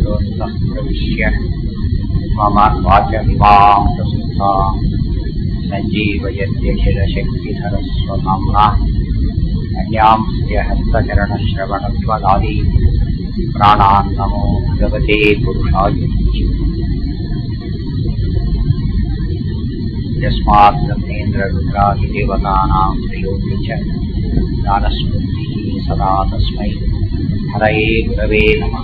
योऽन्तः प्रविश्य मम वाचमिमां प्रसुप्तां सञ्जीवयत्यखिलशक्तिधरस्वधाम्ना अन्यांस्य हस्तचरणश्रवणत्वदादि प्राणान् नमो भगवते पुरुषाय यस्मात् ब्रह्मेन्द्ररुद्रादिदेवतानां त्रयोऽपि च ज्ञानस्मृतिः सदा तस्मै हरये गुरवे नमः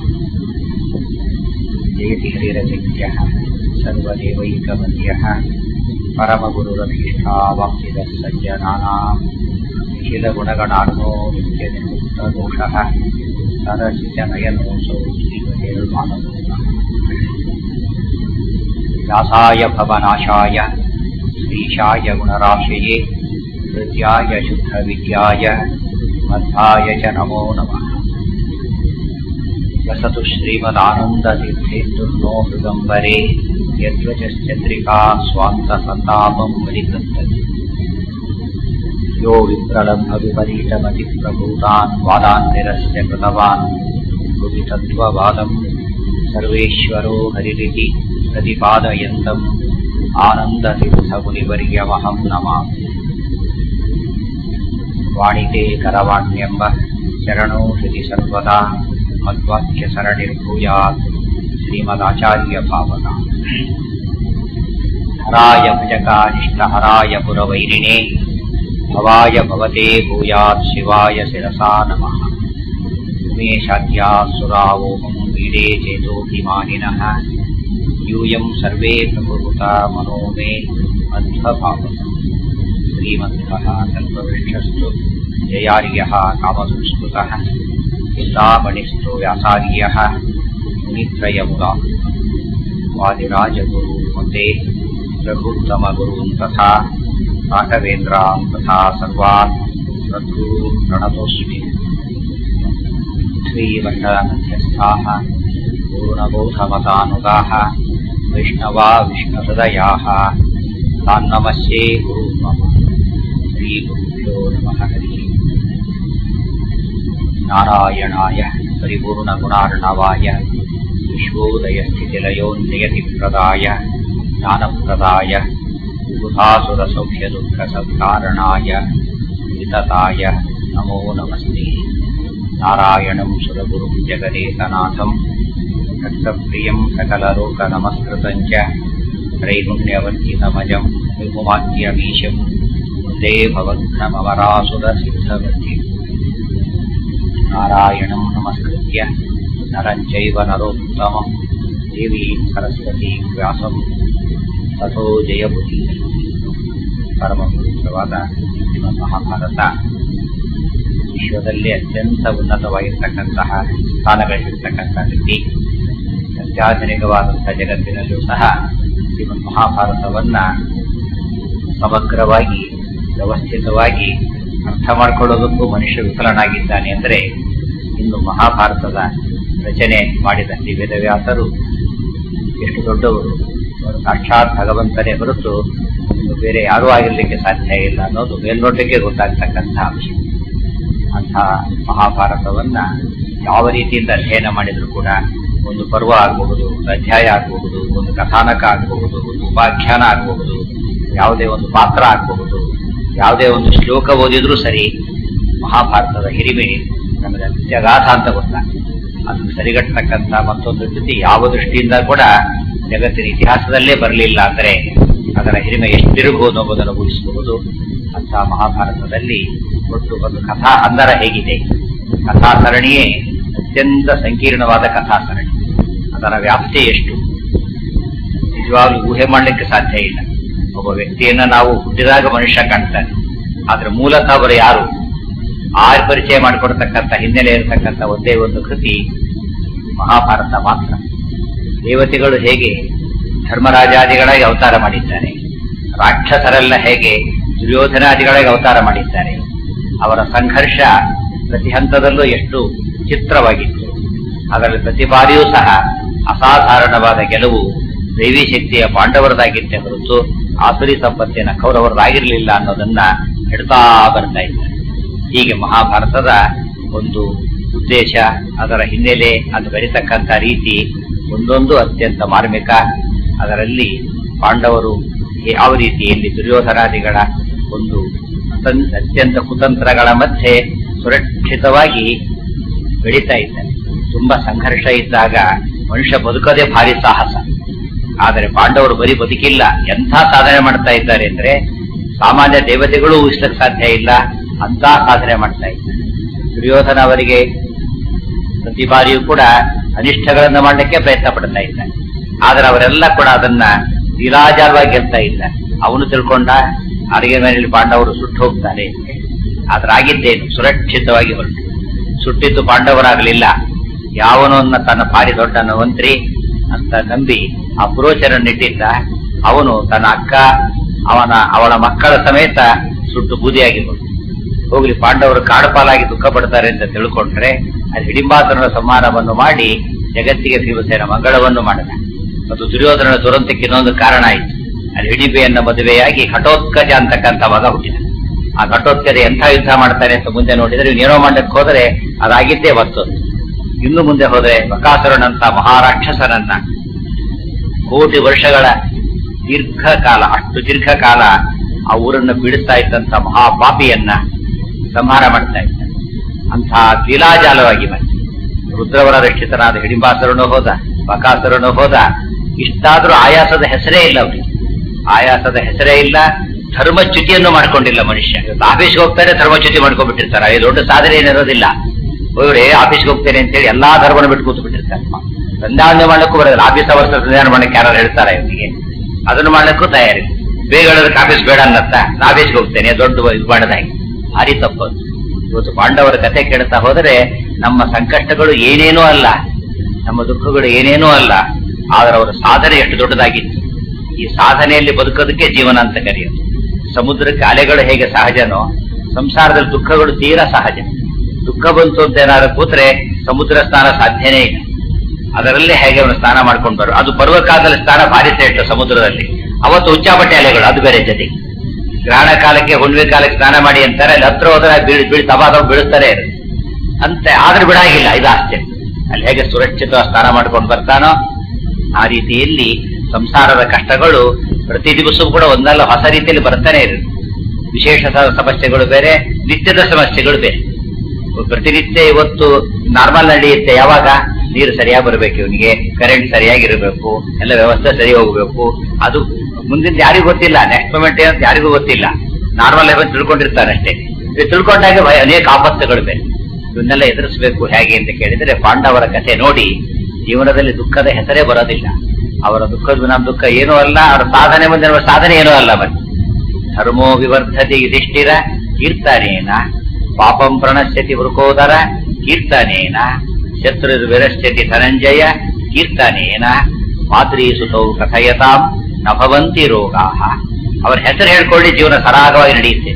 जयति हरिरचित्यः सर्वदेवैकवन्द्यः परमगुरुरभीष्टावाप्तिदः सज्जनानाम् निखिलगुणगणार्णो नित्यनिर्मुक्तदोषः सरसिजनयनोऽसौ श्रीमतेर्मानवोऽनः व्यासाय भवनाशाय श्रीशाय गुणराशये हृद्याय शुद्धविद्याय मध्वाय च नमो नमः वसतु श्रीमदानन्दतीर्थेन्दुर्नो हृदम्बरे यद्वचश्चन्द्रिका स्वान्तसन्तापम् परिकृन्तति यो विप्रलम्भविपरीतमतिप्रभूतान् वादान् निरस्य कृतवान् भुवि तत्त्ववादम् सर्वेश्वरो हरिरिति प्रतिपादयन्तम् आनन्दतीर्थमुनिवर्यमहं नमामि वाणिते करवाण्यम्ब शरणो हृदि सर्वदा मद्वाक्यसरणिर्भूयात् श्रीमदाचार्यभावना हराय भजकानिष्टहराय पुरवैरिणे भवाय भवते भूयात् शिवाय शिरसा नमः उमेशाद्या सुरावोमं वीडे चेतोऽभिमानिनः यूयं सर्वे प्रकुरुता मनो मे मध्वभावः श्रीमध्वः कल्पवृक्षस्तु जयार्यः कामसंस्कृतः चिन्तामणिस्तु व्यासार्यः मुनित्रयमुदा वादिराजगुरू वन्दे रघुत्तमगुरून् तथा राघवेन्द्रान् तथा सर्वान् सद्गुरून् प्रणतोऽस्मि श्रीवण्डमध्यस्थाः पूर्णबोधमतानुगाः वैष्णवा विष्णुहृदयाः तान्नमस्ये गुरुं मम श्रीगुरुभ्यो नमः हरिः नारायणाय परिपूर्णगुणार्णवाय विश्वोदयस्थितिलयोन्नियतिप्रदाय ज्ञानप्रदाय बुधासुरसौख्यदुःखसत्कारणाय वितताय नमो नमस्ते नारायणं सुरगुरुं जगदेकनाथं भक्तप्रियं सकललोकनमस्कृतं च त्रैगुण्यवर्जितमजं विभुमाद्यमीशं वन्दे भवघ्नमवरासुरसिद्धवद्ये नारायणं नमस्कृत्य नरं चैव नरोत्तमं देवीं सरस्वतीं व्यासं तथो ಜಯಬುದ್ಧಿ ಪರಮ ಪವಿತ್ರವಾದ ಶ್ರೀಮದ್ ಮಹಾಭಾರತ ವಿಶ್ವದಲ್ಲಿ ಅತ್ಯಂತ ಉನ್ನತವಾಗಿರ್ತಕ್ಕಂತಹ ಸ್ಥಾನಗಳಿರ್ತಕ್ಕಂಥ ರೀತಿ ಅತ್ಯಾಧುನಿಕವಾದಂತಹ ಜಗತ್ತಿನಲ್ಲೂ ಸಹ ಶ್ರೀಮದ್ ಮಹಾಭಾರತವನ್ನ ಸಮಗ್ರವಾಗಿ ವ್ಯವಸ್ಥಿತವಾಗಿ ಅರ್ಥ ಮಾಡಿಕೊಳ್ಳೋದಕ್ಕೂ ಮನುಷ್ಯ ವಿಫಲನಾಗಿದ್ದಾನೆ ಅಂದರೆ ಇನ್ನು ಮಹಾಭಾರತದ ರಚನೆ ಮಾಡಿದ ಶ್ರೀ ವೇದವ್ಯಾಸರು ಎಷ್ಟು ದೊಡ್ಡವರು ಅವರು ಸಾಕ್ಷಾತ್ ಭಗವಂತನೇ ಹೊರತು ಇನ್ನು ಬೇರೆ ಯಾರೂ ಆಗಿರ್ಲಿಕ್ಕೆ ಸಾಧ್ಯ ಇಲ್ಲ ಅನ್ನೋದು ಮೇಲ್ನೋಟಕ್ಕೆ ಗೊತ್ತಾಗ್ತಕ್ಕಂಥ ಅಂಶ ಅಂಥ ಮಹಾಭಾರತವನ್ನ ಯಾವ ರೀತಿಯಿಂದ ಅಧ್ಯಯನ ಮಾಡಿದ್ರು ಕೂಡ ಒಂದು ಪರ್ವ ಆಗಬಹುದು ಒಂದು ಅಧ್ಯಾಯ ಆಗಬಹುದು ಒಂದು ಕಥಾನಕ ಆಗಬಹುದು ಒಂದು ಉಪಾಖ್ಯಾನ ಆಗಬಹುದು ಯಾವುದೇ ಒಂದು ಪಾತ್ರ ಆಗಬಹುದು ಯಾವುದೇ ಒಂದು ಶ್ಲೋಕ ಓದಿದ್ರೂ ಸರಿ ಮಹಾಭಾರತದ ಹಿರಿಮೆ ನಮಗೆ ಅತ್ಯಗಾಧ ಅಂತ ಗೊತ್ತಾಗ್ತದೆ ಅದನ್ನು ಸರಿಗಟ್ಟತಕ್ಕಂಥ ಮತ್ತೊಂದು ಕೃತಿ ಯಾವ ದೃಷ್ಟಿಯಿಂದ ಕೂಡ ಜಗತ್ತಿನ ಇತಿಹಾಸದಲ್ಲೇ ಬರಲಿಲ್ಲ ಅಂದರೆ ಅದರ ಹಿರಿಮೆ ಎಷ್ಟಿರಬಹುದು ಎಂಬುದನ್ನು ಊಹಿಸಬಹುದು ಅಂಥ ಮಹಾಭಾರತದಲ್ಲಿ ಒಟ್ಟು ಒಂದು ಕಥಾ ಹಂದರ ಹೇಗಿದೆ ಕಥಾ ಸರಣಿಯೇ ಅತ್ಯಂತ ಸಂಕೀರ್ಣವಾದ ಕಥಾ ಸರಣಿ ಅದರ ವ್ಯಾಪ್ತಿ ಎಷ್ಟು ನಿಜವಾಗ್ಲೂ ಊಹೆ ಮಾಡಲಿಕ್ಕೆ ಸಾಧ್ಯ ಇಲ್ಲ ಒಬ್ಬ ವ್ಯಕ್ತಿಯನ್ನ ನಾವು ಹುಟ್ಟಿದಾಗ ಮನುಷ್ಯ ಕಾಣ್ತಾನೆ ಆದ್ರೆ ಮೂಲತಃ ಅವರು ಯಾರು ಆ ಪರಿಚಯ ಮಾಡಿಕೊಡ್ತಕ್ಕಂಥ ಹಿನ್ನೆಲೆ ಇರತಕ್ಕಂಥ ಒಂದೇ ಒಂದು ಕೃತಿ ಮಹಾಭಾರತ ಮಾತ್ರ ದೇವತೆಗಳು ಹೇಗೆ ಧರ್ಮರಾಜಾದಿಗಳಾಗಿ ಅವತಾರ ಮಾಡಿದ್ದಾರೆ ರಾಕ್ಷಸರೆಲ್ಲ ಹೇಗೆ ದುರ್ಯೋಧನಾದಿಗಳಾಗಿ ಅವತಾರ ಮಾಡಿದ್ದಾರೆ ಅವರ ಸಂಘರ್ಷ ಪ್ರತಿ ಹಂತದಲ್ಲೂ ಎಷ್ಟು ಚಿತ್ರವಾಗಿತ್ತು ಅದರಲ್ಲಿ ಪ್ರತಿ ಬಾರಿಯೂ ಸಹ ಅಸಾಧಾರಣವಾದ ಗೆಲುವು ದೈವಿ ಶಕ್ತಿಯ ಪಾಂಡವರದಾಗಿತ್ತೆ ಹೊರತು ಆಸುರಿ ಸಂಪತ್ತಿನ ಕೌರವರದಾಗಿರಲಿಲ್ಲ ಅನ್ನೋದನ್ನ ಹೇಳ್ತಾ ಬರ್ತಾ ಇದ್ದಾರೆ ಹೀಗೆ ಮಹಾಭಾರತದ ಒಂದು ಉದ್ದೇಶ ಅದರ ಹಿನ್ನೆಲೆ ಅದು ಬೆಳೀತಕ್ಕಂಥ ರೀತಿ ಒಂದೊಂದು ಅತ್ಯಂತ ಮಾರ್ಮಿಕ ಅದರಲ್ಲಿ ಪಾಂಡವರು ಯಾವ ರೀತಿಯಲ್ಲಿ ದುರ್ಯೋಧನಾದಿಗಳ ಒಂದು ಅತನ್- ಅತ್ಯಂತ ಕುತಂತ್ರಗಳ ಮಧ್ಯೆ ಸುರಕ್ಷಿತವಾಗಿ ಬೆಳೀತಾ ಇದ್ದಾರೆ ತುಂಬಾ ಸಂಘರ್ಷ ಇದ್ದಾಗ ಮನುಷ್ಯ ಬದುಕೋದೇ ಭಾರಿ ಸಾಹಸ ಆದರೆ ಪಾಂಡವರು ಬರೀ ಬದುಕಿಲ್ಲ ಎಂಥ ಸಾಧನೆ ಮಾಡ್ತಾ ಇದ್ದಾರೆ ಅಂದ್ರೆ ಸಾಮಾನ್ಯ ದೇವತೆಗಳು ಊಹಿಸಲಿಕ್ಕೆ ಸಾಧ್ಯ ಇಲ್ಲ ಅಂತ ಸಾಧನೆ ಮಾಡ್ತಾ ಇದ್ದಾರೆ ದುರ್ಯೋಧನ ಅವರಿಗೆ ಪ್ರತಿ ಬಾರಿಯೂ ಕೂಡ ಅನಿಷ್ಟಗಳನ್ನ ಮಾಡಲಿಕ್ಕೆ ಪ್ರಯತ್ನ ಪಡ್ತಾ ಇದ್ದಾರೆ ಆದ್ರೆ ಅವರೆಲ್ಲ ಕೂಡ ಅದನ್ನ ನಿರಾಜಾರವಾಗಿ ಗೆಲ್ತಾ ಇಲ್ಲ ಅವನು ತಿಳ್ಕೊಂಡ ಅಡಿಗೆ ಮನೆಯಲ್ಲಿ ಪಾಂಡವರು ಸುಟ್ಟು ಹೋಗ್ತಾರೆ ಆದ್ರೆ ಆಗಿದ್ದೇನು ಸುರಕ್ಷಿತವಾಗಿ ಹೊರಟು ಸುಟ್ಟಿದ್ದು ಪಾಂಡವರಾಗಲಿಲ್ಲ ಯಾವನನ್ನ ತನ್ನ ಭಾರಿ ದೊಡ್ಡ ನವಂತ್ರಿ ಅಂತ ನಂಬಿ ಆ ಪುರೋಚರನ್ನಿಟ್ಟಿದ್ದ ಅವನು ತನ್ನ ಅಕ್ಕ ಅವನ ಅವಳ ಮಕ್ಕಳ ಸಮೇತ ಸುಟ್ಟು ಬೂದಿಯಾಗಿ ಬಂತು ಹೋಗ್ಲಿ ಪಾಂಡವರು ಕಾಡುಪಾಲಾಗಿ ದುಃಖ ಪಡ್ತಾರೆ ಅಂತ ತಿಳ್ಕೊಂಡ್ರೆ ಅದು ಹಿಡಿಂಬಾತನ ಸಂಹಾರವನ್ನು ಮಾಡಿ ಜಗತ್ತಿಗೆ ಭೀಮಸೇನ ಮಂಗಳವನ್ನು ಮಾಡಿದ ಮತ್ತು ದುರ್ಯೋಧನನ ದುರಂತಕ್ಕೆ ಇನ್ನೊಂದು ಕಾರಣ ಆಯಿತು ಅಲ್ಲಿ ಹಿಡಿಬೆಯನ್ನ ಮದುವೆಯಾಗಿ ಘಟೋತ್ಕಜ ಅಂತಕ್ಕಂಥ ಮಗ ಹುಟ್ಟಿದ ಆ ಘಟೋತ್ಕಜ ಎಂಥ ಯುದ್ಧ ಮಾಡ್ತಾರೆ ಅಂತ ಮುಂದೆ ನೋಡಿದ್ರೆ ಏನೋ ಮಾಡಕ್ಕೆ ಹೋದರೆ ಅದಾಗಿದ್ದೇ ಮತ್ತೊಂದು ಇನ್ನು ಮುಂದೆ ಹೋದ್ರೆ ಬಕಾಸುರನಂತ ಮಹಾರಾಕ್ಷಸನನ್ನ ಕೋಟಿ ವರ್ಷಗಳ ದೀರ್ಘಕಾಲ ಅಷ್ಟು ದೀರ್ಘಕಾಲ ಆ ಊರನ್ನು ಬೀಳಿಸ್ತಾ ಇದ್ದಂತ ಮಹಾಪಾಪಿಯನ್ನ ಸಂಹಾರ ಮಾಡ್ತಾ ಇದ್ದಾರೆ ಅಂಥ ಲೀಲಾಜಾಲವಾಗಿ ಬಂತು ರುದ್ರವರ ರಕ್ಷಿತನಾದ ಹಿಡಿಂಬಾಸುರನು ಹೋದ ಬಕಾಸುರನು ಹೋದ ಇಷ್ಟಾದ್ರೂ ಆಯಾಸದ ಹೆಸರೇ ಇಲ್ಲ ಅವರಿಗೆ ಆಯಾಸದ ಹೆಸರೇ ಇಲ್ಲ ಧರ್ಮಚ್ಯುತಿಯನ್ನು ಮಾಡ್ಕೊಂಡಿಲ್ಲ ಮನುಷ್ಯ ಇವತ್ತು ಆಫೀಸ್ಗೆ ಹೋಗ್ತಾರೆ ಧರ್ಮಚ್ಯುತಿ ಮಾಡ್ಕೊಂಡ್ಬಿಟ್ಟಿರ್ತಾರೆ ಇದು ದೊಡ್ಡ ಸಾಧನೆ ಏನಿರೋದಿಲ್ಲ ಇವರೇ ಆಫೀಸ್ಗೆ ಹೋಗ್ತೇನೆ ಅಂತೇಳಿ ಎಲ್ಲಾ ಧರ್ಮನ ಬಿಟ್ಟು ಕೂತು ಬಿಟ್ಟಿರ್ತಾರೆ ಸಂಧಾನ ಮಾಡಕ್ಕೂ ಬರೋದಿಲ್ಲ ಆಫೀಸ್ ಅವರ್ಸ್ ಸಂಧಾನ ಮಾಡಕ್ಕೆ ಯಾರು ಹೇಳ್ತಾರೆ ಇವರಿಗೆ ಅದನ್ನು ಮಾಡಕ್ಕೂ ತಯಾರಿ ಬೇಗ ಹೇಳೋದಕ್ಕೆ ಆಫೀಸ್ ಬೇಡ ಅನ್ನತ್ತ ಆಫೀಸ್ಗೆ ಹೋಗ್ತೇನೆ ದೊಡ್ಡ ಇದು ಮಾಡದಾಗಿ ಭಾರಿ ತಪ್ಪದು ಇವತ್ತು ಪಾಂಡವರ ಕತೆ ಕೇಳ್ತಾ ಹೋದರೆ ನಮ್ಮ ಸಂಕಷ್ಟಗಳು ಏನೇನೂ ಅಲ್ಲ ನಮ್ಮ ದುಃಖಗಳು ಏನೇನೂ ಅಲ್ಲ ಆದ್ರೆ ಅವರ ಸಾಧನೆ ಎಷ್ಟು ದೊಡ್ಡದಾಗಿತ್ತು ಈ ಸಾಧನೆಯಲ್ಲಿ ಬದುಕೋದಕ್ಕೆ ಜೀವನ ಅಂತ ಕರೆಯೋದು ಸಮುದ್ರಕ್ಕೆ ಅಲೆಗಳು ಹೇಗೆ ಸಹಜನೋ ಸಂಸಾರದಲ್ಲಿ ದುಃಖಗಳು ತೀರಾ ಸಹಜ ದುಃಖ ಬಂತು ಅಂತ ಏನಾದ್ರು ಕೂತ್ರೆ ಸಮುದ್ರ ಸ್ನಾನ ಸಾಧ್ಯನೇ ಇಲ್ಲ ಅದರಲ್ಲೇ ಹೇಗೆ ಅವನು ಸ್ನಾನ ಮಾಡ್ಕೊಂಡು ಬರೋ ಅದು ಬರುವ ಕಾಲದಲ್ಲಿ ಸ್ನಾನ ಭಾರಿ ಶ್ರೇಷ್ಠ ಸಮುದ್ರದಲ್ಲಿ ಅವತ್ತು ಉಚ್ಚಾಪಟ್ಟೆ ಅಲೆಗಳು ಅದು ಬೇರೆ ಜೊತೆಗೆ ಗ್ರಹಣ ಕಾಲಕ್ಕೆ ಹುಣ್ಣಿಮೆ ಕಾಲಕ್ಕೆ ಸ್ನಾನ ಮಾಡಿ ಅಂತಾರೆ ಅಲ್ಲಿ ಹತ್ರ ಹೋದ್ರೆ ಬೀಳ್ ಬೀಳ್ ತಬಾದ ಬೀಳುತ್ತಾರೆ ಅಂತೆ ಆದ್ರೆ ಬಿಡಾಗಿಲ್ಲ ಇದು ಆಶ್ಚರ್ಯ ಅಲ್ಲಿ ಹೇಗೆ ಸುರಕ್ಷಿತವಾಗಿ ಸ್ನಾನ ಮಾಡ್ಕೊಂಡು ಬರ್ತಾನೋ ಆ ರೀತಿಯಲ್ಲಿ ಸಂಸಾರದ ಕಷ್ಟಗಳು ಪ್ರತಿ ದಿವಸವೂ ಕೂಡ ಒಂದಲ್ಲ ಹೊಸ ರೀತಿಯಲ್ಲಿ ಬರ್ತಾನೆ ಇರುತ್ತೆ ವಿಶೇಷ ಸ- ಸಮಸ್ಯೆಗಳು ಬೇರೆ ನಿತ್ಯದ ಸಮಸ್ಯೆಗಳು ಬೇರೆ ಪ್ರತಿನಿತ್ಯ ಇವತ್ತು ನಾರ್ಮಲ್ ನಡೆಯುತ್ತೆ ಯಾವಾಗ ನೀರು ಸರಿಯಾಗಿ ಬರಬೇಕು ಇವನಿಗೆ ಕರೆಂಟ್ ಸರಿಯಾಗಿರಬೇಕು ಎಲ್ಲ ವ್ಯವಸ್ಥೆ ಸರಿ ಹೋಗಬೇಕು ಅದು ಮುಂದಿನ ಯಾರಿಗೂ ಗೊತ್ತಿಲ್ಲ ನೆಕ್ಸ್ಟ್ ಮೂಮೆಂಟ್ ಏನಂತ ಯಾರಿಗೂ ಗೊತ್ತಿಲ್ಲ ನಾರ್ಮಲ್ ಲೆವೆಲ್ ತಿಳ್ಕೊಂಡಿರ್ತಾರೆ ಅಷ್ಟೇ ಇದು ತಿಳ್ಕೊಂಡಾಗ ಭಯ- ಅನೇಕ ಆಪತ್ತುಗಳು ಬೇರೆ ಇವನ್ನೆಲ್ಲ ಎದುರಿಸಬೇಕು ಹೇಗೆ ಅಂತ ಕೇಳಿದರೆ ಪಾಂಡವರ ಕಥೆ ನೋಡಿ ಜೀವನದಲ್ಲಿ ದುಃಖದ ಹೆಸರೇ ಬರೋದಿಲ್ಲ ಅವರ ದುಃಖದ ನಮ್ಮ ದುಃಖ ಏನೂ ಅಲ್ಲ ಅವರ ಸಾಧನೆ ಮುಂದೆ ಅವರ ಸಾಧನೆ ಏನೂ ಅಲ್ಲ ಮತ್ತೆ ಧರ್ಮೋ ವಿವರ್ಧತಿ ಯುಧಿಷ್ಠಿರ ಕೀರ್ತನೇನ ಪಾಪಂ ಪ್ರಣಶ್ಯತಿ ವೃಕೋದರ ಕೀರ್ತನೇನ ಶತ್ರು ವಿರಶ್ಯತಿ ಧನಂಜಯ ಕೀರ್ತನೇನ ಮಾದ್ರಿ ಸುತೌ ಕಥಯತಾಂ ನ ಭವಂತಿ ರೋಗಾಹ ಅವರ ಹೆಸರು ಹೇಳ್ಕೊಳ್ಳಿ ಜೀವನ ಸರಾಗವಾಗಿ ನಡೆಯುತ್ತೆ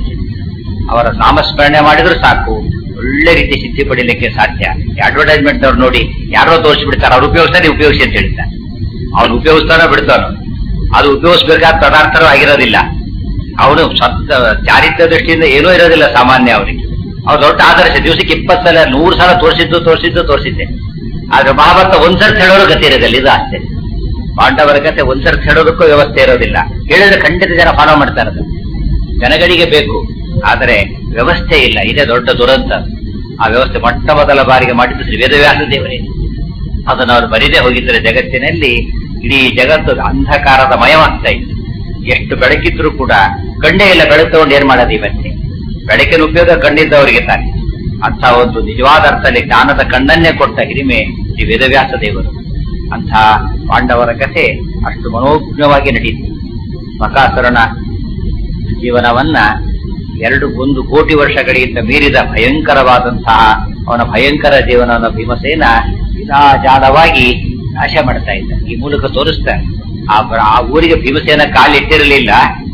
ಅವರ ನಾಮಸ್ಮರಣೆ ಮಾಡಿದ್ರು ಸಾಕು ಒಳ್ಳೆ ರೀತಿ ಸಿದ್ಧಿ ಪಡಿಲಿಕ್ಕೆ ಸಾಧ್ಯ ಅಡ್ವರ್ಟೈಸ್ಮೆಂಟ್ ಅವ್ರು ನೋಡಿ ಯಾರೋ ತೋರಿಸ್ಬಿಡ್ತಾರೆ ಅವ್ರು ಉಪಯೋಗಿಸ್ತಾರೆ ನೀವು ಉಪಯೋಗಿಸಿ ಅಂತ ಹೇಳ್ತಾರೆ ಅವ್ನು ಉಪಯೋಗಿಸ್ತಾನೋ ಬಿಡ್ತಾನೋ ಅದು ಉಪಯೋಗಿಸ್ಬೇಕಾದ ಪದಾರ್ಥನೂ ಆಗಿರೋದಿಲ್ಲ ಅವನು ಸತ್ತ ಚಾರಿತ್ರ್ಯ ದೃಷ್ಟಿಯಿಂದ ಏನೂ ಇರೋದಿಲ್ಲ ಸಾಮಾನ್ಯ ಅವನಿಗೆ ಅವ್ರು ದೊಡ್ಡ ಆದರ್ಶ ದಿವಸಕ್ಕೆ ಇಪ್ಪತ್ತು ಸಲ ನೂರು ಸಲ ತೋರಿಸಿದ್ದು ತೋರಿಸಿದ್ದು ತೋರಿಸಿದ್ದೆ ಆದ್ರೆ ಮಹಾಭಾರತ ಒಂದ್ಸರ್ತಿ ಹೇಳೋರು ಗತಿ ಇರೋದಿಲ್ಲ ಇದು ಅಷ್ಟೇ ಪಾಂಡವರ ಕತೆ ಒಂದ್ಸರ್ತಿ ಹೇಳೋದಕ್ಕೂ ವ್ಯವಸ್ಥೆ ಇರೋದಿಲ್ಲ ಹೇಳಿದ್ರೆ ಖಂಡಿತ ಜನ ಫಾಲೋ ಮಾಡ್ತಾರೆ ಅದು. ಜನಗಳಿಗೆ ಬೇಕು ಆದರೆ ವ್ಯವಸ್ಥೆ ಇಲ್ಲ ಇದೇ ದೊಡ್ಡ ದುರಂತ ಆ ವ್ಯವಸ್ಥೆ ಮೊಟ್ಟ ಮೊದಲ ಬಾರಿಗೆ ಮಾಡಿದ್ದು ಶ್ರೀ ವೇದವ್ಯಾಸ ದೇವರೇ ಅದನ್ನು ಅವರು ಬರಿದೇ ಹೋಗಿದ್ದರೆ ಜಗತ್ತಿನಲ್ಲಿ ಇಡೀ ಜಗತ್ತು ಅಂಧಕಾರದ ಮಯವಾಗ್ತಾ ಇತ್ತು ಎಷ್ಟು ಬೆಳಕಿದ್ರು ಕೂಡ ಕಣ್ಣೇ ಇಲ್ಲ ಬೆಳಕು ತಗೊಂಡು ಏನ್ ಮಾಡೋದು ಇವತ್ತೆ ಬೆಳಕಿನ ಉಪಯೋಗ ಕಣ್ಣಿದ್ದವರಿಗೆ ತಾನೆ ಅಂಥ ಒಂದು ನಿಜವಾದ ಅರ್ಥದಲ್ಲಿ ಜ್ಞಾನದ ಕಣ್ಣನ್ನೇ ಕೊಟ್ಟ ಹಿರಿಮೆ ಶ್ರೀ ವೇದವ್ಯಾಸ ದೇವರು ಅಂಥ ಪಾಂಡವರ ಕಥೆ ಅಷ್ಟು ಮನೋಜ್ಞವಾಗಿ ನಡೆಯಿತು ಮಕಾಸುರನ ಜೀವನವನ್ನ ಎರಡು ಒಂದು ಕೋಟಿ ವರ್ಷಗಳಿಗಿಂತ ಮೀರಿದ ಭಯಂಕರವಾದಂತಹ ಅವನ ಭಯಂಕರ ಜೀವನವನ್ನು ಭೀಮಸೇನ ಜಾಲವಾಗಿ ನಾಶ ಮಾಡ್ತಾ ಇದ್ದ ಈ ಮೂಲಕ ತೋರಿಸ್ತಾರೆ ಆ ಬ- ಆ ಊರಿಗೆ ಭೀಮಸೇನ ಕಾಲಿಟ್ಟಿರಲಿಲ್ಲ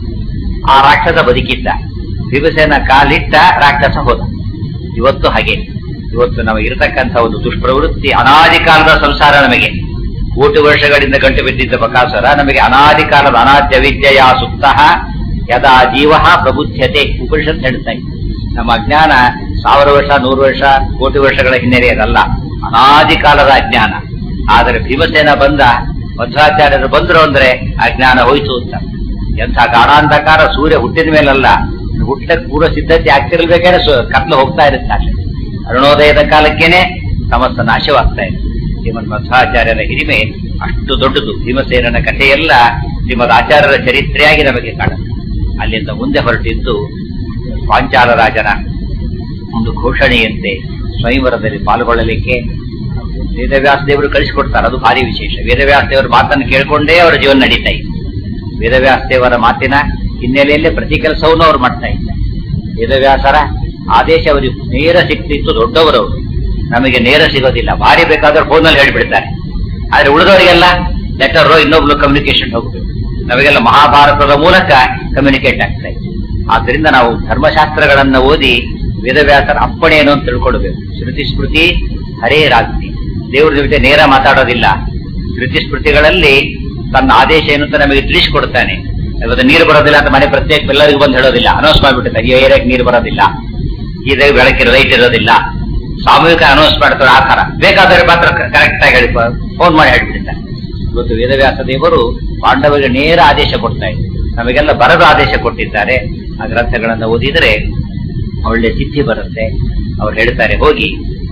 ಆ ರಾಕ್ಷಸ ಬದುಕಿದ್ದ ಭೀಮಸೇನ ಕಾಲಿಟ್ಟ ರಾಕ್ಷಸ ಹೋದ ಇವತ್ತು ಹಾಗೆ ಇವತ್ತು ನಮಗೆ ಇರತಕ್ಕಂಥ ಒಂದು ದುಷ್ಪ್ರವೃತ್ತಿ ಅನಾದಿ ಕಾಲದ ಸಂಸಾರ ನಮಗೆ ಕೋಟಿ ವರ್ಷಗಳಿಂದ ಗಂಟು ಬಿದ್ದಿದ್ದ ಬಕಾಸುರ ನಮಗೆ ಅನಾದಿ ಕಾಲದ ಅನಾದ್ಯ ವಿದ್ಯೆಯ ಸುಪ್ತ ಯದಾ ಜೀವ ಪ್ರಬುದ್ಧತೆ ಉಪನಿಷತ್ ಹೇಳ್ತಾ ಇದೆ ನಮ್ಮ ಅಜ್ಞಾನ ಸಾವಿರ ವರ್ಷ ನೂರು ವರ್ಷ ಕೋಟಿ ವರ್ಷಗಳ ಹಿನ್ನೆಲೆಯದಲ್ಲ ಅನಾದಿ ಕಾಲದ ಅಜ್ಞಾನ ಆದರೆ ಭೀಮಸೇನ ಬಂದ ಮಧ್ವಾಚಾರ್ಯರು ಬಂದ್ರು ಅಂದ್ರೆ ಅಜ್ಞಾನ ಹೋಯ್ತು ಅಂತ ಎಂಥ ಗಾಢಾಂಧಕಾರ ಸೂರ್ಯ ಹುಟ್ಟಿದ ಮೇಲಲ್ಲ ಹುಟ್ಟಕ್ಕೆ ಪೂರ್ವ ಸಿದ್ಧತೆ ಆಗ್ತಿರ್ಬೇಕಾದ್ರೆ ಸು- ಕತ್ಲು ಹೋಗ್ತಾ ಇರುತ್ತೆ ಅಲ್ಲೇ ಅರುಣೋದಯದ ಕಾಲಕ್ಕೇನೆ ಸಮಸ್ತ ನಾಶವಾಗ್ತಾ ಇದೆ ಶ್ರೀಮದ್ ಮಧ್ವಾಚಾರ್ಯರ ಹಿರಿಮೆ ಅಷ್ಟು ದೊಡ್ಡದು ಭೀಮಸೇನನ ಕಥೆಯೆಲ್ಲ ಶ್ರೀಮದ್ ಆಚಾರ್ಯರ ಚರಿತ್ರೆಯಾಗಿ ನಮಗೆ ಕಾಣುತ್ತೆ ಅಲ್ಲಿಂದ ಮುಂದೆ ಹೊರಟಿದ್ದು ಪಾಂಚಾಲ ರಾಜನ ಒಂದು ಘೋಷಣೆಯಂತೆ ಸ್ವಯಂವರದಲ್ಲಿ ಪಾಲ್ಗೊಳ್ಳಲಿಕ್ಕೆ ವೇದವ್ಯಾಸ ದೇವರು ಕಳಿಸಿಕೊಡ್ತಾರೆ ಅದು ಭಾರಿ ವಿಶೇಷ ವೇದವ್ಯಾಸ ದೇವರ ಮಾತನ್ನು ಕೇಳಿಕೊಂಡೇ ಅವರ ಜೀವನ ನಡೀತಾ ಇದೆ ವೇದವ್ಯಾಸ ದೇವರ ಮಾತಿನ ಹಿನ್ನೆಲೆಯಲ್ಲೇ ಪ್ರತಿ ಕೆಲಸವನ್ನು ಅವ್ರು ಮಾಡ್ತಾ ಇದ್ದಾರೆ ವೇದವ್ಯಾಸರ ಆದೇಶ ಅವರಿಗೆ ನೇರ ಸಿಗ್ತಿತ್ತು ದೊಡ್ಡವರವರು ನಮಗೆ ನೇರ ಸಿಗೋದಿಲ್ಲ ಭಾರಿ ಬೇಕಾದ್ರೆ ಫೋನಲ್ಲಿ ಹೇಳ್ಬಿಡ್ತಾರೆ ಆದ್ರೆ ಉಳಿದವರಿಗೆಲ್ಲ ಲೆಟರ್ ಇನ್ನೊಬ್ಳು ಕಮ್ಯುನಿಕೇಶನ್ ಹೋಗ್ಬೇಕು ನಮಗೆಲ್ಲ ಮಹಾಭಾರತದ ಮೂಲಕ ಕಮ್ಯುನಿಕೇಟ್ ಆಗ್ತಾ ಇದೆ ಆದ್ರಿಂದ ನಾವು ಧರ್ಮಶಾಸ್ತ್ರಗಳನ್ನ ಓದಿ ವೇದವ್ಯಾಸರ ಅಪ್ಪಣೆ ಏನು ಅಂತ ತಿಳ್ಕೊಳ್ಬೇಕು ಶ್ರುತಿ ಸ್ಮೃತಿ ಹರೇ ರಾಜ್ಞಿ ದೇವ್ರ ಜೊತೆ ನೇರ ಮಾತಾಡೋದಿಲ್ಲ ಶ್ರುತಿ ಸ್ಮೃತಿಗಳಲ್ಲಿ ತನ್ನ ಆದೇಶ ಏನು ಅಂತ ನಮಗೆ ತಿಳಿಸಿಕೊಡ್ತಾನೆ ಇವತ್ತು ನೀರು ಬರೋದಿಲ್ಲ ಅಂತ ಮನೆ ಪ್ರತ್ಯೇಕ ಎಲ್ಲರಿಗೂ ಬಂದು ಹೇಳೋದಿಲ್ಲ ಅನೌನ್ಸ್ ಮಾಡ್ಬಿಟ್ಟಿರ್ತಾರೆ ಈ ಏರಿಯಾಕ್ಕೆ ನೀರು ಬರೋದಿಲ್ಲ ಇದೆ ಬೆಳಕಿನ ಲೈಟ್ ಇರೋದಿಲ್ಲ ಸಾಮೂಹಿಕ ಅನೌನ್ಸ್ ಮಾಡ್ತಾರೆ ಆ ತರ ಬೇಕಾದರೆ ಮಾತ್ರ ಕರೆಕ್ಟ್ ಆಗಿ ಹೇಳಿ ಫೋನ್ ಮಾಡಿ ಹೇಳ್ಬಿಡ್ತಾರೆ ಇವತ್ತು ವೇದವ್ಯಾಸ ದೇವರು ಪಾಂಡವರಿಗೆ ನೇರ ಆದೇಶ ಕೊಡ್ತಾ ಇದ್ದಾರೆ ನಮಗೆಲ್ಲ ಬರದ ಆದೇಶ ಕೊಟ್ಟಿದ್ದಾರೆ ಆ ಗ್ರಂಥಗಳನ್ನು ಓದಿದರೆ ಒಳ್ಳೆ ಸಿದ್ಧಿ ಬರುತ್ತೆ ಅವ್ರು ಹೇಳ್ತಾರೆ ಹೋಗಿ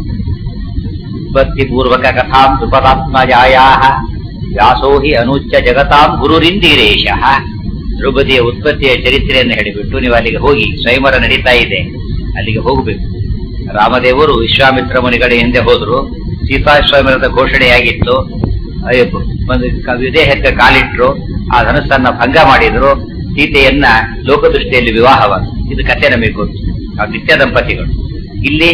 ಉತ್ಪತ್ತಿ ಪೂರ್ವಕ ಕಥಾಂ ದ್ರುಪದಾತ್ಮಜಾಯಾ ವ್ಯಾಸೋ ಹಿ ಅನುಚ್ಯ ಜಗತಾಂ ಗುರುರಿಂದಿರೇಶ ದ್ರೌಪದಿಯ ಉತ್ಪತ್ತಿಯ ಚರಿತ್ರೆಯನ್ನು ಹೇಳಿಬಿಟ್ಟು ನೀವು ಅಲ್ಲಿಗೆ ಹೋಗಿ ಸ್ವಯಂವರ ನಡೀತಾ ಇದೆ ಅಲ್ಲಿಗೆ ಹೋಗಬೇಕು ರಾಮದೇವರು ವಿಶ್ವಾಮಿತ್ರ ಮುನಿಗಳ ಹಿಂದೆ ಹೋದ್ರು ಸೀತಾ ಸ್ವಯಂವರದ ಘೋಷಣೆಯಾಗಿತ್ತು ಅಯ್ಯಪ್ಪ, ಒಂದು ಕ- ವಿದೇಹಕ್ಕೆ ಕಾಲಿಟ್ರು ಆ ಧನಸ್ಸನ್ನ ಭಂಗ ಮಾಡಿದ್ರು ಸೀತೆಯನ್ನ ಲೋಕದೃಷ್ಟಿಯಲ್ಲಿ ವಿವಾಹವಾದ ಇದು ಕಥೆ ನಮಗೆ ಗೊತ್ತು ನಾವು ನಿತ್ಯ ದಂಪತಿಗಳು ಇಲ್ಲಿ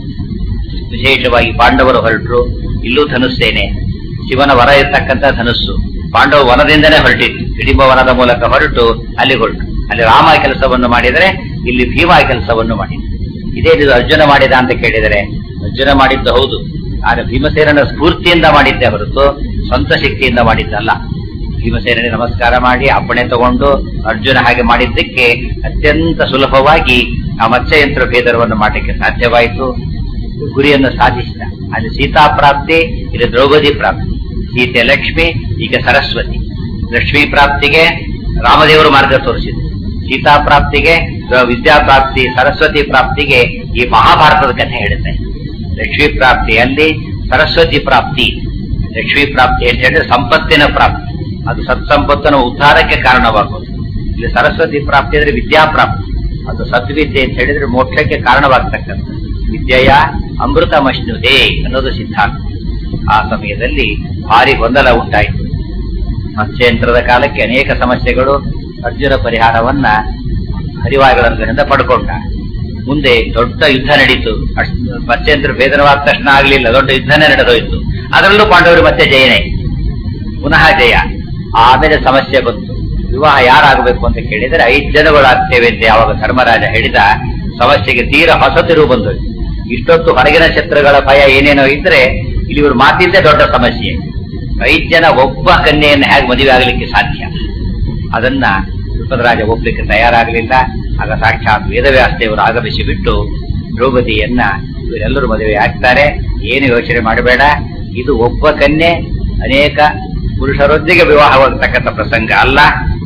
ವಿಶೇಷವಾಗಿ ಪಾಂಡವರು ಹೊರಟರು ಇಲ್ಲೂ ಧನುಸ್ಸೇನೆ ಶಿವನ ವರ ಇರ್ತಕ್ಕಂಥ ಧನುಸ್ಸು ಪಾಂಡವ ವನದಿಂದನೇ ಹೊರಟಿತ್ತು ಹಿಡಿಂಬ ವನದ ಮೂಲಕ ಹೊರಟು ಅಲ್ಲಿ ಹೊರಟು ಅಲ್ಲಿ ರಾಮ ಕೆಲಸವನ್ನು ಮಾಡಿದರೆ ಇಲ್ಲಿ ಭೀಮ ಕೆಲಸವನ್ನು ಮಾಡಿದ ಇದೇ ಇದು ಅರ್ಜುನ ಮಾಡಿದ ಅಂತ ಕೇಳಿದರೆ ಅರ್ಜುನ ಮಾಡಿದ್ದು ಹೌದು ಆದರೆ ಭೀಮಸೇನನ ಸ್ಫೂರ್ತಿಯಿಂದ ಮಾಡಿದ್ದೆ ಹೊರತು ಸ್ವಂತ ಶಕ್ತಿಯಿಂದ ಮಾಡಿದ್ದಲ್ಲ ಭೀಮಸೇನಿಗೆ ನಮಸ್ಕಾರ ಮಾಡಿ ಅಪ್ಪಣೆ ತಗೊಂಡು ಅರ್ಜುನ ಹಾಗೆ ಮಾಡಿದ್ದಕ್ಕೆ ಅತ್ಯಂತ ಸುಲಭವಾಗಿ ಆ ಮತ್ಸ್ಯಯಂತ್ರ ಭೇದರವನ್ನು ಮಾಡಲಿಕ್ಕೆ ಸಾಧ್ಯವಾಯಿತು ಗುರಿಯನ್ನು ಸಾಧಿಸಿದ ಅಲ್ಲಿ ಸೀತಾ ಪ್ರಾಪ್ತಿ ಇದು ದ್ರೌಪದಿ ಪ್ರಾಪ್ತಿ ಸೀತೆ ಲಕ್ಷ್ಮಿ ಈಗ ಸರಸ್ವತಿ ಲಕ್ಷ್ಮೀ ಪ್ರಾಪ್ತಿಗೆ ರಾಮದೇವರು ಮಾರ್ಗ ತೋರಿಸಿದ್ರು ಸೀತಾ ಪ್ರಾಪ್ತಿಗೆ ದ- ವಿದ್ಯಾ ಪ್ರಾಪ್ತಿ ಸರಸ್ವತಿ ಪ್ರಾಪ್ತಿಗೆ ಈ ಮಹಾಭಾರತದ ಕಥೆ ಹೇಳುತ್ತೆ ಲಕ್ಷ್ಮೀ ಪ್ರಾಪ್ತಿಯಲ್ಲಿ ಸರಸ್ವತಿ ಪ್ರಾಪ್ತಿ ಲಕ್ಷ್ಮೀ ಪ್ರಾಪ್ತಿ ಅಂತ ಹೇಳಿದ್ರೆ ಸಂಪತ್ತಿನ ಪ್ರಾಪ್ತಿ ಅದು ಸತ್ಸಂಪತ್ತಿನ ಉದ್ಧಾರಕ್ಕೆ ಕಾರಣವಾಗುವುದು ಇಲ್ಲಿ ಸರಸ್ವತಿ ಪ್ರಾಪ್ತಿ ಅಂದ್ರೆ ವಿದ್ಯಾ ಪ್ರಾಪ್ತಿ ಅದು ಸದ್ವಿದ್ಯೆ ಅಂತ ಹೇಳಿದ್ರೆ ಮೋಕ್ಷಕ್ಕೆ ಕಾರಣವಾಗ್ತಕ್ಕಂಥ ವಿದ್ಯೆಯ ಅಮೃತ ಮಶ್ನುದೆ ಅನ್ನೋದು ಸಿದ್ಧಾಂತ ಆ ಸಮಯದಲ್ಲಿ ಭಾರಿ ಗೊಂದಲ ಉಂಟಾಯಿತು ಮತ್ಸ್ಯಯಂತ್ರದ ಕಾಲಕ್ಕೆ ಅನೇಕ ಸಮಸ್ಯೆಗಳು ಅರ್ಜುನ ಪರಿಹಾರವನ್ನ ಹರಿವಾಯುಗಳಿಂದ ಪಡ್ಕೊಂಡ ಮುಂದೆ ದೊಡ್ಡ ಯುದ್ಧ ನಡೀತು ಅಷ್ಟ್- ಮತ್ಸ್ಯಯಂತ್ರ ಭೇದನವಾದ ತಕ್ಷಣ ಆಗಲಿಲ್ಲ ದೊಡ್ಡ ಯುದ್ಧನೇ ನಡೆದೋಯ್ತು ಅದರಲ್ಲೂ ಪಾಂಡವರು ಮತ್ತೆ ಜಯನೇ ಪುನಃ ಜಯ ಆಮೇಲೆ ಸಮಸ್ಯೆ ಬಂತು ವಿವಾಹ ಯಾರಾಗಬೇಕು ಅಂತ ಕೇಳಿದರೆ ಐದು ಜನಗಳಾಗ್ತೇವೆ ಅಂತ ಯಾವಾಗ ಧರ್ಮರಾಜ ಹೇಳಿದ ಸಮಸ್ಯೆಗೆ ತೀರ ಹೊಸ ತಿರುವು ಬಂದೋಯ್ತು ಇಷ್ಟೊತ್ತು ಹೊರಗಿನ ಶತ್ರುಗಳ ಭಯ ಏನೇನೋ ಇದ್ರೆ ಇಲ್ಲಿ ಇವರು ಮಾತಿದ್ದೇ ದೊಡ್ಡ ಸಮಸ್ಯೆ ಐದು ಜನ ಒಬ್ಬ ಕನ್ಯೆಯನ್ನು ಹೇಗೆ ಮದುವೆ ಆಗಲಿಕ್ಕೆ ಸಾಧ್ಯ ಅದನ್ನ ಋಷಭರಾಜ ಒಪ್ಲಿಕ್ಕೆ ತಯಾರಾಗಲಿಲ್ಲ ಆಗ ಸಾಕ್ಷಾತ್ ವೇದವ್ಯಾಸ ದೇವರು ಆಗಮಿಸಿ ಬಿಟ್ಟು ದ್ರೌಪದಿಯನ್ನ ಇವರೆಲ್ಲರೂ ಮದುವೆ ಆಗ್ತಾರೆ ಏನು ಯೋಚನೆ ಮಾಡಬೇಡ ಇದು ಒಬ್ಬ ಕನ್ಯೆ ಅನೇಕ ಪುರುಷರೊಂದಿಗೆ ವಿವಾಹವಾಗತಕ್ಕಂಥ ಪ್ರಸಂಗ ಅಲ್ಲ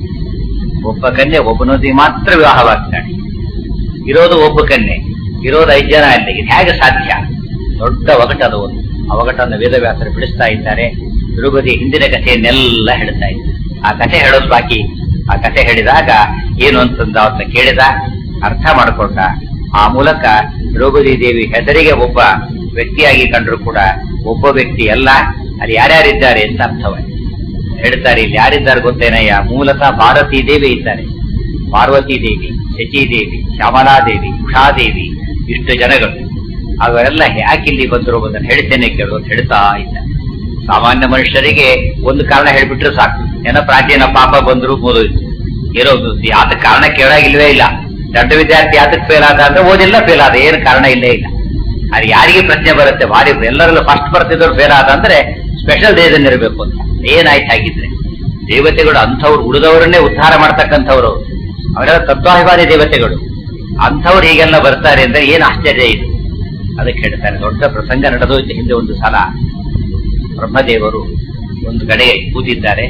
ಒಬ್ಬ ಕನ್ಯೆ ಒಬ್ಬನೊಂದಿಗೆ ಮಾತ್ರ ವಿವಾಹವಾಗ್ತಾಳೆ ಇರೋದು ಒಬ್ಬ ಕನ್ಯೆ ಇರೋದು ಐದು ಜನ ಅಲ್ಲಿ ಇದು ಹೇಗೆ ಸಾಧ್ಯ ದೊಡ್ಡ ಒಗಟ ಅದು ಒಂದು ಆ ಒಗಟನ್ನು ವೇದವ್ಯಾಸರು ಬಿಡಿಸ್ತಾ ಇದ್ದಾರೆ ದ್ರೌಪದಿ ಹಿಂದಿನ ಕಥೆಯನ್ನೆಲ್ಲ ಹೇಳ್ತಾ ಇದ್ದಾರೆ ಆ ಕಥೆ ಹೇಳೋದು ಬಾಕಿ ಆ ಕಥೆ ಹೇಳಿದಾಗ ಏನು ಅಂತಂದ ಅವನ್ನ ಕೇಳಿದ ಅರ್ಥ ಮಾಡಿಕೊಂಡ ಆ ಮೂಲಕ ದ್ರೌಪದಿ ದೇವಿ ಹೆಸರಿಗೆ ಒಬ್ಬ ವ್ಯಕ್ತಿಯಾಗಿ ಕಂಡ್ರು ಕೂಡ ಒಬ್ಬ ವ್ಯಕ್ತಿ ಅಲ್ಲ ಅಲ್ಲಿ ಯಾರ್ಯಾರಿದ್ದಾರೆ ಅಂತ ಅರ್ಥವಾಯ್ತು ಹೇಳ್ತಾರೆ ಇಲ್ಲಿ ಯಾರಿದ್ದಾರೆ ಗೊತ್ತೇನಯ್ಯ ಮೂಲತಃ ಭಾರತೀ ದೇವಿ ಇದ್ದಾರೆ ಪಾರ್ವತಿ ದೇವಿ ಶಚಿದೇವಿ ಶ್ಯಾಮಲಾದೇವಿ ಉಷಾದೇವಿ ಇಷ್ಟು ಜನಗಳು ಅವರೆಲ್ಲ ಯಾಕೆ ಇಲ್ಲಿ ಬಂದರು ಅದನ್ನು ಹೇಳ್ತೇನೆ ಕೇಳು ಅಂತ ಹೇಳ್ತಾ ಇದ್ದ ಸಾಮಾನ್ಯ ಮನುಷ್ಯರಿಗೆ ಒಂದು ಕಾರಣ ಹೇಳ್ಬಿಟ್ರೆ ಸಾಕು ಏನೋ ಪ್ರಾಚೀನ ಪಾಪ ಬಂದ್ರು ಮುಗಿದೋಯ್ತು ಏನೋ ಆತ ಕಾರಣ ಕೇಳಾಗಿಲ್ವೇ ಇಲ್ಲ ದೊಡ್ಡ ವಿದ್ಯಾರ್ಥಿ ಯಾತಕ್ಕೆ ಫೇಲ್ ಆದ ಅಂದ್ರೆ ಓದಿಲ್ಲ ಫೇಲ್ ಆದ ಏನು ಕಾರಣ ಇಲ್ಲೇ ಇಲ್ಲ ಅದು ಯಾರಿಗೆ ಪ್ರಶ್ನೆ ಬರುತ್ತೆ ಭಾರಿ ಎಲ್ಲರಲ್ಲೂ ಫಸ್ಟ್ ಬರ್ತಿದ್ದವ್ರು ಫೇಲ್ ಆದ ಅಂದ್ರೆ ಸ್ಪೆಷಲ್ ಡೇಸನ್ ಇರಬೇಕು ಅಂತ ಏನಾಯ್ತು ಹಾಗಿದ್ರೆ ದೇವತೆಗಳು ಅಂಥವ್ರು ಉಳಿದವರನ್ನೇ ಉದ್ಧಾರ ಮಾಡ್ತಕ್ಕಂಥವ್ರು ಅವರೆಲ್ಲ ತತ್ವಾಭಿಮಾನಿ ದೇವತೆಗಳು ಅಂಥವ್ರು ಹೀಗೆಲ್ಲ ಬರ್ತಾರೆ ಅಂದ್ರೆ ಏನ್ ಆಶ್ಚರ್ಯ ಇದು ಅದಕ್ಕೆ ಹೇಳ್ತಾರೆ ದೊಡ್ಡ ಪ್ರಸಂಗ ನಡೆದೋಯ್ತು ಹಿಂದೆ ಒಂದು ಸಲ ಬ್ರಹ್ಮದೇವರು ಒಂದು ಕಡೆ ಕೂತಿದ್ದಾರೆ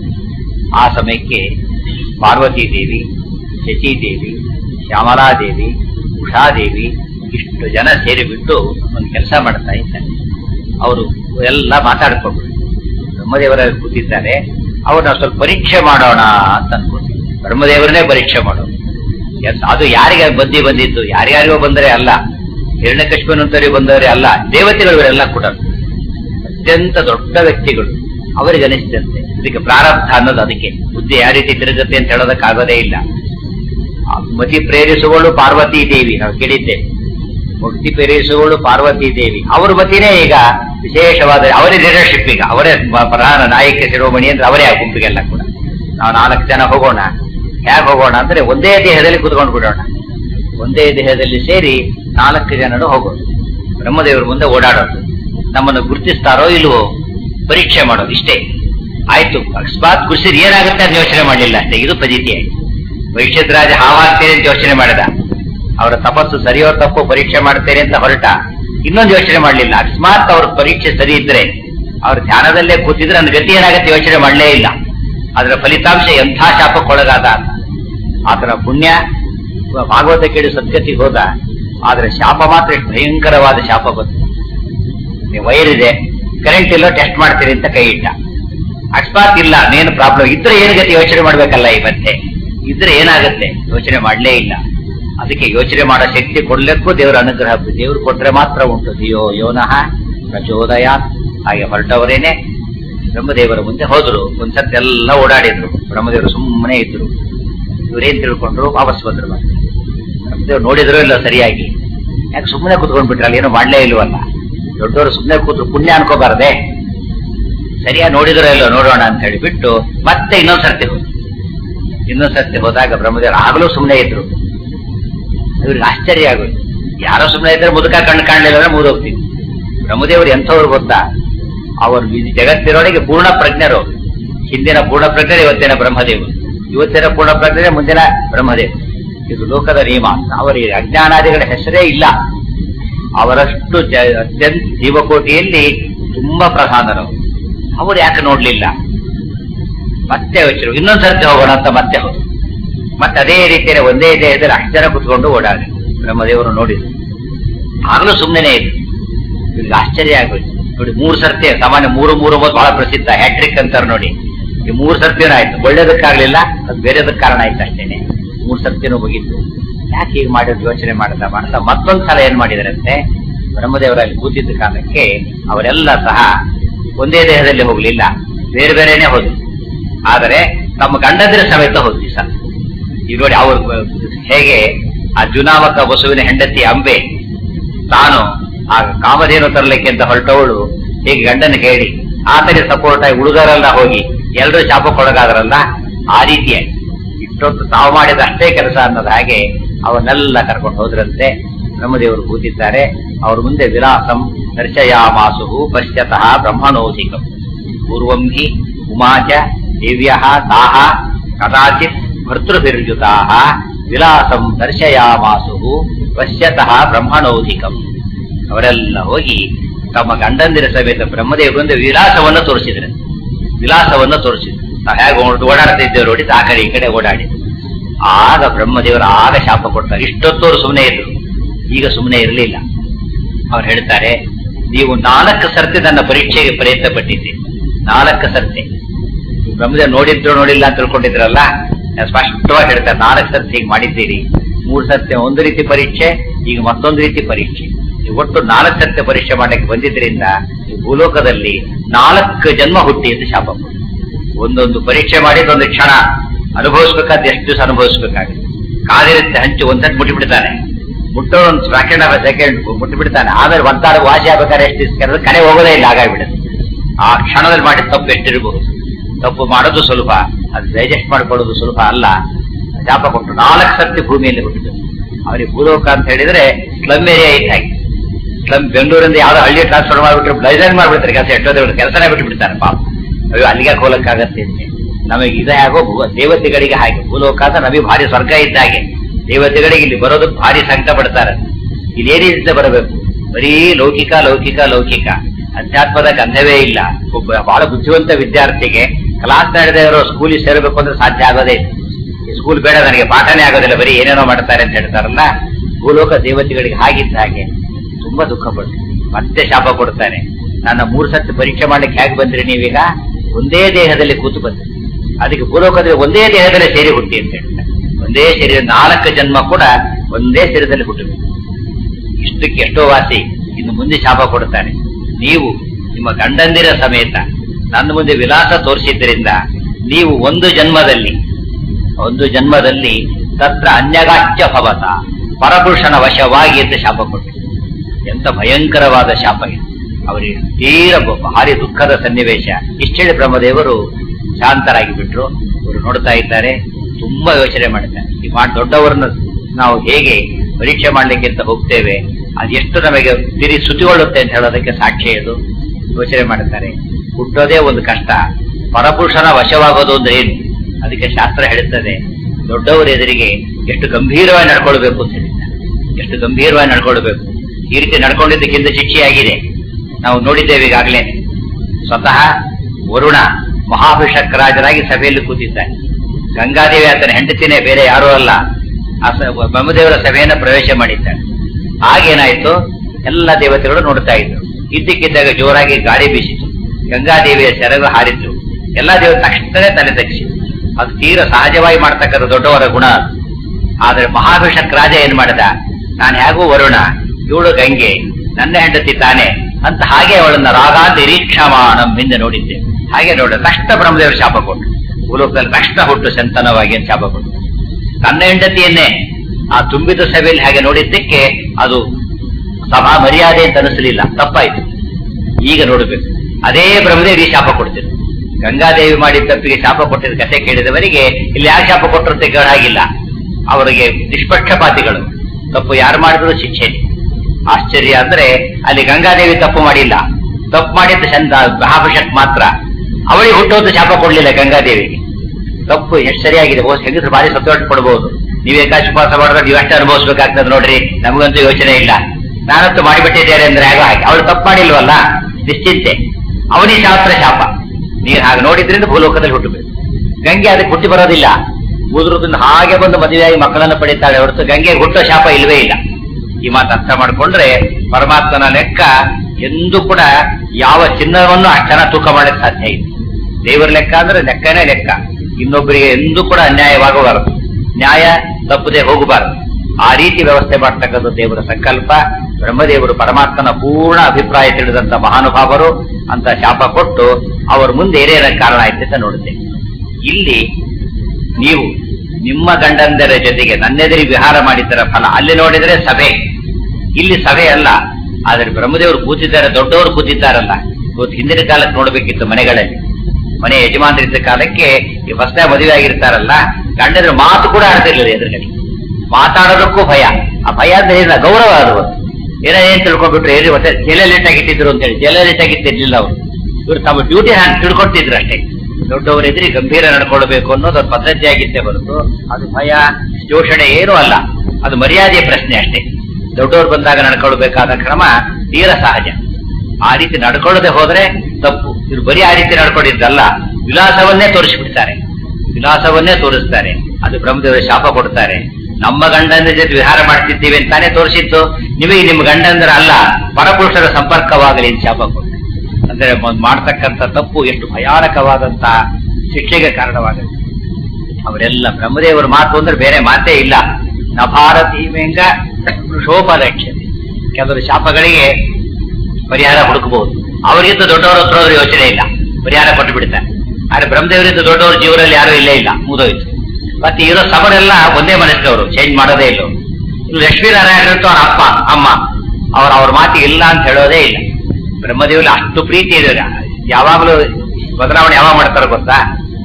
ಆ ಸಮಯಕ್ಕೆ ಪಾರ್ವತಿ ದೇವಿ ಶಚಿದೇವಿ ಶ್ಯಾಮಲಾದೇವಿ ಉಷಾದೇವಿ ಇಷ್ಟು ಜನ ಸೇರಿಬಿಟ್ಟು ಒಂದು ಕೆಲಸ ಮಾಡ್ತಾ ಇದ್ದಾರೆ ಅವರು ಎಲ್ಲ ಮಾತಾಡ್ಕೊಂಡು ಬ್ರಹ್ಮದೇವರ ಕೂತಿದ್ದಾರೆ ಅವ್ರನ್ನ ಸ್ವಲ್ಪ ಪರೀಕ್ಷೆ ಮಾಡೋಣ ಅಂತ ಅನ್ಕೊಂಡು ಬ್ರಹ್ಮದೇವರನ್ನೇ ಪರೀಕ್ಷೆ ಮಾಡೋಣ ಎಸ್- ಅದು ಯಾರಿಗೆ ಬುದ್ಧಿ ಬಂದಿದ್ದು ಯಾರ್ಯಾರಿಗೋ ಬಂದರೆ ಅಲ್ಲ ಹಿರಣ್ಯಕಶ್ಮನಂತರಿಗೆ ಬಂದವರೇ ಅಲ್ಲ ದೇವತೆಗಳು ಇವರೆಲ್ಲ ಕೂಡ ಅತ್ಯಂತ ದೊಡ್ಡ ವ್ಯಕ್ತಿಗಳು ಅವರಿಗೆ ಅನಿಸಿದಂತೆ ಇದಕ್ಕೆ ಪ್ರಾರಬ್ಧ ಅನ್ನೋದು ಅದಕ್ಕೆ ಬುದ್ಧಿ ಯಾವ ರೀತಿ ತಿರುಗುತ್ತೆ ಅಂತ ಹೇಳೋದಕ್ಕಾಗೋದೇ ಇಲ್ಲ ಆ ಮತಿ ಪ್ರೇರಿಸುವಳು ಪಾರ್ವತಿ ದೇವಿ ನಾವು ಕೇಳಿದ್ದೇವೆ ಮುಕ್ತಿ ಪ್ರೇರಿಸುವಳು ಪಾರ್ವತಿ ದೇವಿ ಅವ್ರ ಮತಿನೇ ಈಗ ವಿಶೇಷವಾದ ಅವರೇ ಲೀಡರ್ಶಿಪ್ ಈಗ ಅವರೇ ಮ- ಪ್ರಧಾನ ನಾಯಕ ಶಿರೋಮಣಿ ಅಂದ್ರೆ ಅವರೇ ಆ ಗುಂಪಿಗೆಲ್ಲ ಕೂಡ ನಾವು ನಾಲ್ಕು ಜನ ಹೋಗೋಣ ಹೇಗೆ ಹೋಗೋಣ ಅಂದ್ರೆ ಒಂದೇ ದೇಹದಲ್ಲಿ ಕುತ್ಕೊಂಡು ಬಿಡೋಣ ಒಂದೇ ದೇಹದಲ್ಲಿ ಸೇರಿ ನಾಲ್ಕು ಜನರು ಹೋಗೋದು ಬ್ರಹ್ಮದೇವರ ಮುಂದೆ ಓಡಾಡೋದು ನಮ್ಮನ್ನು ಗುರುತಿಸ್ತಾರೋ ಇಲ್ವೋ ಪರೀಕ್ಷೆ ಮಾಡೋದು ಇಷ್ಟೇ ಆಯ್ತು ಅಕಸ್ಮಾತ್ ಗುರುಸಿದ್ರೆ ಏನಾಗುತ್ತೆ ಅಂತ ಯೋಚನೆ ಮಾಡಲಿಲ್ಲ ಅಷ್ಟೇ ಇದು ಪದ್ಧತಿ ಆಯ್ತು ಭವಿಷ್ಯದ ರಾಜ ಹಾವಾಗ್ತೇನೆ ಅಂತ ಯೋಚನೆ ಮಾಡಿದ ಅವರ ತಪಸ್ಸು ಸರಿಯೋ ತಪ್ಪು ಪರೀಕ್ಷೆ ಮಾಡ್ತೇನೆ ಅಂತ ಹೊರಟ ಇನ್ನೊಂದು ಯೋಚನೆ ಮಾಡಲಿಲ್ಲ ಅಕಸ್ಮಾತ್ ಅವ್ರ ಪರೀಕ್ಷೆ ಸರಿ ಇದ್ರೆ ಅವ್ರ ಧ್ಯಾನದಲ್ಲೇ ಕೂತಿದ್ರೆ ನನ್ನ ಗತಿ ಏನಾಗುತ್ತೆ ಯೋಚನೆ ಮಾಡಲೇ ಇಲ್ಲ ಅದರ ಫಲಿತಾಂಶ ಎಂಥ ಶಾಪಕ್ಕೊಳಗಾದ ಅಂತ ಆತನ ಪುಣ್ಯ ಭಾಗವತ ಕೇಳಿ ಸದ್ಗತಿಗೆ ಹೋದ ಆದ್ರೆ ಶಾಪ ಮಾತ್ರ ಎಷ್ಟು ಭಯಂಕರವಾದ ಶಾಪ ಬಂತು ನೀವು ವೈರ್ ಇದೆ ಕರೆಂಟ್ ಇಲ್ಲೋ ಟೆಸ್ಟ್ ಮಾಡ್ತೀರಿ ಅಂತ ಕೈ ಇಟ್ಟ ಅಕಸ್ಮಾತ್ ಇಲ್ಲ ಏನು ಪ್ರಾಬ್ಲಮ್ ಇದ್ರೆ ಏನು ಗತಿ ಯೋಚನೆ ಮಾಡ್ಬೇಕಲ್ಲ ಈ ಮತ್ತೆ ಇದ್ರೆ ಏನಾಗುತ್ತೆ ಯೋಚನೆ ಮಾಡಲೇ ಇಲ್ಲ ಅದಕ್ಕೆ ಯೋಚನೆ ಮಾಡೋ ಶಕ್ತಿ ಕೊಡ್ಲಿಕ್ಕೂ ದೇವರ ಅನುಗ್ರಹ ದೇವರು ಕೊಟ್ರೆ ಮಾತ್ರ ಉಂಟು ದಿಯೋ ಯೋನಃ ಪ್ರಚೋದಯ ಹಾಗೆ ಹೊರಟವರೇನೆ ಬ್ರಹ್ಮದೇವರ ಮುಂದೆ ಹೋದ್ರು ಒಂದ್ಸತಿ ಎಲ್ಲ ಓಡಾಡಿದ್ರು ಬ್ರಹ್ಮದೇವರು ಸುಮ್ಮನೆ ಇದ್ರು ಇವರೇನ್ ತಿಳ್ಕೊಂಡ್ರು ವಾಪಸ್ ಬಂದ್ರು ಮತ್ತೆ ಬ್ರಹ್ಮದೇವ್ರು ನೋಡಿದ್ರು ಇಲ್ಲ ಸರಿಯಾಗಿ ಯಾಕೆ ಸುಮ್ಮನೆ ಕುತ್ಕೊಂಡ್ ಬಿಟ್ರಲ್ಲ ಏನೋ ಮಾಡ್ಲೇ ಇಲ್ವಲ್ಲ ದೊಡ್ಡವರು ಸುಮ್ಮನೆ ಕೂತ್ರು ಪುಣ್ಯ ಅನ್ಕೋಬಾರ್ದೆ ಸರಿಯಾಗಿ ನೋಡಿದ್ರೋ ಇಲ್ಲೋ ನೋಡೋಣ ಅಂತ ಹೇಳಿ ಬಿಟ್ಟು ಮತ್ತೆ ಇನ್ನೊಂದ್ ಸರ್ತಿ ಹೋದ್ರು ಇನ್ನೊಂದ್ ಸರ್ತಿ ಹೋದಾಗ ಬ್ರಹ್ಮದೇವರು ಆಗಲೂ ಸುಮ್ಮನೆ ಇದ್ರು ಇವ್ರಿಗೆ ಆಶ್ಚರ್ಯ ಆಗೋಯ್ತು ಯಾರೋ ಸುಮ್ಮನೆ ಇದ್ರೆ ಮುದುಕ ಕಣ್ಣು ಕಾಣಲಿಲ್ಲ ಅಂದ್ರೆ ಮುಗಿದೋಗ್ತೀವಿ ಬ್ರಹ್ಮದೇವರು ಎಂಥವ್ರು ಗೊತ್ತಾ ಅವರು ಈ ಜಗತ್ತಿನೊಳಗೆ ಪೂರ್ಣ ಪ್ರಜ್ಞರು ಹಿಂದಿನ ಪೂರ್ಣ ಪ್ರಜ್ಞರು ಇವತ್ತಿನ ಬ್ರಹ್ಮದೇವರು ಇವತ್ತಿನ ಪೂರ್ಣ ಪ್ರಜ್ಞರೇ ಮುಂದಿನ ಬ್ರಹ್ಮದೇವರು ಇದು ಲೋಕದ ನಿಯಮ ಅವರಿಗೆ ಅಜ್ಞಾನಾದಿಗಳ ಹೆಸರೇ ಇಲ್ಲ ಅವರಷ್ಟು ಜ- ಅತ್ಯಂತ ಜೀವಕೋಟಿಯಲ್ಲಿ ತುಂಬಾ ಪ್ರಧಾನರು ಅವರು ಯಾಕೆ ನೋಡ್ಲಿಲ್ಲ ಮತ್ತೆ ಯೋಚನೆ ಇನ್ನೊಂದ್ ಸರ್ತಿ ಹೋಗೋಣ ಅಂತ ಮತ್ತೆ ಹೋದ್ರು ಮತ್ತೆ ಅದೇ ರೀತಿಯಲ್ಲಿ ಒಂದೇ ದೇಹದಲ್ಲಿ ಅಷ್ಟು ಜನ ಕುತ್ಕೊಂಡು ಓಡಾಡಿ ಬ್ರಹ್ಮದೇವರು ನೋಡಿದ್ರು ಆಗ್ಲೂ ಸುಮ್ಮನೆ ಇದ್ರು ಇವ್ರಿಗೆ ಆಶ್ಚರ್ಯ ಆಗೋಯ್ತು ನೋಡಿ ಮೂರು ಸರ್ತಿ ಸಾಮಾನ್ಯ ಮೂರು ಮೂರು ಮೂರು ಬಹಳ ಪ್ರಸಿದ್ಧ ಹ್ಯಾಟ್ರಿಕ್ ಅಂತಾರೆ ನೋಡಿ ಈ ಮೂರು ಸರ್ತಿನೂ ಆಯ್ತು ಒಳ್ಳೇದಕ್ಕಾಗ್ಲಿಲ್ಲ ಅದು ಬೇರೆದಕ್ಕೆ ಕಾರಣ ಆಯ್ತು ಅಷ್ಟೇನೆ ಮೂರು ಸರ್ತಿನೂ ಹೋಗಿತ್ತು ಯಾಕೆ ಹೀಗೆ ಮಾಡಿದ್ರು ಯೋಚನೆ ಮಾಡ್ತಾ ಮಾಡ್ತಾ ಮತ್ತೊಂದ್ ಸಲ ಏನ್ ಮಾಡಿದರಂತೆ ಬ್ರಹ್ಮದೇವರಲ್ಲಿ ಕೂತಿದ್ದ ಕಾಲಕ್ಕೆ ಅವರೆಲ್ಲ ಸಹ ಒಂದೇ ದೇಹದಲ್ಲಿ ಹೋಗ್ಲಿಲ್ಲ ಬೇರೆ ಬೇರೆನೆ ಹೋದ್ರು ಆದರೆ ತಮ್ಮ ಗಂಡಂದಿರ ಸಮೇತ ಹೋದ್ರಿ ಸರ್ ಈಗ ನೋಡಿ ಅವರು ಹೇಗೆ ಆ ಜುನಾಮಕ ವಸುವಿನ ಹೆಂಡತಿ ಅಂಬೆ ತಾನು ಆ ಕಾಮಧೇನು ತರಲಿಕ್ಕೆ ಅಂತ ಹೊರಟವಳು ಹೀಗೆ ಗಂಡನ ಹೇಳಿ ಆತನಿಗೆ ಸಪೋರ್ಟ್ ಆಗಿ ಹುಡುಗರೆಲ್ಲ ಹೋಗಿ ಎಲ್ಲರೂ ಶಾಪಕ್ಕೊಳಗಾದ್ರಲ್ಲ ಆ ರೀತಿಯಾಗಿ ಇಷ್ಟೊತ್ತು ತಾವು ಮಾಡಿದ ಅಷ್ಟೇ ಕೆಲಸ ಅನ್ನೋದು ಹಾಗೆ ಅವನ್ನೆಲ್ಲ ಕರ್ಕೊಂಡು ಹೋದ್ರಂತೆ ಬ್ರಹ್ಮದೇವರು ಕೂತಿದ್ದಾರೆ ಅವ್ರ ಮುಂದೆ ವಿಲಾಸಂ ದರ್ಶಯಾಮಾಸು ಪಶ್ಯತಃ ಬ್ರಹ್ಮಣೋಧಿಕಂ ಪೂರ್ವಂ ಹಿ ಉಮಾಚ ದಿವ್ಯ ತಾಹ ಕದಾಚಿತ್ ಭರ್ತೃಭಿರ್ಯುತಾ ವಿಲಾಸಂ ದರ್ಶಯಾಮಾಸು ಪಶ್ಯತಃ ಬ್ರಹ್ಮಣೋಧಿಕಂ ಅವರೆಲ್ಲ ಹೋಗಿ ತಮ್ಮ ಗಂಡಂದಿರ ಸಮೇತ ಬ್ರಹ್ಮದೇವರಿಂದ ವಿಲಾಸವನ್ನು ತೋರಿಸಿದ್ರು ವಿಲಾಸವನ್ನು ತೋರಿಸಿದ್ರು ನಾವು ಹೇಗೆ ಓಡಾಡ್ತಾ ಇದ್ದೇವೆ ನೋಡಿ ಆ ಕಡೆ ಈ ಕಡೆ ಓಡಾಡಿ ಆಗ ಬ್ರಹ್ಮದೇವರು ಆಗ ಶಾಪ ಕೊಡ್ತಾರೆ ಇಷ್ಟೊತ್ತವರು ಸುಮ್ಮನೆ ಇದ್ರು ಈಗ ಸುಮ್ಮನೆ ಇರಲಿಲ್ಲ ಅವ್ರು ಹೇಳ್ತಾರೆ ನೀವು ನಾಲ್ಕು ಸರ್ತಿ ನನ್ನ ಪರೀಕ್ಷೆಗೆ ಪ್ರಯತ್ನ ಪಟ್ಟಿದ್ದೀರಿ ನಾಲ್ಕು ಸರ್ತಿ ಬ್ರಹ್ಮದೇವ್ ನೋಡಿದ್ರು ನೋಡಿಲ್ಲ ಅಂತ ತಿಳ್ಕೊಂಡಿದ್ರಲ್ಲ ನಾನು ಸ್ಪಷ್ಟವಾಗಿ ಹೇಳ್ತಾರೆ ನಾಲ್ಕು ಸರ್ತಿ ಹೀಗೆ ಮಾಡಿದ್ದೀರಿ ಮೂರು ಸರ್ತಿ ಒಂದು ರೀತಿ ಪರೀಕ್ಷೆ ಈಗ ಮತ್ತೊಂದು ರೀತಿ ಪರೀಕ್ಷೆ ನೀವು ಒಟ್ಟು ನಾಲ್ಕು ಸರ್ತಿ ಪರೀಕ್ಷೆ ಮಾಡಕ್ಕೆ ಬಂದಿದ್ರಿಂದ ಈ ಭೂಲೋಕದಲ್ಲಿ ನಾಲ್ಕು ಜನ್ಮ ಹುಟ್ಟಿ ಎಂದು ಶಾಪ ಕೊಡಿ ಒಂದೊಂದು ಪರೀಕ್ಷೆ ಮಾಡಿದ ಒಂದು ಕ್ಷಣ ಅನುಭವಿಸ್ಬೇಕಾದ ಎಷ್ಟು ದಿವಸ ಅನುಭವಿಸ್ಬೇಕಾಗುತ್ತೆ ಕಾದಿರುತ್ತೆ ಹಂಚು ಒಂದ್ಸತಿ ಮುಟ್ಟಿಬಿಡ್ತಾನೆ ಮುಟ್ಟೋ ಒಂದು ಸೆಕೆಂಡ್ ಆಫ್ ಸೆಕೆಂಡ್ ಮುಟ್ಟಿಬಿಡ್ತಾನೆ ಆಮೇಲೆ ಒಂದಾರ ವಾಸಿ ಆಗ್ಬೇಕಾದ್ರೆ ಎಷ್ಟು ದಿವಸ ಕೆಲಸ ಕಡೆ ಹೋಗೋದೇ ಇಲ್ಲ ಹಾಗಾಗ್ಬಿಡುತ್ತೆ ಆ ಕ್ಷಣದಲ್ಲಿ ಮಾಡಿದ ತಪ್ಪು ಎಷ್ಟಿರಬಹುದು ತಪ್ಪು ಮಾಡೋದು ಸುಲಭ ಅದು ಡೈಜೆಸ್ಟ್ ಮಾಡ್ಕೊಳ್ಳೋದು ಸುಲಭ ಅಲ್ಲ ಶಾಪ ಕೊಟ್ಟು ನಾಲ್ಕು ಸರ್ತಿ ಭೂಮಿಯಲ್ಲಿ ಹುಟ್ಟಿದ್ರು ಅವರಿಗೆ ಭೂಲೋಕ ಅಂತ ಹೇಳಿದ್ರೆ ಸ್ಲಮ್ ಏರಿಯಾ ಇದ್ದ ಹಾಗೆ ಸ್ಲಮ್ ಬೆಂಗಳೂರಿಂದ ಯಾವ್ದೋ ಹಳ್ಳಿ ಟ್ರಾನ್ಸ್ಫರ್ ಮಾಡ್ಬಿಟ್ರೆ ಬ್ಲೈಸರ್ ಮಾಡ್ಬಿಡ್ತಾರೆ ಕೆಲಸ ಎಷ್ಟೊತ್ತಿಗೆ ಕೆಲಸನೇ ಬಿಟ್ಟು ಬಿಡ್ತಾರೆ ಪಾಪ ಅಯ್ಯೋ ಅಲ್ಲಿಗೆ ಹೋಲಕ್ಕಾಗತ್ತೆ ಅಂತ ನಮಗೆ ಇದು ಹೇಗೋ ಭೂ- ದೇವತೆಗಳಿಗೆ ಹಾಗೆ ಭೂಲೋಕ ಅಂತ ನಮಗೆ ಭಾರಿ ಸ್ವರ್ಗ ಇದ್ದ ಹಾಗೆ ದೇವತೆಗಳಿಗೆ ಇಲ್ಲಿ ಬರೋದಕ್ಕೆ ಭಾರಿ ಸಂಕಟ ಪಡ್ತಾರೆ ಇಲ್ಲಿ ಏನಿದೆ ಬರಬೇಕು ಬರೀ ಲೌಕಿಕ ಲೌಕಿಕ ಲೌಕಿಕ ಅಧ್ಯಾತ್ಮದ ಗಂಧವೇ ಇಲ್ಲ ಒಬ್ಬ ಬಹಳ ಬುದ್ಧಿವಂತ ವಿದ್ಯಾರ್ಥಿಗೆ ಕ್ಲಾಸ್ ನಡೆದೇ ಇರೋ ಸ್ಕೂಲಿಗೆ ಸೇರಬೇಕು ಅಂದ್ರೆ ಸಾಧ್ಯ ಆಗೋದೇ ಇಲ್ಲ ಈ ಸ್ಕೂಲ್ ಬೇಡ ನನಗೆ ಪಾಠನೇ ಆಗೋದಿಲ್ಲ ಬರೀ ಏನೇನೋ ಮಾಡ್ತಾರೆ ಅಂತ ಹೇಳ್ತಾರಲ್ಲ ಭೂಲೋಕ ದೇವತೆಗಳಿಗೆ ಹಾಗಿದ್ದ ಹಾಗೆ ತುಂಬಾ ದುಃಖ ಪಟ್ಟು ಮತ್ತೆ ಶಾಪ ಕೊಡ್ತಾನೆ ನನ್ನ ಮೂರು ಸತಿ ಪರೀಕ್ಷೆ ಮಾಡ್ಲಿಕ್ಕೆ ಹೇಗೆ ಬಂದ್ರಿ ನೀವೀಗ ಒಂದೇ ದೇಹದಲ್ಲಿ ಕೂತು ಬಂದ್ರಿ ಅದಕ್ಕೆ ಭೂಲೋಕದಲ್ಲಿ ಒಂದೇ ದೇಹದಲ್ಲಿ ಸೇರಿ ಹುಟ್ಟಿ ಅಂತ ಹೇಳ್ತಾರೆ ಒಂದೇ ಶರೀರ ನಾಲ್ಕು ಜನ್ಮ ಕೂಡ ಒಂದೇ ಶರೀರದಲ್ಲಿ ಹುಟ್ಟಬೇಕು ಇಷ್ಟಕ್ಕೆ ಎಷ್ಟೋ ವಾಸಿ ಇನ್ನು ಮುಂದೆ ಶಾಪ ಕೊಡ್ತಾನೆ ನೀವು ನಿಮ್ಮ ಗಂಡಂದಿರ ಸಮೇತ ನನ್ನ ಮುಂದೆ ವಿಲಾಸ ತೋರಿಸಿದ್ದರಿಂದ ನೀವು ಒಂದು ಜನ್ಮದಲ್ಲಿ ಒಂದು ಜನ್ಮದಲ್ಲಿ ತತ್ರ ಅನ್ಯಗಾಚ್ಯ ಭವತ ಪರಪುರುಷನ ವಶವಾಗಿ ಅಂತ ಶಾಪ ಕೊಟ್ಟರು ಎಂತ ಭಯಂಕರವಾದ ಶಾಪ ಇದು ಅವರಿಗೆ ತೀರ ಬ- ಭಾರಿ ದುಃಖದ ಸನ್ನಿವೇಶ ಇಷ್ಟೇಳಿ ಬ್ರಹ್ಮದೇವರು ಶಾಂತರಾಗಿ ಬಿಟ್ರು ಅವರು ನೋಡ್ತಾ ಇದ್ದಾರೆ ತುಂಬಾ ಯೋಚನೆ ಮಾಡ್ತಾರೆ ಈ ಮಾಡ್ ದೊಡ್ಡವರನ್ನ ನಾವು ಹೇಗೆ ಪರೀಕ್ಷೆ ಮಾಡ್ಲಿಕ್ಕೆ ಅಂತ ಹೋಗ್ತೇವೆ ಅದೆಷ್ಟು ನಮಗೆ ತಿರಿ ಸುತ್ತಿಕೊಳ್ಳುತ್ತೆ ಅಂತ ಹೇಳೋದಕ್ಕೆ ಸಾಕ್ಷಿ ಇದು ಯೋಚನೆ ಮಾಡುತ್ತಾರೆ ಹುಟ್ಟೋದೇ ಒಂದು ಕಷ್ಟ ಪರಪುರುಷನ ವಶವಾಗೋದು ಅಂದ್ರೆ ಏನು ಅದಕ್ಕೆ ಶಾಸ್ತ್ರ ಹೇಳುತ್ತದೆ ದೊಡ್ಡವರ ಎದುರಿಗೆ ಎಷ್ಟು ಗಂಭೀರವಾಗಿ ನಡ್ಕೊಳ್ಬೇಕು ಅಂತ ಹೇಳಿದ್ದಾರೆ ಎಷ್ಟು ಗಂಭೀರವಾಗಿ ನಡ್ಕೊಳ್ಬೇಕು ಈ ರೀತಿ ನಡ್ಕೊಂಡಿದ್ದಕ್ಕಿಂತ ಶಿಕ್ಷೆಯಾಗಿದೆ ನಾವು ನೋಡಿದ್ದೇವೆ ಈಗಾಗಲೇ ಸ್ವತಃ ವರುಣ ಮಹಾಭಿಷಕ್ರಾಜರಾಗಿ ಸಭೆಯಲ್ಲಿ ಕೂತಿದ್ದಾನೆ ಗಂಗಾದೇವಿ ಆತನ ಹೆಂಡತಿನೇ ಬೇರೆ ಯಾರೂ ಅಲ್ಲ ಆ ಸ- ಬ್ರಹ್ಮದೇವರ ಸಭೆಯನ್ನು ಪ್ರವೇಶ ಮಾಡಿದ್ದಾನೆ ಆಗೇನಾಯ್ತು ಎಲ್ಲ ದೇವತೆಗಳು ನೋಡ್ತಾ ಇದ್ರು ಇದ್ದಕ್ಕಿದ್ದಾಗ ಜೋರಾಗಿ ಗಾಳಿ ಬೀಸಿತು ಗಂಗಾದೇವಿಯ ಸೆರಗು ಹಾರಿತು ಎಲ್ಲಾ ದೇವ ತಕ್ಷಣವೇ ತಲೆ ತಗ್ಸಿತು ಅದು ತೀರ ಸಹಜವಾಗಿ ಮಾಡ್ತಕ್ಕಂಥ ದೊಡ್ಡವರ ಗುಣ ಅದು. ಆದ್ರೆ ಮಹಾಭಿಷಕ್ ರಾಜ ಏನ್ ಮಾಡಿದ ನಾನು ಹೇಗೂ ವರುಣ ಇವಳು ಗಂಗೆ ನನ್ನ ಹೆಂಡತಿ ತಾನೆ ಅಂತ ಹಾಗೆ ಅವಳನ್ನ ರಾಗ ನಿರೀಕ್ಷಮಾಣಂ ಹಿಂದೆ ನೋಡಿದ್ದೆ ಹಾಗೆ ನೋಡ ತಕ್ಷಣ ಬ್ರಹ್ಮದೇವರು ಶಾಪ ಕೊಟ್ಟು ಭೂಲೋಕದಲ್ಲಿ ತಕ್ಷಣ ಹುಟ್ಟು ಸಂತಾನವಾಗಿ ಅಂತ ಶಾಪ ಕೊಟ್ಟು ತನ್ನ ಹೆಂಡತಿಯನ್ನೇ ಆ ತುಂಬಿದ ಸಭೆಯಲ್ಲಿ ಹಾಗೆ ನೋಡಿದ್ದಕ್ಕೆ ಅದು ಸಭಾ ಮರ್ಯಾದೆ ಅಂತ ಅನಿಸಲಿಲ್ಲ ತಪ್ಪಾಯ್ತು ಈಗ ನೋಡಬೇಕು ಅದೇ ಬ್ರಹ್ಮದೇವಿ ಶಾಪ ಕೊಡ್ತಿದ್ರು ಗಂಗಾದೇವಿ ಮಾಡಿದ ತಪ್ಪಿಗೆ ಶಾಪ ಕೊಟ್ಟಿದ್ದ ಕಥೆ ಕೇಳಿದವರಿಗೆ ಇಲ್ಲಿ ಯಾರು ಶಾಪ ಕೊಟ್ಟರು ಅಂತ ಕೇಳಾಗಿಲ್ಲ ಅವರಿಗೆ ನಿಷ್ಪಕ್ಷಪಾತಿಗಳು ತಪ್ಪು ಯಾರು ಮಾಡಿದ್ರು ಶಿಕ್ಷೆ ಆಶ್ಚರ್ಯ ಅಂದ್ರೆ ಅಲ್ಲಿ ಗಂಗಾದೇವಿ ತಪ್ಪು ಮಾಡಿಲ್ಲ ತಪ್ಪು ಮಾಡಿದ್ದ ಚಂದ ಮಹಾಭಿಷಕ್ ಮಾತ್ರ ಅವಳಿಗೆ ಹುಟ್ಟೋದು ಶಾಪ ಕೊಡ್ಲಿಲ್ಲ ಗಂಗಾದೇವಿಗೆ ತಪ್ಪು ಎಷ್ಟು ಸರಿಯಾಗಿದೆ ಓ ಹೆಂಗಸರು ಭಾರಿ ಸಂತೋಷ ಪಡಬಹುದು ನೀವ್ ಏಕಾಶುಪಾಸ ಮಾಡಿದ್ರೆ ನೀವು ಅಷ್ಟೇ ಅನುಭವಿಸ್ಬೇಕಾಗ್ತದೆ ನೋಡ್ರಿ ನಮಗಂತೂ ಯೋಚನೆ ಇಲ್ಲ ನಾನಂತೂ ಮಾಡಿಬಿಟ್ಟಿದ್ದೇನೆ ಅಂದ್ರೆ ಆಗ ಹಾಗೆ ಅವಳು ತಪ್ಪು ಮಾಡಿಲ್ವಲ್ಲ ನಿಶ್ಚಿಂತೆ ಅವನಿಗೆ ಶಾಸ್ತ್ರ ಶಾಪ ನೀನು ಹಾಗೆ ನೋಡಿದ್ರಿಂದ ಭೂಲೋಕದಲ್ಲಿ ಹುಟ್ಟಬೇಕು ಗಂಗೆ ಅದಕ್ಕೆ ಹುಟ್ಟಿ ಬರೋದಿಲ್ಲ ಉದುರದಿಂದ ಹಾಗೆ ಬಂದು ಮದುವೆಯಾಗಿ ಮಕ್ಕಳನ್ನು ಪಡೀತಾಳೆ ಹೊರತು ಗಂಗೆ ಹುಟ್ಟೋ ಶಾಪ ಇಲ್ವೇ ಇಲ್ಲ ಈ ಮಾತು ಅರ್ಥ ಮಾಡ್ಕೊಂಡ್ರೆ ಪರಮಾತ್ಮನ ಲೆಕ್ಕ ಎಂದೂ ಕೂಡ ಯಾವ ಚಿನ್ನವನ್ನು ಅಷ್ಟನ ತೂಕ ಮಾಡಕ್ಕೆ ಸಾಧ್ಯ ಇಲ್ಲ ದೇವರ ಲೆಕ್ಕ ಅಂದ್ರೆ ಲೆಕ್ಕನೇ ಲೆಕ್ಕ ಇನ್ನೊಬ್ಬರಿಗೆ ಎಂದೂ ಕೂಡ ಅನ್ಯಾಯವಾಗಬಾರದು ನ್ಯಾಯ ತಪ್ಪದೆ ಹೋಗಬಾರದು ಆ ರೀತಿ ವ್ಯವಸ್ಥೆ ಮಾಡ್ತಕ್ಕಂಥ ದೇವರ ಸಂಕಲ್ಪ ಬ್ರಹ್ಮದೇವರು ಪರಮಾತ್ಮನ ಪೂರ್ಣ ಅಭಿಪ್ರಾಯ ತಿಳಿದಂತ ಮಹಾನುಭಾವರು ಅಂತ ಶಾಪ ಕೊಟ್ಟು ಅವರ ಮುಂದೆ ಏನೇನ ಕಾರಣ ಆಯ್ತು ಅಂತ ನೋಡುತ್ತೇವೆ ಇಲ್ಲಿ ನೀವು ನಿಮ್ಮ ಗಂಡಂದರ ಜೊತೆಗೆ ನನ್ನೆದುರಿಗೆ ವಿಹಾರ ಮಾಡಿದ್ದರ ಫಲ ಅಲ್ಲಿ ನೋಡಿದರೆ ಸಭೆ ಇಲ್ಲಿ ಸಭೆ ಅಲ್ಲ ಆದ್ರೆ ಬ್ರಹ್ಮದೇವರು ಕೂತಿದ್ದಾರೆ ದೊಡ್ಡವರು ಕೂತಿದ್ದಾರಲ್ಲ ಇವತ್ತು ಹಿಂದಿನ ಕಾಲಕ್ಕೆ ನೋಡ್ಬೇಕಿತ್ತು ಮನೆಗಳಲ್ಲಿ ಮನೆ ಯಜಮಾನರಿದ್ದ ಕಾಲಕ್ಕೆ ಈ ಹೊಸ ಮದುವೆ ಆಗಿರ್ತಾರಲ್ಲ ಗಂಡನ ಮಾತು ಕೂಡ ಆಡ್ತಿರ್ಲಿಲ್ಲ ಎದುರುಗಡೆ ಮಾತಾಡೋದಕ್ಕೂ ಭಯ ಆ ಭಯ ಅಂದ್ರೆ ಏನ ಗೌರವ ಅದು ಒಂದು. ಏನೋ ಏನ್ ತಿಳ್ಕೊಂಡ್ಬಿಟ್ರು ಏರಿ ಮತ್ತೆ ಜೈಲಲ್ಲಿಟ್ಟಾಗಿಟ್ಟಿದ್ರು ಅಂತ ಹೇಳಿ ಜೈಲಲ್ಲಿಟ್ಟಾಗಿಟ್ಟಿರ್ಲಿಲ್ಲ ಅವರು ಇವರು ತಮ್ಮ ಡ್ಯೂಟಿ ಹ್ಯಾಂಡ್ ತಿಳ್ಕೊಳ್ತಿದ್ರು ಅಷ್ಟೇ ದೊಡ್ಡವರ ಎದುರಿ ಗಂಭೀರ ನಡ್ಕೊಳ್ಬೇಕು ಅನ್ನೋದು ಒಂದು ಪದ್ಧತಿ ಆಗಿದ್ದೇ ಹೊರತು ಅದು ಭಯ ಶೋಷಣೆ ಏನೂ ಅಲ್ಲ ಅದು ಮರ್ಯಾದೆಯ ಪ್ರಶ್ನೆ ಅಷ್ಟೇ ದೊಡ್ಡವರು ಬಂದಾಗ ನಡ್ಕೊಳ್ಬೇಕಾದ ಕ್ರಮ ತೀರ ಸಹಜ ಆ ರೀತಿ ನಡ್ಕೊಳ್ಳದೆ ಹೋದ್ರೆ ತಪ್ಪು ಇವ್ರು ಬರೀ ಆ ರೀತಿ ನಡ್ಕೊಂಡಿದ್ದಲ್ಲ ವಿಲಾಸವನ್ನೇ ತೋರಿಸ್ಬಿಡ್ತಾರೆ ವಿಲಾಸವನ್ನೇ ತೋರಿಸ್ತಾರೆ ಅದು ಬ್ರಹ್ಮದೇವರ ಶಾಪ ಕೊಡ್ತಾರೆ ನಮ್ಮ ಗಂಡಂದ್ರ ಜೊತೆ ವಿಹಾರ ಮಾಡ್ತಿದ್ದೀವಿ ಅಂತಾನೆ ತೋರಿಸಿದ್ದು ನಿಮಗೆ ನಿಮ್ಮ ಗಂಡಂದ್ರ ಅಲ್ಲ ಪರಪುರುಷರ ಸಂಪರ್ಕವಾಗಲಿ ಅಂತ ಶಾಪ ಕೊಡ್ತಾರೆ ಅಂದ್ರೆ ಮ- ಮಾಡ್ತಕ್ಕಂಥ ತಪ್ಪು ಎಷ್ಟು ಭಯಾನಕವಾದಂತ ಶಿಕ್ಷೆಗೆ ಕಾರಣವಾಗುತ್ತೆ ಅವರೆಲ್ಲ ಬ್ರಹ್ಮದೇವರ ಮಾತು ಅಂದ್ರೆ ಬೇರೆ ಮಾತೇ ಇಲ್ಲ ನಭಾರತೀಮೆಂಗ ವೃಷೋಪಲಕ್ಷ್ಯತೆ ಕೆಲವರು ಶಾಪಗಳಿಗೆ ಪರಿಹಾರ ಹುಡುಕಬಹುದು ಅವರಿಗಿಂತ ದೊಡ್ಡವರ ಹತ್ರ ಹೋದ್ರೆ ಯೋಚನೆ ಇಲ್ಲ ಪರಿಹಾರ ಕೊಟ್ಟು ಬಿಡ್ತಾರೆ ಆದ್ರೆ ಬ್ರಹ್ಮದೇವರಿಂದ ದೊಡ್ಡವರ ಜೀವನದಲ್ಲಿ ಯಾರು ಇಲ್ಲೇ ಇಲ್ಲ ಮುಗಿದೋಯ್ತು ಮತ್ತೆ ಇರೋ ಸಬರೆಲ್ಲ ಒಂದೇ ಮನಸ್ಸವರು ಚೇಂಜ್ ಮಾಡೋದೇ ಇಲ್ಲ ಇನ್ನು ಲಕ್ಷ್ಮೀನಾರಾಯಣ ಅವ್ರ ಅಪ್ಪ ಅಮ್ಮ ಅವ್ರ ಅವ್ರ ಮಾತಿಗೆ ಇಲ್ಲ ಅಂತ ಹೇಳೋದೇ ಇಲ್ಲ ಬ್ರಹ್ಮದೇವರಲ್ಲಿ ಅಷ್ಟು ಪ್ರೀತಿ ಇದೆ ಯಾವಾಗಲೂ ಬದಲಾವಣೆ ಯಾವಾಗ ಮಾಡ್ತಾರೋ ಗೊತ್ತಾ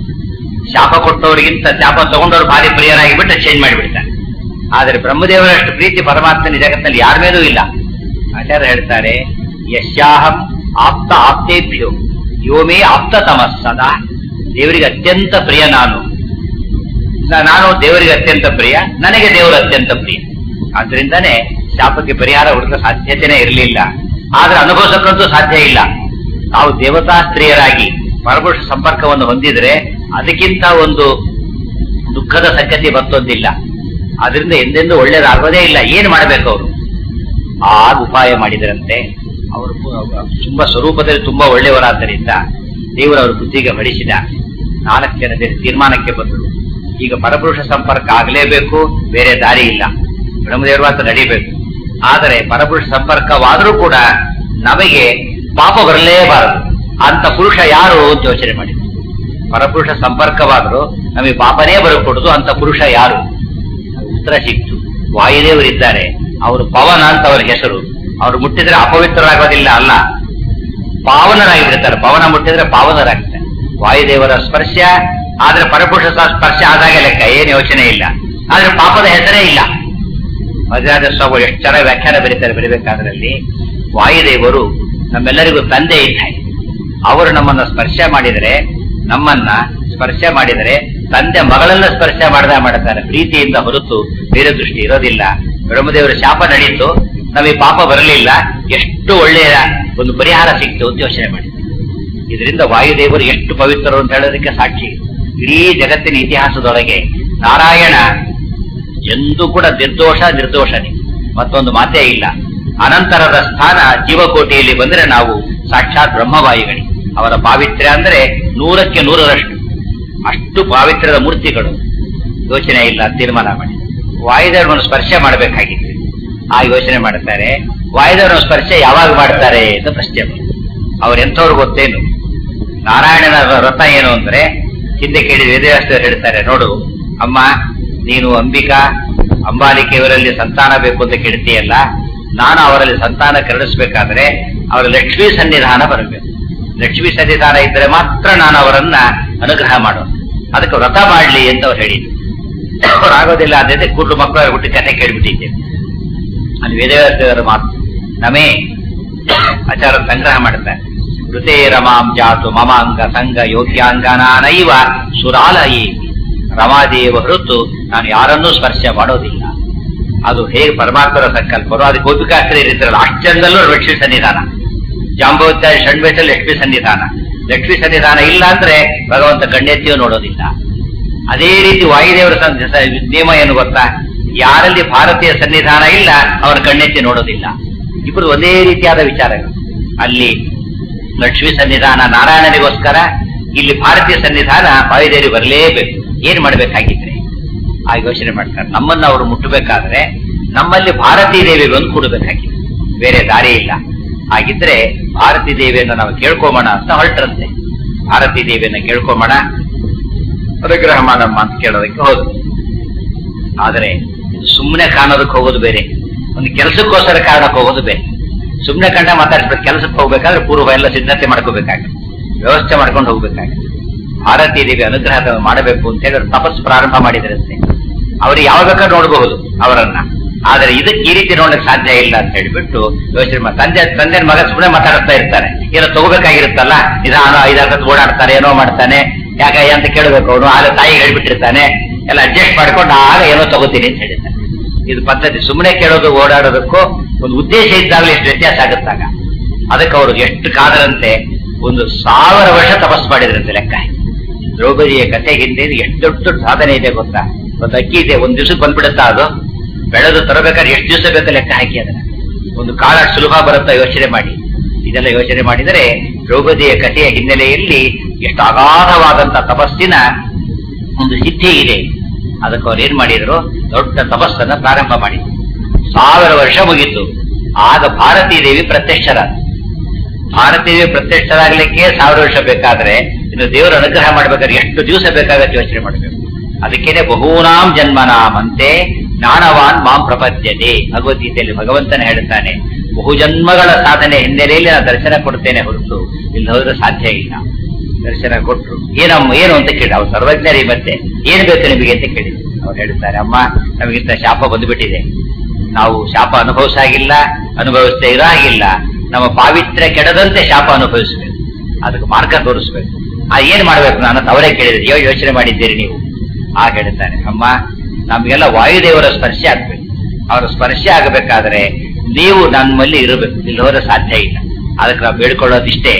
ಶಾಪ ಕೊಟ್ಟವರಿಗಿಂತ ಶಾಪ ತಗೊಂಡವ್ರು ಭಾರಿ ಪ್ರಿಯರಾಗಿ ಬಿಟ್ಟು ಚೇಂಜ್ ಮಾಡಿಬಿಡ್ತಾರೆ ಆದ್ರೆ ಬ್ರಹ್ಮದೇವರಷ್ಟು ಪ್ರೀತಿ ಪರಮಾತ್ಮನ ಜಗತ್ತಿನಲ್ಲಿ ಯಾರ ಮೇಲೂ ಇಲ್ಲ ಆಚಾರ್ಯ ಹೇಳ್ತಾರೆ ಯಶ್ಯಾಹಂ ಆಪ್ತ ಆಪ್ತೇಭ್ಯೋ ಯೋಮೇ ಆಪ್ತ ತಮಸ್ಸದ ದೇವರಿಗೆ ಅತ್ಯಂತ ಪ್ರಿಯ ನಾನು ನ- ನಾನು ದೇವರಿಗೆ ಅತ್ಯಂತ ಪ್ರಿಯ ನನಗೆ ದೇವರು ಅತ್ಯಂತ ಪ್ರಿಯ ಆದ್ರಿಂದಾನೇ ಶಾಪಕ್ಕೆ ಪರಿಹಾರ ಹುಡುಕ ಸಾಧ್ಯತೆನೇ ಇರಲಿಲ್ಲ ಆದ್ರೆ ಅನುಭವಿಸಕ್ಕಂತೂ ಸಾಧ್ಯ ಇಲ್ಲ ನಾವು ದೇವತಾ ಸ್ತ್ರೀಯರಾಗಿ ಪರಪುರುಷ ಸಂಪರ್ಕವನ್ನು ಹೊಂದಿದ್ರೆ ಅದಕ್ಕಿಂತ ಒಂದು ದುಃಖದ ಸಂಗತಿ ಮತ್ತೊಂದಿಲ್ಲ ಅದರಿಂದ ಎಂದೆಂದೂ ಒಳ್ಳೇದಾಗೋದೇ ಇಲ್ಲ ಏನ್ ಮಾಡಬೇಕು ಅವರು ಆಗ ಉಪಾಯ ಮಾಡಿದರಂತೆ ಅವರು ತುಂಬಾ ಸ್ವರೂಪದಲ್ಲಿ ತುಂಬಾ ಒಳ್ಳೆಯವರಾದ್ದರಿಂದ ದೇವರು ಅವರ ಬುದ್ಧಿಗೆ ಹೊಡಿಸಿದ ನಾಲ್ಕು ಜನ ಸೇರಿ ತೀರ್ಮಾನಕ್ಕೆ ಬಂದರು ಈಗ ಪರಪುರುಷ ಸಂಪರ್ಕ ಆಗಲೇಬೇಕು ಬೇರೆ ದಾರಿ ಇಲ್ಲ ಬ್ರಹ್ಮದೇವರು ಅಂತ ನಡಿಬೇಕು ಆದರೆ ಪರಪುರುಷ ಸಂಪರ್ಕವಾದರೂ ಕೂಡ ನಮಗೆ ಪಾಪ ಬರಲೇಬಾರದು ಅಂತ ಪುರುಷ ಯಾರು ಅಂತ ಯೋಚನೆ ಮಾಡಿದ್ರು ಪರಪುರುಷ ಸಂಪರ್ಕವಾದರೂ ನಮಗೆ ಪಾಪನೇ ಬರಕೊಡುದು ಅಂತ ಪುರುಷ ಯಾರು ಉತ್ತರ ಸಿಕ್ತು ವಾಯುದೇವರಿದ್ದಾರೆ ಅವರು ಪವನ ಅಂತ ಅವರ ಹೆಸರು ಅವರು ಮುಟ್ಟಿದ್ರೆ ಅಪವಿತ್ರರಾಗೋದಿಲ್ಲ ಅಲ್ಲ ಪಾವನರಾಗಿ ಬಿಡ್ತಾರೆ ಪವನ ಮುಟ್ಟಿದ್ರೆ ಪಾವನರಾಗ್ತಾರೆ ವಾಯುದೇವರ ಸ್ಪರ್ಶ ಆದ್ರೆ ಪರಪುರುಷ ಸ್ಪರ್ಶ ಆದಾಗ ಲೆಕ್ಕ ಏನು ಯೋಚನೆ ಇಲ್ಲ ಆದ್ರೆ ಪಾಪದ ಹೆಸರೇ ಇಲ್ಲ ಮಜಾದ ಸ್ವಾಮಿ ಎಷ್ಟು ಚೆನ್ನಾಗಿ ವ್ಯಾಖ್ಯಾನ ಬರೀತಾರೆ ಬರೀಬೇಕಾದ್ರಲ್ಲಿ ವಾಯುದೇವರು ನಮ್ಮೆಲ್ಲರಿಗೂ ತಂದೆ ಇದ್ದಾರೆ ಅವರು ನಮ್ಮನ್ನ ಸ್ಪರ್ಶ ಮಾಡಿದರೆ ನಮ್ಮನ್ನ ಸ್ಪರ್ಶ ಮಾಡಿದರೆ ತಂದೆ ಮಗಳನ್ನ ಸ್ಪರ್ಶ ಮಾಡದ ಮಾಡುತ್ತಾರೆ ಪ್ರೀತಿಯಿಂದ ಹೊರತು ಬೇರೆ ದೃಷ್ಟಿ ಇರೋದಿಲ್ಲ ಬ್ರಹ್ಮದೇವರ ಶಾಪ ನಡೀತು ನಮಗೆ ಪಾಪ ಬರಲಿಲ್ಲ ಎಷ್ಟು ಒಳ್ಳೆಯ ಒಂದು ಪರಿಹಾರ ಸಿಕ್ತು ಅಂತ ಯೋಚನೆ ಮಾಡಿದ್ರು ಇದರಿಂದ ವಾಯುದೇವರು ಎಷ್ಟು ಪವಿತ್ರರು ಅಂತ ಹೇಳೋದಕ್ಕೆ ಸಾಕ್ಷಿ ಇಡೀ ಜಗತ್ತಿನ ಇತಿಹಾಸದೊಳಗೆ ನಾರಾಯಣ ಎಂದೂ ಕೂಡ ನಿರ್ದೋಷ ನಿರ್ದೋಷನೇ ಮತ್ತೊಂದು ಮಾತೇ ಇಲ್ಲ ಅನಂತರದ ಸ್ಥಾನ ಜೀವಕೋಟಿಯಲ್ಲಿ ಬಂದರೆ ನಾವು ಸಾಕ್ಷಾತ್ ಬ್ರಹ್ಮವಾಯುಗಣಿ ಅವರ ಪಾವಿತ್ರ್ಯ ಅಂದ್ರೆ ನೂರಕ್ಕೆ ನೂರರಷ್ಟು ಅಷ್ಟು ಪಾವಿತ್ರ್ಯದ ಮೂರ್ತಿಗಳು ಯೋಚನೆ ಇಲ್ಲ ತೀರ್ಮಾನ ಮಾಡಿ ವಾಯುದೇವರನ್ನು ಸ್ಪರ್ಶ ಮಾಡಬೇಕಾಗಿತ್ತು ಆ ಯೋಚನೆ ಮಾಡುತ್ತಾರೆ ವಾಯುದೇವರ ಸ್ಪರ್ಶ ಯಾವಾಗ ಮಾಡ್ತಾರೆ ಅಂತ ಪ್ರಶ್ನೆ ಅವ್ರು ಎಂಥವ್ರು ಗೊತ್ತೇನು ನಾರಾಯಣನ ವ್ರತ ಏನು ಅಂದ್ರೆ ಹಿಂದೆ ಕೇಳಿ ವೇದವ್ಯಾಸರು ಹೇಳ್ತಾರೆ ನೋಡು ಅಮ್ಮ ನೀನು ಅಂಬಿಕಾ ಅಂಬಾಲಿಕೆ ಇವರಲ್ಲಿ ಸಂತಾನ ಬೇಕು ಅಂತ ಕೇಳ್ತೀಯಲ್ಲ ನಾನು ಅವರಲ್ಲಿ ಸಂತಾನ ಕರುಣಿಸ್ಬೇಕಾದ್ರೆ ಅವರ ಲಕ್ಷ್ಮೀ ಸನ್ನಿಧಾನ ಬರಬೇಕು ಲಕ್ಷ್ಮೀ ಸನ್ನಿಧಾನ ಇದ್ರೆ ಮಾತ್ರ ನಾನು ಅವರನ್ನ ಅನುಗ್ರಹ ಮಾಡೋದು ಅದಕ್ಕೆ ವ್ರತ ಮಾಡ್ಲಿ ಅಂತ ಅವ್ರು ಹೇಳಿದ್ರು ಅವ್ರು ಆಗೋದಿಲ್ಲ ಅದೇ ಕೂಡಲು ಮಕ್ಕಳ ಹುಟ್ಟಿ ಕಥೆ ಕೇಳ್ಬಿಟ್ಟಿದ್ದೇನೆ ಅಲ್ಲಿ ವೇದವ್ಯಾಸರ ಮಾತು ನಮೇ ಆಚಾರ ಸಂಗ್ರಹ ಮಾಡುತ್ತಾರೆ ಋತೇ ರಮಾಂ ಜಾತು ಮಮಾಂಗ ಸಂಘ ಯೋಗ್ಯಾಂಗನಾನೈವ ಸುರಾಲಯಿ ರಮಾದೇವ ಹೊರತು ನಾನು ಯಾರನ್ನೂ ಸ್ಪರ್ಶ ಮಾಡೋದಿಲ್ಲ ಅದು ಹೇಗೆ ಪರಮಾತ್ಮರ ಸಂಕಲ್ಪರು ಅದು ಗೋಪಿಕಾಸ್ತ್ರೀ ಇರ್ತಾರಲ್ಲ ಅಷ್ಟೆಂದಲ್ಲೂ ಲಕ್ಷ್ಮೀ ಸನ್ನಿಧಾನ ಜಾಂಬೋತ್ಯಾಯ ಷಣ್ವೇಶಲ್ಲಿ ಲಕ್ಷ್ಮೀ ಸನ್ನಿಧಾನ ಲಕ್ಷ್ಮೀ ಸನ್ನಿಧಾನ ಇಲ್ಲ ಅಂದ್ರೆ ಭಗವಂತ ಗಣ್ಯತೆಯೂ ನೋಡೋದಿಲ್ಲ ಅದೇ ರೀತಿ ವಾಯುದೇವರ ಸನ್- ಸ- ನಿಯಮ ಏನು ಗೊತ್ತಾ ಯಾರಲ್ಲಿ ಭಾರತೀಯ ಸನ್ನಿಧಾನ ಇಲ್ಲ ಅವರ ಗಣ್ಯತೆ ನೋಡೋದಿಲ್ಲ ಇಬ್ಬರು ಒಂದೇ ರೀತಿಯಾದ ವಿಚಾರಗಳು ಅಲ್ಲಿ ಲಕ್ಷ್ಮೀ ಸನ್ನಿಧಾನ ನಾರಾಯಣನಿಗೋಸ್ಕರ ಇಲ್ಲಿ ಭಾರತೀಯ ಸನ್ನಿಧಾನ ವಾಯುದೇವಿ ಬರಲೇಬೇಕು ಏನ್ ಮಾಡ್ಬೇಕಾಗಿದ್ರೆ ಆ ಯೋಚನೆ ಮಾಡ್ತಾರೆ ನಮ್ಮನ್ನ ಅವರು ಮುಟ್ಟಬೇಕಾದ್ರೆ ನಮ್ಮಲ್ಲಿ ಭಾರತೀ ದೇವಿ ಬಂದು ಕೂಡಬೇಕಾಗಿದೆ ಬೇರೆ ದಾರಿ ಇಲ್ಲ ಹಾಗಿದ್ರೆ ಭಾರತೀ ದೇವಿಯನ್ನು ನಾವು ಕೇಳ್ಕೊಂಬೋಣ ಅಂತ ಹೊರಟ್ರಂತೆ ಭಾರತೀ ದೇವಿಯನ್ನ ಕೇಳ್ಕೊಂಬೋಣ ಅನುಗ್ರಹ ಮಾಡಮ್ಮ ಅಂತ ಕೇಳೋದಕ್ಕೆ ಹೋದ್ರು ಆದರೆ ಸುಮ್ಮನೆ ಕಾಣೋದಕ್ಕೆ ಹೋಗೋದು ಬೇರೆ ಒಂದು ಕೆಲಸಕ್ಕೋಸ್ಕರ ಕಾರಣಕ್ಕೆ ಹೋಗೋದು ಬೇರೆ ಸುಮ್ಮನೆ ಕಂಡ ಮಾತಾಡಿಸ್ಬೇಕು ಕೆಲಸಕ್ಕೆ ಹೋಗ್ಬೇಕಾದ್ರೆ ಪೂರ್ವ ಎಲ್ಲ ಸಿದ್ಧತೆ ಮಾಡ್ಕೋಬೇಕಾಗುತ್ತೆ ವ್ಯವಸ್ಥೆ ಮಾಡ್ಕೊಂಡು ಹೋಗ್ಬೇಕಾಗುತ್ತೆ ಭಾರತೀ ದೇವಿ ಅನುಗ್ರಹ ಮಾಡಬೇಕು ಅಂತ ಹೇಳಿ ಅವ್ರು ತಪಸ್ಸು ಪ್ರಾರಂಭ ಮಾಡಿದ್ರಂತೆ ಅವ್ರು ಯಾವ ಬೇಕಾದ್ರೂ ನೋಡಬಹುದು ಅವರನ್ನ ಆದ್ರೆ ಇದಕ್ಕೆ ಈ ರೀತಿ ನೋಡಕ್ ಸಾಧ್ಯ ಇಲ್ಲ ಅಂತ ಹೇಳ್ಬಿಟ್ಟು ಯೋಚನೆ ಮಾಡಿ ತಂದೆ ತಂದೆ ಮಗ ಸುಮ್ಮನೆ ಮಾತಾಡ್ತಾ ಇರ್ತಾರೆ ಏನೋ ತಗೋಬೇಕಾಗಿರುತ್ತಲ್ಲ ನಿಧಾನ ಐದಾರು ಓಡಾಡ್ತಾರೆ ಏನೋ ಮಾಡ್ತಾನೆ ಯಾಕೆ ಅಂತ ಕೇಳಬೇಕು ಅವನು ಆಗ ತಾಯಿ ಹೇಳ್ಬಿಟ್ಟಿರ್ತಾನೆ ಎಲ್ಲ ಅಡ್ಜಸ್ಟ್ ಮಾಡ್ಕೊಂಡು ಆಗ ಏನೋ ತಗೋತೀನಿ ಅಂತ ಹೇಳಿರ್ತಾನೆ ಇದು ಪದ್ಧತಿ ಸುಮ್ಮನೆ ಕೇಳೋದು ಓಡಾಡೋದಕ್ಕೂ ಒಂದು ಉದ್ದೇಶ ಇದ್ದಾಗಲೇ ಎಷ್ಟು ವ್ಯತ್ಯಾಸ ಆಗುತ್ತಾಗ ಅದಕ್ಕೆ ಅವರು ಎಷ್ಟು ಕಾದರಂತೆ ಒಂದು ಸಾವಿರ ವರ್ಷ ತಪಸ್ ಮಾಡಿದ್ರಂತೆ ಲೆಕ್ಕ ದ್ರೌಪದಿಯ ಕಥೆ ಹಿಂದೆ ಎಷ್ಟು ದೊಡ್ಡ ದೊಡ್ಡ ಸಾಧನೆ ಇದೆ ಗೊತ್ತಾ ಒಂದು ಅಕ್ಕಿ ಇದೆ ಒಂದ್ ದಿವಸಕ್ಕೆ ಬಂದ್ಬಿಡುತ್ತಾ ಅದು ಬೆಳೆದು ತರಬೇಕಾದ್ರೆ ಎಷ್ಟು ದಿವಸ ಬೇಕು ಲೆಕ್ಕ ಹಾಕಿ ಅದನ್ನ ಒಂದು ಕಾಲ ಸುಲಭ ಬರುತ್ತಾ ಯೋಚನೆ ಮಾಡಿ ಇದೆಲ್ಲ ಯೋಚನೆ ಮಾಡಿದರೆ ದ್ರೌಪದಿಯ ಕಥೆಯ ಹಿನ್ನೆಲೆಯಲ್ಲಿ ಎಷ್ಟು ಅಗಾಧವಾದಂತ ತಪಸ್ಸಿನ ಒಂದು ಸಿದ್ಧಿ ಇದೆ ಅದಕ್ಕೆ ಅವ್ರು ಏನ್ ಮಾಡಿದ್ರು ದೊಡ್ಡ ತಪಸ್ಸನ್ನ ಪ್ರಾರಂಭ ಮಾಡಿದ್ರು ಸಾವಿರ ವರ್ಷ ಮುಗಿತು ಆಗ ಭಾರತೀ ದೇವಿ ಪ್ರತ್ಯಕ್ಷರಾದ ಭಾರತೀ ದೇವಿ ಪ್ರತ್ಯಕ್ಷರಾಗ್ಲಿಕ್ಕೆ ಸಾವಿರ ವರ್ಷ ಬೇಕಾದ್ರೆ ಇನ್ನು ದೇವರ ಅನುಗ್ರಹ ಮಾಡ್ಬೇಕಾದ್ರೆ ಎಷ್ಟು ದಿವಸ ಬೇಕಾಗತ್ತೆ ಯೋಚನೆ ಮಾಡಬೇಕು ಅದಕ್ಕೇನೆ ಬಹೂನಾಂ ಜನ್ಮನಾಮಂತೆ ಜ್ಞಾನವಾನ್ ಮಾಂ ಪ್ರಪದ್ಯತೆ ಭಗವದ್ಗೀತೆಯಲ್ಲಿ ಭಗವಂತನ ಹೇಳ್ತಾನೆ ಬಹುಜನ್ಮಗಳ ಸಾಧನೆ ಹಿನ್ನೆಲೆಯಲ್ಲಿ ನಾನು ದರ್ಶನ ಕೊಡ್ತೇನೆ ಹೊರತು ಇಲ್ಲಿ ಹೋದ್ರೆ ಸಾಧ್ಯ ಇಲ್ಲ ದರ್ಶನ ಕೊಟ್ರು ಏನಮ್ಮ ಏನು ಅಂತ ಕೇಳಿ ಅವ್ರು ಸರ್ವಜ್ಞರಿ ಮತ್ತೆ ಏನ್ ಬೇಕು ನಿಮಗೆ ಅಂತ ಕೇಳಿ ಅವ್ರು ಹೇಳ್ತಾರೆ ಅಮ್ಮ ನಮಗಿಂತ ಶಾಪ ಬಂದುಬಿಟ್ಟಿದೆ ನಾವು ಶಾಪ ಅನುಭವಿಸಾಗಿಲ್ಲ ಅನುಭವಿಸದೇ ಇರೋ ಹಾಗಿಲ್ಲ ನಮ್ಮ ಪಾವಿತ್ರ್ಯ ಕೆಡದಂತೆ ಶಾಪ ಅನುಭವಿಸಬೇಕು ಅದಕ್ಕೆ ಮಾರ್ಗ ತೋರಿಸ್ಬೇಕು ಆ ಏನ್ ಮಾಡ್ಬೇಕು ನಾನು ಅಂತ ಅವರೇ ಕೇಳಿದ್ರೆ ಯೋ ಯೋಚನೆ ಮಾಡಿದ್ದೀರಿ ನೀವು ಆ ಹೇಳ್ತಾರೆ ಅಮ್ಮ ನಮಗೆಲ್ಲ ವಾಯುದೇವರ ಸ್ಪರ್ಶ ಆಗ್ಬೇಕು ಅವರ ಸ್ಪರ್ಶ ಆಗಬೇಕಾದ್ರೆ ನೀವು ನಮ್ಮಲ್ಲಿ ಇರಬೇಕು ಇಲ್ಲಿ ಹೋದ್ರೆ ಸಾಧ್ಯ ಇಲ್ಲ ಅದಕ್ಕೆ ನಾವು ಬೇಡ್ಕೊಳ್ಳೋದಿಷ್ಟೇ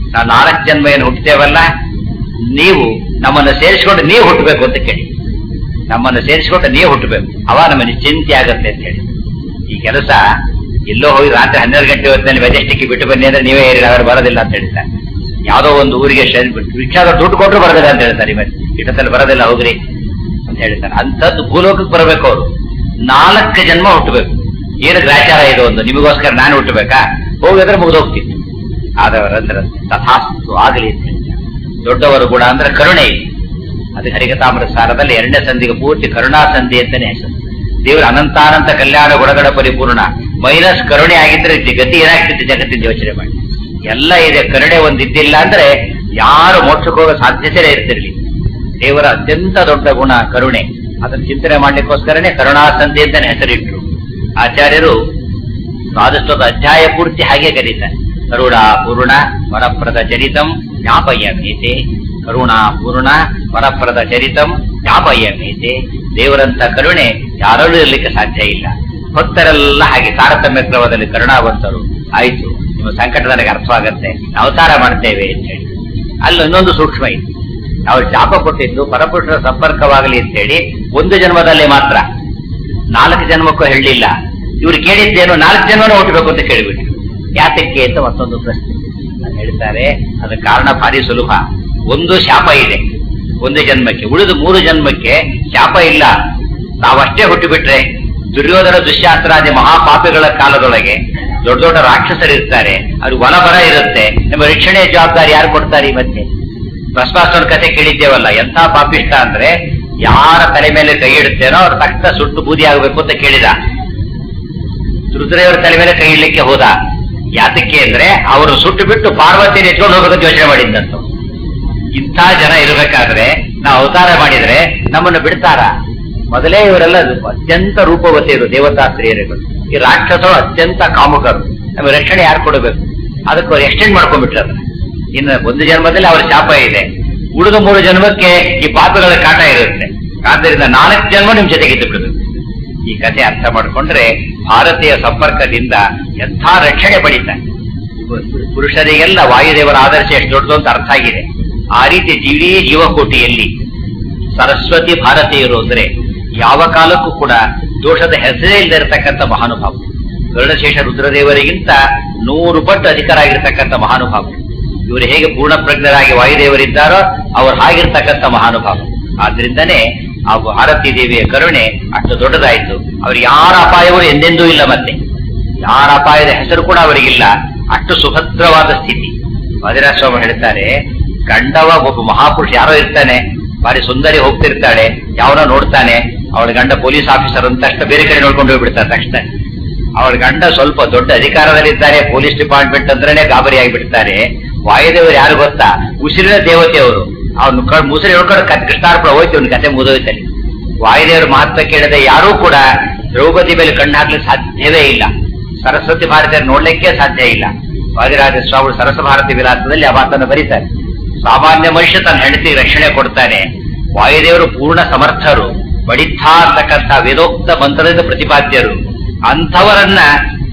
ನಾವು ನಾಲ್ಕು ಜನ್ಮ ಏನು ಹುಟ್ಟುತ್ತೇವಲ್ಲ ನೀವು ನಮ್ಮನ್ನು ಸೇರಿಸಿಕೊಂಡು ನೀವು ಹುಟ್ಟಬೇಕು ಅಂತ ಕೇಳಿ ನಮ್ಮನ್ನು ಸೇರಿಸಿಕೊಂಡು ನೀವು ಹುಟ್ಟಬೇಕು ಅವ ನಮ್ಮನ್ನು ಚಿಂತೆ ಆಗತ್ತೆ ಅಂತ ಹೇಳಿ ಈ ಕೆಲಸ ಎಲ್ಲೋ ಹೋಗಿ ರಾತ್ರಿ ಹನ್ನೆರಡು ಗಂಟೆ ಹೊತ್ತಿನಲ್ಲಿ ಮೆಜೆಸ್ಟಿಕ್ ಬಿಟ್ಟು ಬನ್ನಿ ಅಂದ್ರೆ ನೀವೇ ಏರಿ ಅವರು ಬರೋದಿಲ್ಲ ಅಂತ ಹೇಳ್ತಾರೆ ಯಾವುದೋ ಒಂದು ಊರಿಗೆ ರಿಕ್ಷಾದ ದುಡ್ಡು ಕೊಟ್ಟರು ಬರೋದಿಲ್ಲ ಅಂತ ಹೇಳ್ತಾರೆ ಇವತ್ತು ಇಷ್ಟದಲ್ಲಿ ಬರೋದಿಲ್ಲ ಹೋಗ್ರಿ ಅಂತ ಹೇಳ್ತಾರೆ ಅಂಥದ್ದು ಭೂಲೋಕಕ್ಕೆ ಬರಬೇಕು ಅವರು ನಾಲ್ಕು ಜನ್ಮ ಹುಟ್ಟಬೇಕು ಏನು ಗ್ರಾಚಾರ ಇದು ಒಂದು ನಿಮಗೋಸ್ಕರ ನಾನು ಹುಟ್ಟಬೇಕಾ ಹೋಗಿದ್ರೆ ಮುಗಿದೋಗ್ತಿತ್ತು ಆದವರಂದ್ರೆ ತಥಾಸ್ತು ಆಗಲಿ ಅಂತ ಹೇಳ್ತಾರೆ ದೊಡ್ಡವರು ಗುಣ ಅಂದ್ರೆ ಕರುಣೆ ಇದೆ ಅದು ಹರಿಕತಾಮೃತ ಸಾರದಲ್ಲಿ ಎರಡನೇ ಸಂಧಿಗೆ ಪೂರ್ತಿ ಕರುಣಾ ಸಂಧಿ ಅಂತಾನೆ ಹೆಸರು ದೇವರ ಅನಂತಾನಂತ ಕಲ್ಯಾಣ ಗುಣಗಳ ಪರಿಪೂರ್ಣ ಮೈನಸ್ ಕರುಣೆ ಆಗಿದ್ರೆ ಇದು ಗತಿ ಏನಾಗ್ತಿತ್ತು ಜಗತ್ತಿನ ಯೋಚನೆ ಮಾಡಿ ಎಲ್ಲ ಇದೆ ಕರುಣೆ ಒಂದಿದ್ದಿಲ್ಲ ಅಂದ್ರೆ ಯಾರು ಮೋಕ್ಷಕ್ಕೆ ಹೋಗೋ ಸಾಧ್ಯತೆ ಇರ್ತಿರ್ಲಿ ದೇವರ ಅತ್ಯಂತ ದೊಡ್ಡ ಗುಣ ಕರುಣೆ ಅದನ್ನು ಚಿಂತನೆ ಮಾಡ್ಲಿಕ್ಕೋಸ್ಕರನೇ ಕರುಣಾ ಸಂಧಿ ಅಂತಾನೆ ಹೆಸರಿಟ್ರು ಆಚಾರ್ಯರು ಆದಷ್ಟೊಂದು ಅಧ್ಯಾಯ ಪೂರ್ತಿ ಹಾಗೆ ಕರೀತಾರೆ ಕರುಣಾ ಪೂರ್ಣ ವರಪ್ರದ ಚರಿತಂ ಜ್ಞಾಪಯಮೇತೆ ಕರುಣಾ ಪೂರ್ಣ ವರಪ್ರದ ಚರಿತಂ ಜ್ಞಾಪಯಮೇತೆ ದೇವರಂತ ಕರುಣೆ ಯಾರಲ್ಲೂ ಇರಲಿಕ್ಕೆ ಸಾಧ್ಯ ಇಲ್ಲ ಭಕ್ತರೆಲ್ಲ ಹಾಗೆ ತಾರತಮ್ಯ ಕ್ರಮದಲ್ಲಿ ಕರುಣಾವಂತರು ಆಯ್ತು ನಿಮ್ಮ ಸಂಕಟ ನನಗೆ ಅರ್ಥವಾಗತ್ತೆ ಅವತಾರ ಮಾಡ್ತೇವೆ ಅಂತ ಹೇಳಿ ಅಲ್ಲಿ ಇನ್ನೊಂದು ಸೂಕ್ಷ್ಮ ಇದೆ ನಾವು ಶಾಪ ಕೊಟ್ಟಿದ್ದು ಪರಪುರುಷರ ಸಂಪರ್ಕವಾಗಲಿ ಅಂತ ಹೇಳಿ ಒಂದು ಜನ್ಮದಲ್ಲಿ ಮಾತ್ರ ನಾಲ್ಕು ಜನ್ಮಕ್ಕೂ ಹೇಳಲಿಲ್ಲ ಇವ್ರು ಕೇಳಿದ್ದೇನು ನಾಲ್ಕು ಜನ್ಮನೂ ಹುಟ್ಟಬೇಕು ಅಂತ ಕೇಳಿಬಿಟ್ರು ಯಾತಕ್ಕೆ ಅಂತ ಮತ್ತೊಂದು ಪ್ರಶ್ನೆ ನಾನು ಹೇಳ್ತಾರೆ ಅದರ ಕಾರಣ ಭಾರಿ ಸುಲಭ ಒಂದು ಶಾಪ ಇದೆ ಒಂದು ಜನ್ಮಕ್ಕೆ ಉಳಿದ ಮೂರು ಜನ್ಮಕ್ಕೆ ಶಾಪ ಇಲ್ಲ ನಾವಷ್ಟೇ ಹುಟ್ಟುಬಿಟ್ರೆ ದುರ್ಯೋಧನ ದುಶ್ಯಾಸ್ತ್ರಾದಿ ಮಹಾಪಾಪಿಗಳ ಕಾಲದೊಳಗೆ ದೊಡ್ಡ ದೊಡ್ಡ ರಾಕ್ಷಸರು ಇರ್ತಾರೆ ಅವ್ರಿಗೆ ಹೊಲ ಬರ ಇರುತ್ತೆ ನಮ್ಮ ರಕ್ಷಣೆಯ ಜವಾಬ್ದಾರಿ ಯಾರು ಕೊಡ್ತಾರೆ ಈ ಮತ್ತೆ ಭಸ್ಮಾಸುರನ ಕಥೆ ಕೇಳಿದ್ದೇವಲ್ಲ ಎಂಥ ಪಾಪಿಷ್ಟ ಅಂದ್ರೆ ಯಾರ ತಲೆ ಮೇಲೆ ಕೈ ಇಡುತ್ತೇನೋ ಅವ್ರ ತಕ್ಷಣ ಸುಟ್ಟು ಬೂದಿ ಆಗಬೇಕು ಅಂತ ಕೇಳಿದ ರುದ್ರದೇವರ ತಲೆ ಮೇಲೆ ಕೈ ಇಡ್ಲಿಕ್ಕೆ ಹೋದ ಯಾತಕ್ಕೆ ಅಂದ್ರೆ ಅವರು ಸುಟ್ಟು ಬಿಟ್ಟು ಪಾರ್ವತಿ ಎತ್ಕೊಂಡು ಹೋಗ್ಬೇಕಂತ ಯೋಚನೆ ಮಾಡಿದ್ದಂತ ಇಂಥ ಜನ ಇರಬೇಕಾದ್ರೆ ನಾವು ಅವತಾರ ಮಾಡಿದ್ರೆ ನಮ್ಮನ್ನು ಬಿಡ್ತಾರ ಮೊದಲೇ ಇವರೆಲ್ಲ ಅತ್ಯಂತ ರೂಪವತಿಯರು ದೇವತಾ ಸ್ತ್ರೀಯರುಗಳು ಈ ರಾಕ್ಷಸರು ಅತ್ಯಂತ ಕಾಮುಕರು ನಮಗೆ ರಕ್ಷಣೆ ಯಾರು ಕೊಡಬೇಕು ಅದಕ್ಕೆ ಅವ್ರು ಎಕ್ಸ್ಟೆಂಡ್ ಮಾಡ್ಕೊಂಡ್ಬಿಟ್ರೆ ಅದನ್ನ ಇನ್ನು ಒಂದು ಜನ್ಮದಲ್ಲಿ ಅವರ ಶಾಪ ಇದೆ ಉಳಿದ ಮೂರು ಜನ್ಮಕ್ಕೆ ಈ ಪಾಪಗಳ ಕಾಟ ಇರುತ್ತೆ ಆದ್ದರಿಂದ ನಾಲ್ಕು ಜನ್ಮ ನಿಮ್ ಜೊತೆಗಿದ್ದು ಬಿಡುದು ಈ ಕಥೆ ಅರ್ಥ ಮಾಡಿಕೊಂಡ್ರೆ ಭಾರತೀಯ ಸಂಪರ್ಕದಿಂದ ಎಂಥ ರಕ್ಷಣೆ ಪಡಿತಾರೆ ಪುರುಷರಿಗೆಲ್ಲ ವಾಯುದೇವರ ಆದರ್ಶ ಎಷ್ಟು ದೊಡ್ಡದು ಅಂತ ಅರ್ಥ ಆಗಿದೆ ಆ ರೀತಿ ಇಡೀ ಜೀವಕೋಟಿಯಲ್ಲಿ ಸರಸ್ವತಿ ಭಾರತೀಯರು ಅಂದ್ರೆ ಯಾವ ಕಾಲಕ್ಕೂ ಕೂಡ ದೋಷದ ಹೆಸರೇ ಇಲ್ಲದಿರತಕ್ಕಂಥ ಮಹಾನುಭಾವ ಗರುಡಶೇಷ ರುದ್ರದೇವರಿಗಿಂತ ನೂರು ಪಟ್ಟು ಅಧಿಕರಾಗಿರ್ತಕ್ಕಂಥ ಮಹಾನುಭಾವ ಇವರು ಹೇಗೆ ಪೂರ್ಣ ಪ್ರಜ್ಞರಾಗಿ ವಾಯುದೇವರಿದ್ದಾರೋ ಅವರು ಹಾಗಿರ್ತಕ್ಕಂಥ ಮಹಾನುಭಾವ ಆದ್ರಿಂದನೇ ಆ ಭಾರತೀ ದೇವಿಯ ಕರುಣೆ ಅಷ್ಟು ದೊಡ್ಡದಾಯಿತು ಅವ್ರಿಗೆ ಯಾರ ಅಪಾಯವೂ ಎಂದೆಂದೂ ಇಲ್ಲ ಮತ್ತೆ ಯಾರ ಅಪಾಯದ ಹೆಸರು ಕೂಡ ಅವರಿಗಿಲ್ಲ ಅಷ್ಟು ಸುಭದ್ರವಾದ ಸ್ಥಿತಿ ಸ್ವಾಮಿ ಹೇಳ್ತಾರೆ ಗಂಡವ ಒಬ್ಬ ಮಹಾಪುರುಷ ಯಾರೋ ಇರ್ತಾನೆ ಬಾರಿ ಸುಂದರಿ ಹೋಗ್ತಿರ್ತಾಳೆ ಯಾವನೋ ನೋಡ್ತಾನೆ ಅವಳ ಗಂಡ ಪೊಲೀಸ್ ಆಫೀಸರ್ ಅಂತ ತಕ್ಷಣ ಬೇರೆ ಕಡೆ ನೋಡ್ಕೊಂಡು ಹೋಗ್ಬಿಡ್ತಾರೆ ತಕ್ಷಣ ಅವಳ ಗಂಡ ಸ್ವಲ್ಪ ದೊಡ್ಡ ಅಧಿಕಾರದಲ್ಲಿದ್ದಾರೆ ಪೊಲೀಸ್ ಡಿಪಾರ್ಟ್ಮೆಂಟ್ ಅಂದ್ರೇನೆ ಗಾಬರಿ ಆಗಿಬಿಡ್ತಾರೆ ವಾಯುದೇವರು ಯಾರು ಗೊತ್ತಾ ಉಸಿರಿನ ದೇವತೆಯವರು ಅವ್ನು ಮುಸಿರಿ ಹೇಳ್ಕೊಂಡು ಕೃಷ್ಣಾರ್ಪಣ ಹೋಯ್ತು ಅವ್ನ ಕತೆ ಮುಗಿದೋಯ್ತಲ್ಲಿ ವಾಯುದೇವರ ಮಹತ್ವ ಕೇಳದೆ ಯಾರೂ ಕೂಡ ದ್ರೌಪದಿ ಮೇಲೆ ಕಣ್ಣು ಹಾಕ್ಲಿಕ್ಕೆ ಸಾಧ್ಯವೇ ಇಲ್ಲ ಸರಸ್ವತಿ ಭಾರತೀಯರು ನೋಡ್ಲಿಕ್ಕೆ ಸಾಧ್ಯ ಇಲ್ಲ ವಾದಿರಾಜ ಸ್ವಾಮಿ ಸರಸ ಭಾರತಿ ವಿಲಾಸದಲ್ಲಿ ಆ ಮಾತನ್ನು ಬರೀತಾರೆ ಸಾಮಾನ್ಯ ಮನುಷ್ಯ ತನ್ನ ಹೆಂಡತಿ ರಕ್ಷಣೆ ಕೊಡ್ತಾನೆ ವಾಯುದೇವರು ಪೂರ್ಣ ಸಮರ್ಥರು ಬಡಿಥಾ ಅಂತಕ್ಕಂಥ ವೇದೋಕ್ತ ಮಂತ್ರದಿಂದ ಪ್ರತಿಪಾದ್ಯರು ಅಂಥವರನ್ನ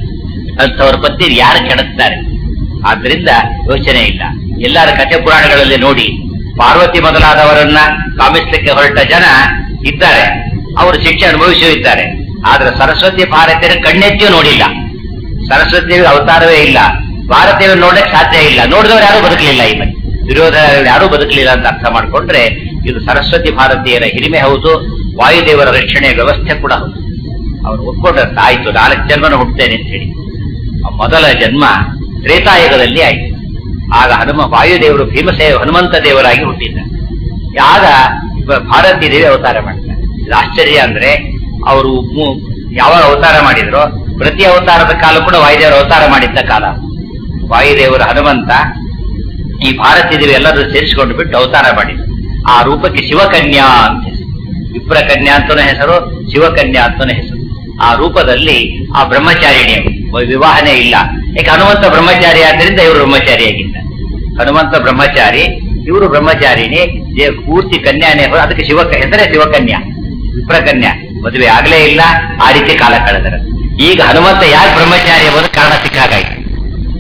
ಅಂಥವರ ಪತ್ನಿ ಯಾರು ಕೆಡುತ್ತಾರೆ ಆದ್ರಿಂದ ಯೋಚನೆ ಇಲ್ಲ ಎಲ್ಲರ ಕಥೆ ಪುರಾಣಗಳಲ್ಲಿ ನೋಡಿ ಪಾರ್ವತಿ ಮೊದಲಾದವರನ್ನ ಕಾಮಿಸ್ಲಿಕ್ಕೆ ಹೊರಟ ಜನ ಇದ್ದಾರೆ ಅವರು ಶಿಕ್ಷೆ ಅನುಭವಿಸೂ ಇದ್ದಾರೆ ಆದ್ರೆ ಸರಸ್ವತಿ ಭಾರತೀಯರ ಕಣ್ಣೆತ್ತಿಯೂ ನೋಡಿಲ್ಲ ಸರಸ್ವತಿ ಅವತಾರವೇ ಇಲ್ಲ ಭಾರತೀಯರು ನೋಡಕ್ ಸಾಧ್ಯ ಇಲ್ಲ ನೋಡಿದವರು ಯಾರು ಬದುಕಲಿಲ್ಲ ಈ ಮಧ್ಯೆ ವಿರೋಧ ಯಾರೂ ಬದುಕಲಿಲ್ಲ ಅಂತ ಅರ್ಥ ಮಾಡ್ಕೊಂಡ್ರೆ ಇದು ಸರಸ್ವತಿ ಭಾರತೀಯರ ಹಿರಿಮೆ ಹೌದು ವಾಯುದೇವರ ರಕ್ಷಣೆ ವ್ಯವಸ್ಥೆ ಕೂಡ ಹೌದು ಅವ್ರು ಒಪ್ಕೊಂಡ್ರಂತ ಆಯ್ತು ನಾಲ್ಕು ಜನ್ಮನ ಹುಟ್ಟೇನೆ ಅಂತ ಹೇಳಿ ಆ ಮೊದಲ ಜನ್ಮ ತ್ರೇತಾಯುಗದಲ್ಲಿ ಆಯ್ತು ಆಗ ಹನುಮ ವಾಯುದೇವರು ಭೀಮಸೇ ಹನುಮಂತ ದೇವರಾಗಿ ಹುಟ್ಟಿದ್ದ ಆಗ ಭಾರತೀ ದೇವಿ ಅವತಾರ ಮಾಡ್ತಾರೆ ಇದು ಆಶ್ಚರ್ಯ ಅಂದ್ರೆ ಅವರು ಯಾವಾಗ ಅವತಾರ ಮಾಡಿದ್ರು ಪ್ರತಿ ಅವತಾರದ ಕಾಲ ಕೂಡ ವಾಯುದೇವರು ಅವತಾರ ಮಾಡಿದ್ದ ಕಾಲ ವಾಯುದೇವರು ಹನುಮಂತ ಈ ಭಾರತೀ ದೇವಿ ಎಲ್ಲರೂ ಸೇರಿಸಿಕೊಂಡು ಬಿಟ್ಟು ಅವತಾರ ಮಾಡಿದ್ರು ಆ ರೂಪಕ್ಕೆ ಶಿವಕನ್ಯಾ ಅಂತ ಹೆಸರು ವಿಪ್ರ ಕನ್ಯಾ ಅಂತಾನೆ ಹೆಸರು ಶಿವಕನ್ಯಾ ಅಂತಾನೆ ಹೆಸರು ಆ ರೂಪದಲ್ಲಿ ಆ ಬ್ರಹ್ಮಚಾರಿಣಿ ವಿವಾಹನೇ ಇಲ್ಲ ಯಾಕೆ ಹನುಮಂತ ಬ್ರಹ್ಮಚಾರಿ ಆದ್ರಿಂದ ಇವರು ಬ್ರಹ್ಮಚಾರಿಯಾಗಿದ್ದ ಹನುಮಂತ ಬ್ರಹ್ಮಚಾರಿ ಇವರು ಬ್ರಹ್ಮಚಾರಿಣಿ ಪೂರ್ತಿ ಕನ್ಯಾನೇ ಅದಕ್ಕೆ ಶಿವ ಹೆಸರೇ ಶಿವಕನ್ಯಾ ವಿಪ್ರಕನ್ಯಾ ಮದುವೆ ಆಗ್ಲೇ ಇಲ್ಲ ಆ ರೀತಿ ಕಾಲ ಕಳೆದರು ಈಗ ಹನುಮಂತ ಯಾಕೆ ಬ್ರಹ್ಮಚಾರಿ ಎಂಬುದು ಕಾರಣ ಸಿಕ್ಕಾಗಾಯ್ತು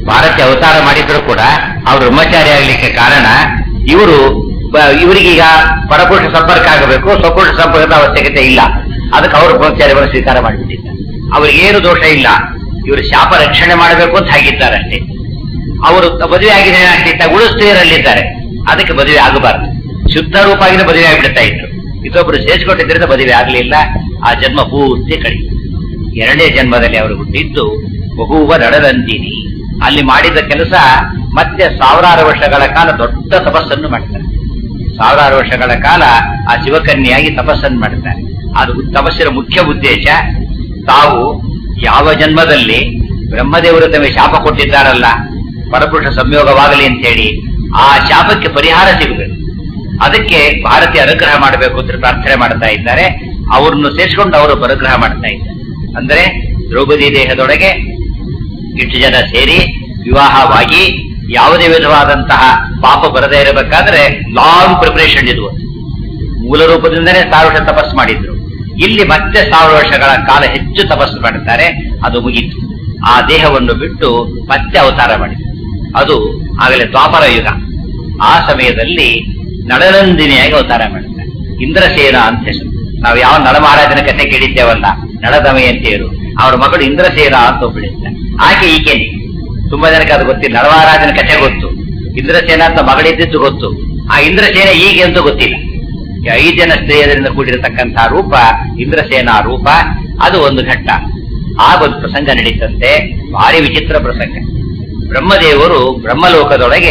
ಭಾರತೀಯ ಅವತಾರ ಮಾಡಿದ್ರು ಕೂಡ ಅವರು ಬ್ರಹ್ಮಚಾರಿ ಆಗ್ಲಿಕ್ಕೆ ಕಾರಣ ಇವರು ಬ- ಇವರಿಗೀಗ ಪರಪುರುಷ ಸಂಪರ್ಕ ಆಗಬೇಕು ಸ್ವಪುರುಷ ಸಂಪರ್ಕದ ಅವಶ್ಯಕತೆ ಇಲ್ಲ ಅದಕ್ಕೆ ಅವರು ಬ್ರಹ್ಮಚಾರಿಗಳನ್ನು ಸ್ವೀಕಾರ ಮಾಡಿಬಿಟ್ಟಿದ್ದಾರೆ ಅವ್ರಿಗೇನು ದೋಷ ಇಲ್ಲ ಇವರು ಶಾಪ ರಕ್ಷಣೆ ಮಾಡಬೇಕು ಅಂತ ಹಾಗಿದ್ದಾರೆ ಅಷ್ಟೇ ಅವರು ಮದುವೆ ಆಗಿದೆ ಅಂತ ಉಳಿಸ್ತೀರಲ್ಲಿದ್ದಾರೆ ಅದಕ್ಕೆ ಮದುವೆ ಆಗಬಾರದು ಶುದ್ಧ ರೂಪಾಗಿನ ಮದುವೆ ಆಗಿಬಿಡ್ತಾ ಇದ್ರು ಇದೊಬ್ಬರು ಸೇರಿಸಿಕೊಂಡಿದ್ದರಿಂದ ಮದುವೆ ಆಗಲಿಲ್ಲ ಆ ಜನ್ಮ ಪೂರ್ತಿ ಕಳಿ ಎರಡನೇ ಜನ್ಮದಲ್ಲಿ ಅವರು ಹುಟ್ಟಿದ್ದು ಬಹುವ ನಡದಂತೀನಿ ಅಲ್ಲಿ ಮಾಡಿದ ಕೆಲಸ ಮತ್ತೆ ಸಾವಿರಾರು ವರ್ಷಗಳ ಕಾಲ ದೊಡ್ಡ ತಪಸ್ಸನ್ನು ಮಾಡ್ತಾರೆ ಸಾವಿರಾರು ವರ್ಷಗಳ ಕಾಲ ಆ ಶಿವಕನ್ಯಾಗಿ ತಪಸ್ಸನ್ನು ಮಾಡ್ತಾರೆ ಅದು ತಪಸ್ಸಿನ ಮುಖ್ಯ ಉದ್ದೇಶ ತಾವು ಯಾವ ಜನ್ಮದಲ್ಲಿ ಬ್ರಹ್ಮದೇವರು ತಮಗೆ ಶಾಪ ಕೊಟ್ಟಿದ್ದಾರಲ್ಲ ಪರಪುರುಷ ಸಂಯೋಗವಾಗಲಿ ಅಂತ ಹೇಳಿ ಆ ಶಾಪಕ್ಕೆ ಪರಿಹಾರ ಸಿಗಬೇಕು ಅದಕ್ಕೆ ಭಾರತೀಯ ಅನುಗ್ರಹ ಮಾಡಬೇಕು ಅಂತ ಪ್ರಾರ್ಥನೆ ಮಾಡ್ತಾ ಇದ್ದಾರೆ ಅವರನ್ನು ಸೇರಿಸಿಕೊಂಡು ಅವರು ಅನುಗ್ರಹ ಮಾಡ್ತಾ ಇದ್ದಾರೆ ಅಂದ್ರೆ ದ್ರೌಪದಿ ದೇಹದೊಳಗೆ ಇಷ್ಟು ಜನ ಸೇರಿ ವಿವಾಹವಾಗಿ ಯಾವುದೇ ವಿಧವಾದಂತಹ ಪಾಪ ಬರದೇ ಇರಬೇಕಾದ್ರೆ ಲಾಂಗ್ ಪ್ರಿಪರೇಷನ್ ಇದು ಮೂಲ ರೂಪದಿಂದನೇ ಸಾವಿರ ವರ್ಷ ತಪಸ್ಸು ಮಾಡಿದ್ರು ಇಲ್ಲಿ ಮತ್ತೆ ಸಾವಿರ ವರ್ಷಗಳ ಕಾಲ ಹೆಚ್ಚು ತಪಸ್ಸು ಮಾಡುತ್ತಾರೆ ಅದು ಮುಗೀತು ಆ ದೇಹವನ್ನು ಬಿಟ್ಟು ಮತ್ತೆ ಅವತಾರ ಮಾಡಿದ್ರು ಅದು ಆಗಲೇ ದ್ವಾಪರ ಯುಗ ಆ ಸಮಯದಲ್ಲಿ ನಳನಂದಿನಿಯಾಗಿ ಅವತಾರ ಮಾಡುತ್ತಾರೆ ಇಂದ್ರಸೇನ ಅಂತ ಹೆಸರು ನಾವು ಯಾವ ನಳ ಮಹಾರಾಜನ ಕಥೆ ಕೇಳಿದ್ದೇವಲ್ಲ ನಳದಮಯಂತಿಯರು ಅವರ ಮಗಳು ಇಂದ್ರಸೇನ ಅಂತ ಒಬ್ಬಳಿದ್ದಾರೆ ಆಕೆ ಈಕೆನೆ ತುಂಬಾ ಜನಕ್ಕೆ ಅದು ಗೊತ್ತಿಲ್ಲ ನಳಮಹಾರಾಜನ ಕಥೆ ಗೊತ್ತು ಇಂದ್ರಸೇನ ಅಂತ ಮಗಳಿದ್ದಿದ್ದು ಗೊತ್ತು ಆ ಇಂದ್ರಸೇನ ಹೀಗೆ ಅಂತ ಗೊತ್ತಿಲ್ಲ ಈ ಐದು ಜನ ಸ್ತ್ರೀಯರಿಂದ ಕೂಡಿರತಕ್ಕಂತಹ ರೂಪ ಇಂದ್ರಸೇನ ರೂಪ ಅದು ಒಂದು ಘಟ್ಟ ಆ ಒಂದು ಪ್ರಸಂಗ ನಡೀತಂತೆ ಭಾರಿ ವಿಚಿತ್ರ ಪ್ರಸಂಗ ಬ್ರಹ್ಮದೇವರು ಬ್ರಹ್ಮಲೋಕದೊಳಗೆ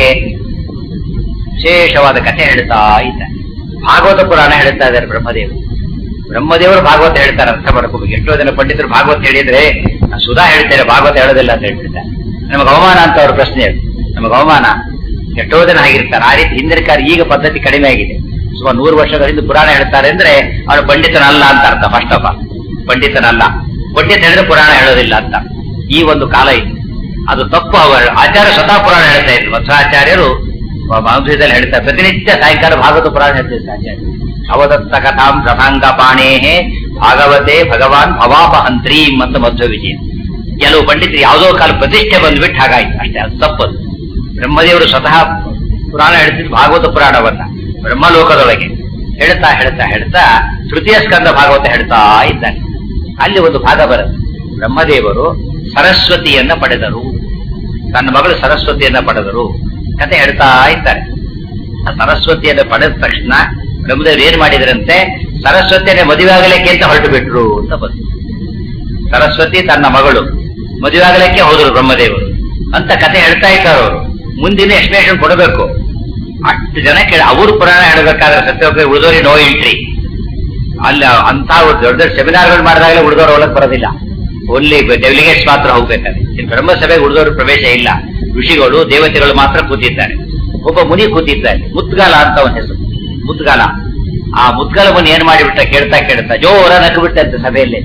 ವಿಶೇಷವಾದ ಕಥೆ ಹೇಳ್ತಾ ಇದ್ದಾರೆ ಭಾಗವತ ಪುರಾಣ ಹೇಳ್ತಾ ಇದ್ದಾರೆ ಬ್ರಹ್ಮದೇವರು ಬ್ರಹ್ಮದೇವರು ಭಾಗವತ ಹೇಳ್ತಾರೆ ಅರ್ಥ ಮಾಡ್ಕೋಬೇಕು ಎಷ್ಟೋ ಜನ ಪಂಡಿತರು ಭಾಗವತ ಹೇಳಿದ್ರೆ ನಾನು ಸುಧಾ ಹೇಳ್ತಾರೆ ಭಾಗವತ ಹೇಳೋದಿಲ್ಲ ಅಂತ ಹೇಳ್ಬಿಡ್ತಾರೆ ನಮಗೆ ಅವಮಾನ ಅಂತ ಅವ್ರ ಪ್ರಶ್ನೆ ಅದು ನಮಗೆ ಅವಮಾನ ಎಷ್ಟೋ ಜನ ಆಗಿರ್ತಾರೆ ಆ ರೀತಿ ಹಿಂದಿನ ಕಾಲ ಈಗ ಪದ್ಧತಿ ಕಡಿಮೆ ಆಗಿದೆ ಸುಮಾರು ನೂರು ವರ್ಷಗಳ ಹಿಂದೆ ಪುರಾಣ ಹೇಳ್ತಾರೆ ಅಂದ್ರೆ ಅವನು ಪಂಡಿತನಲ್ಲ ಅಂತ ಅರ್ಥ ಫಸ್ಟ್ ಆಫ್ ಆಲ್ ಪಂಡಿತನಲ್ಲ ಪಂಡಿತ ಹೇಳಿದ್ರೆ ಪುರಾಣ ಹೇಳೋದಿಲ್ಲ ಅಂತ ಈ ಒಂದು ಕಾಲ ಇದೆ ಅದು ತಪ್ಪು ಅವರು ಆಚಾರ್ಯ ಸ್ವತಃ ಪುರಾಣ ಹೇಳ್ತಾ ಇದ್ರು ಮಧ್ವಾಚಾರ್ಯರು ಮಾಂಸದಲ್ಲಿ ಹೇಳ್ತಾರೆ ಪ್ರತಿನಿತ್ಯ ಸಾಯಂಕಾಲ ಭಾಗವತ ಪುರಾಣ ಹೇಳ್ತಿದ್ರು ಆಚಾರ್ಯ ಅವದತ್ತ ಕಥಾಂ ರಥಾಂಗ ಪಾಣೇಹೇ ಭಾಗವತೆ ಭಗವಾನ್ ಭವಾಪಹಂತ್ರೀಂ ಅಂತ ಮಧ್ವ ವಿಜಯ ಕೆಲವು ಪಂಡಿತರು ಯಾವುದೋ ಕಾಲ ಪ್ರತಿಷ್ಠೆ ಬಂದ್ಬಿಟ್ಟು ಹಾಗಾಯ್ತು ಅಷ್ಟೇ ಅದು ತಪ್ಪದು ಬ್ರಹ್ಮದೇವರು ಸ್ವತಃ ಪುರಾಣ ಹೇಳ್ತಿದ್ರು ಭಾಗವತ ಪುರಾಣವನ್ನ ಬ್ರಹ್ಮಲೋಕದೊಳಗೆ ಹೇಳ್ತಾ ಹೇಳ್ತಾ ಹೇಳ್ತಾ ತೃತೀಯ ಸ್ಕಂದ ಭಾಗವತ ಹೇಳ್ತಾ ಇದ್ದಾನೆ ಅಲ್ಲಿ ಒಂದು ಭಾಗ ಬರುತ್ತೆ ಬ್ರಹ್ಮದೇವರು ಸರಸ್ವತಿಯನ್ನ ಪಡೆದರು ತನ್ನ ಮಗಳು ಸರಸ್ವತಿಯನ್ನ ಪಡೆದರು ಕತೆ ಹೇಳ್ತಾ ಇದ್ದಾರೆ ಆ ಸರಸ್ವತಿಯನ್ನ ಪಡೆದ ತಕ್ಷಣ ಬ್ರಹ್ಮದೇವರು ಏನ್ ಮಾಡಿದ್ರಂತೆ ಸರಸ್ವತಿಯನ್ನ ಮದುವೆ ಆಗಲಿಕ್ಕೆ ಅಂತ ಹೊರಟು ಬಿಟ್ರು ಅಂತ ಬಂತು ಸರಸ್ವತಿ ತನ್ನ ಮಗಳು ಮದುವೆ ಆಗಲಿಕ್ಕೆ ಹೋದ್ರು ಬ್ರಹ್ಮದೇವರು ಅಂತ ಕತೆ ಹೇಳ್ತಾ ಇದ್ದಾರೆ ಅವರು ಮುಂದಿನ ಎಕ್ಸ್ಪ್ಲೇಷನ್ ಕೊಡಬೇಕು ಅಷ್ಟು ಜನ ಕೇಳಿ ಅವರು ಪುರಾಣ ಹೇಳಬೇಕಾದ್ರೆ ಸತ್ಯೋಗ್ರ ಉಳಿದೋರಿ ನೋ ಎಂಟ್ರಿ ಅಲ್ಲಿ ಅಂತ ದೊಡ್ಡ ದೊಡ್ಡ ಸೆಮಿನಾರ್ಗಳು ಮಾಡಿದಾಗಲೇ ಉಳಿದವರು ಒಳಗೆ ಬರೋದಿಲ್ಲ ಓನ್ಲಿ ಡೆಲಿಗೇಟ್ಸ್ ಮಾತ್ರ ಹೋಗ್ಬೇಕಾದ್ರೆ ಇನ್ನು ಬ್ರಹ್ಮಸಭೆಗೆ ಉಳಿದವರು ಪ್ರವೇಶ ಇಲ್ಲ ಋಷಿಗಳು ದೇವತೆಗಳು ಮಾತ್ರ ಕೂತಿದ್ದಾರೆ ಒಬ್ಬ ಮುನಿ ಕೂತಿದ್ದಾರೆ ಮುದ್ಗಾಲ ಅಂತ ಅವನ ಹೆಸರು ಮುದ್ಗಾಲ ಆ ಮುದ್ಗಾಲ ಮುನಿ ಏನ್ ಮಾಡಿಬಿಟ್ಟ ಕೇಳ್ತಾ ಕೇಳ್ತಾ ಜೋರ ನಕ್ಕು ಬಿಟ್ಟಂತೆ ಸಭೆಯಲ್ಲಿ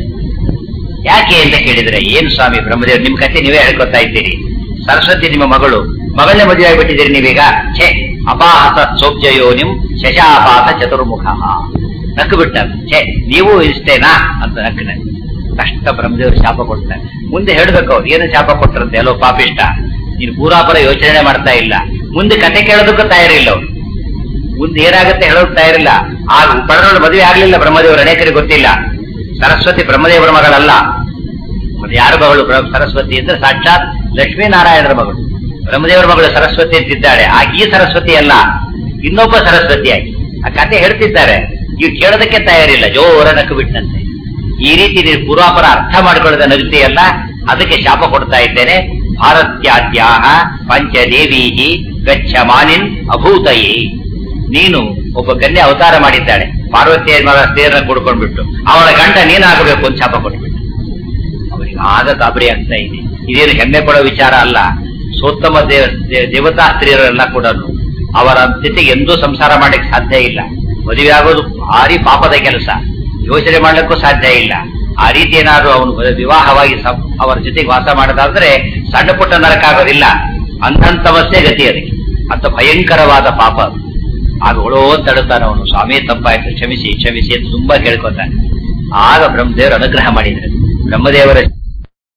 ಯಾಕೆ ಅಂತ ಕೇಳಿದ್ರೆ ಏನು ಸ್ವಾಮಿ ಬ್ರಹ್ಮದೇವ್ ನಿಮ್ ಕತೆ ನೀವೇ ಹೇಳ್ಕೊತಾ ಇದ್ದೀರಿ ಸರಸ್ವತಿ ನಿಮ್ಮ ಮಗಳು ಮಗಳನ್ನೇ ಮದುವೆ ಆಗಿಬಿಟ್ಟಿದ್ದೀರಿ ನೀವೀಗ ಛೇ ಅಪಾಹಸ ಸೋಬ್ಜಯೋ ನಿಮ್ ಶಶಾಪಾಸ ಚತುರ್ಮುಖ ನಕ್ಕು ಬಿಟ್ಟ ಛೇ ನೀವು ಇಷ್ಟೇನಾ ಅಂತ ನಕ್ಕನೆ ಕಷ್ಟ ಬ್ರಹ್ಮದೇವರು ಶಾಪ ಕೊಡ್ತಾರೆ ಮುಂದೆ ಹೇಳ್ಬೇಕು ಅವ್ರು ಏನು ಶಾಪ ಕೊಟ್ಟರಂತೆ ಎಲ್ಲೋ ಪಾಪಿಷ್ಟ ನೀನು ಪೂರಾಪರ ಯೋಚನೆ ಮಾಡ್ತಾ ಇಲ್ಲ ಮುಂದೆ ಕತೆ ಕೇಳೋದಕ್ಕೂ ತಯಾರಿಲ್ಲ ಅವ್ರು ಮುಂದೆ ಏನಾಗುತ್ತೆ ಹೇಳೋದು ತಯಾರಿಲ್ಲ ಆ ಪಡನೋಳು ಮದುವೆ ಆಗ್ಲಿಲ್ಲ ಬ್ರಹ್ಮದೇವರು ಅನೇಕರಿಗೆ ಗೊತ್ತಿಲ್ಲ ಸರಸ್ವತಿ ಬ್ರಹ್ಮದೇವರ ಮಗಳಲ್ಲ ಮತ್ತೆ ಯಾರ ಮಗಳು ಬ್ರ- ಸರಸ್ವತಿ ಅಂದ್ರೆ ಸಾಕ್ಷಾತ್ ಲಕ್ಷ್ಮೀನಾರಾಯಣರ ಮಗಳು ಬ್ರಹ್ಮದೇವರ ಮಗಳು ಸರಸ್ವತಿ ಅಂತಿದ್ದಾಳೆ ಆ ಈ ಸರಸ್ವತಿ ಅಲ್ಲ ಇನ್ನೊಬ್ಬ ಸರಸ್ವತಿಯಾಗಿ ಆ ಕತೆ ಹೇಳ್ತಿದ್ದಾರೆ ಇವ್ ಕೇಳೋದಕ್ಕೆ ತಯಾರಿಲ್ಲ ಜೋರ ನಕ್ಕು ಬಿಟ್ಟಂತೆ ಈ ರೀತಿ ನೀನು ಪೂರ್ವಾಪರ ಅರ್ಥ ಮಾಡ್ಕೊಳ್ಳದ ನಗುತ್ತೆಯಲ್ಲ ಅದಕ್ಕೆ ಶಾಪ ಕೊಡ್ತಾ ಇದ್ದೇನೆ ಭಾರತ್ಯಾದ್ಯಾಹ ಪಂಚದೇವೀ ಗಚ್ಚ ಮಾನಿನ್ ಅಭೂತಯೇ ನೀನು ಒಬ್ಬ ಕನ್ಯೆ ಅವತಾರ ಮಾಡಿದ್ದಾಳೆ ಪಾರ್ವತಿಯ ಮಗ ಸ್ತ್ರೀಯರನ್ನ ಕೂಡ್ಕೊಂಡ್ಬಿಟ್ಟು ಅವಳ ಗಂಡ ನೀನಾಗಬೇಕು ಅಂತ ಶಾಪ ಕೊಟ್ಬಿಟ್ಟು ಅವರಿಗೆ ಆಗ ಗಾಬರಿ ಆಗ್ತಾ ಇದೆ ಇದೇನು ಹೆಮ್ಮೆ ಪಡೋ ವಿಚಾರ ಅಲ್ಲ ಸೋತ್ತಮ ದೇವ ದೇ- ದೇವತಾ ಸ್ತ್ರೀಯರೆಲ್ಲ ಕೂಡ ಅವರ ಜೊತೆಗೆ ಎಂದೂ ಸಂಸಾರ ಮಾಡಲಿಕ್ಕೆ ಸಾಧ್ಯ ಇಲ್ಲ ಮದುವೆ ಆಗೋದು ಭಾರಿ ಪಾಪದ ಕೆಲಸ ಯೋಚನೆ ಮಾಡ್ಲಿಕ್ಕೂ ಸಾಧ್ಯ ಇಲ್ಲ ಆ ರೀತಿ ಏನಾದ್ರು ಅವನು ವಿವಾಹವಾಗಿ ಸಂ- ಅವರ ಜೊತೆಗೆ ವಾಸ ಮಾಡೋದಾದ್ರೆ ಸಣ್ಣ ಪುಟ್ಟ ನರಕ ಆಗೋದಿಲ್ಲ ಅಂಧಂತವಸ್ಥೆ ಗತಿ ಅದಕ್ಕೆ ಅಂತ ಭಯಂಕರವಾದ ಪಾಪ ಅದು. ಆಗ ಒಳೋ ತಡುತ್ತಾನೆ ಅವನು ಸ್ವಾಮಿ ತಪ್ಪಾಯ್ತು ಕ್ಷಮಿಸಿ ಕ್ಷಮಿಸಿ ಅಂತ ತುಂಬಾ ಕೇಳ್ಕೊತಾನೆ ಆಗ ಬ್ರಹ್ಮದೇವರು ಅನುಗ್ರಹ ಮಾಡಿದ್ರು ಬ್ರಹ್ಮದೇವರ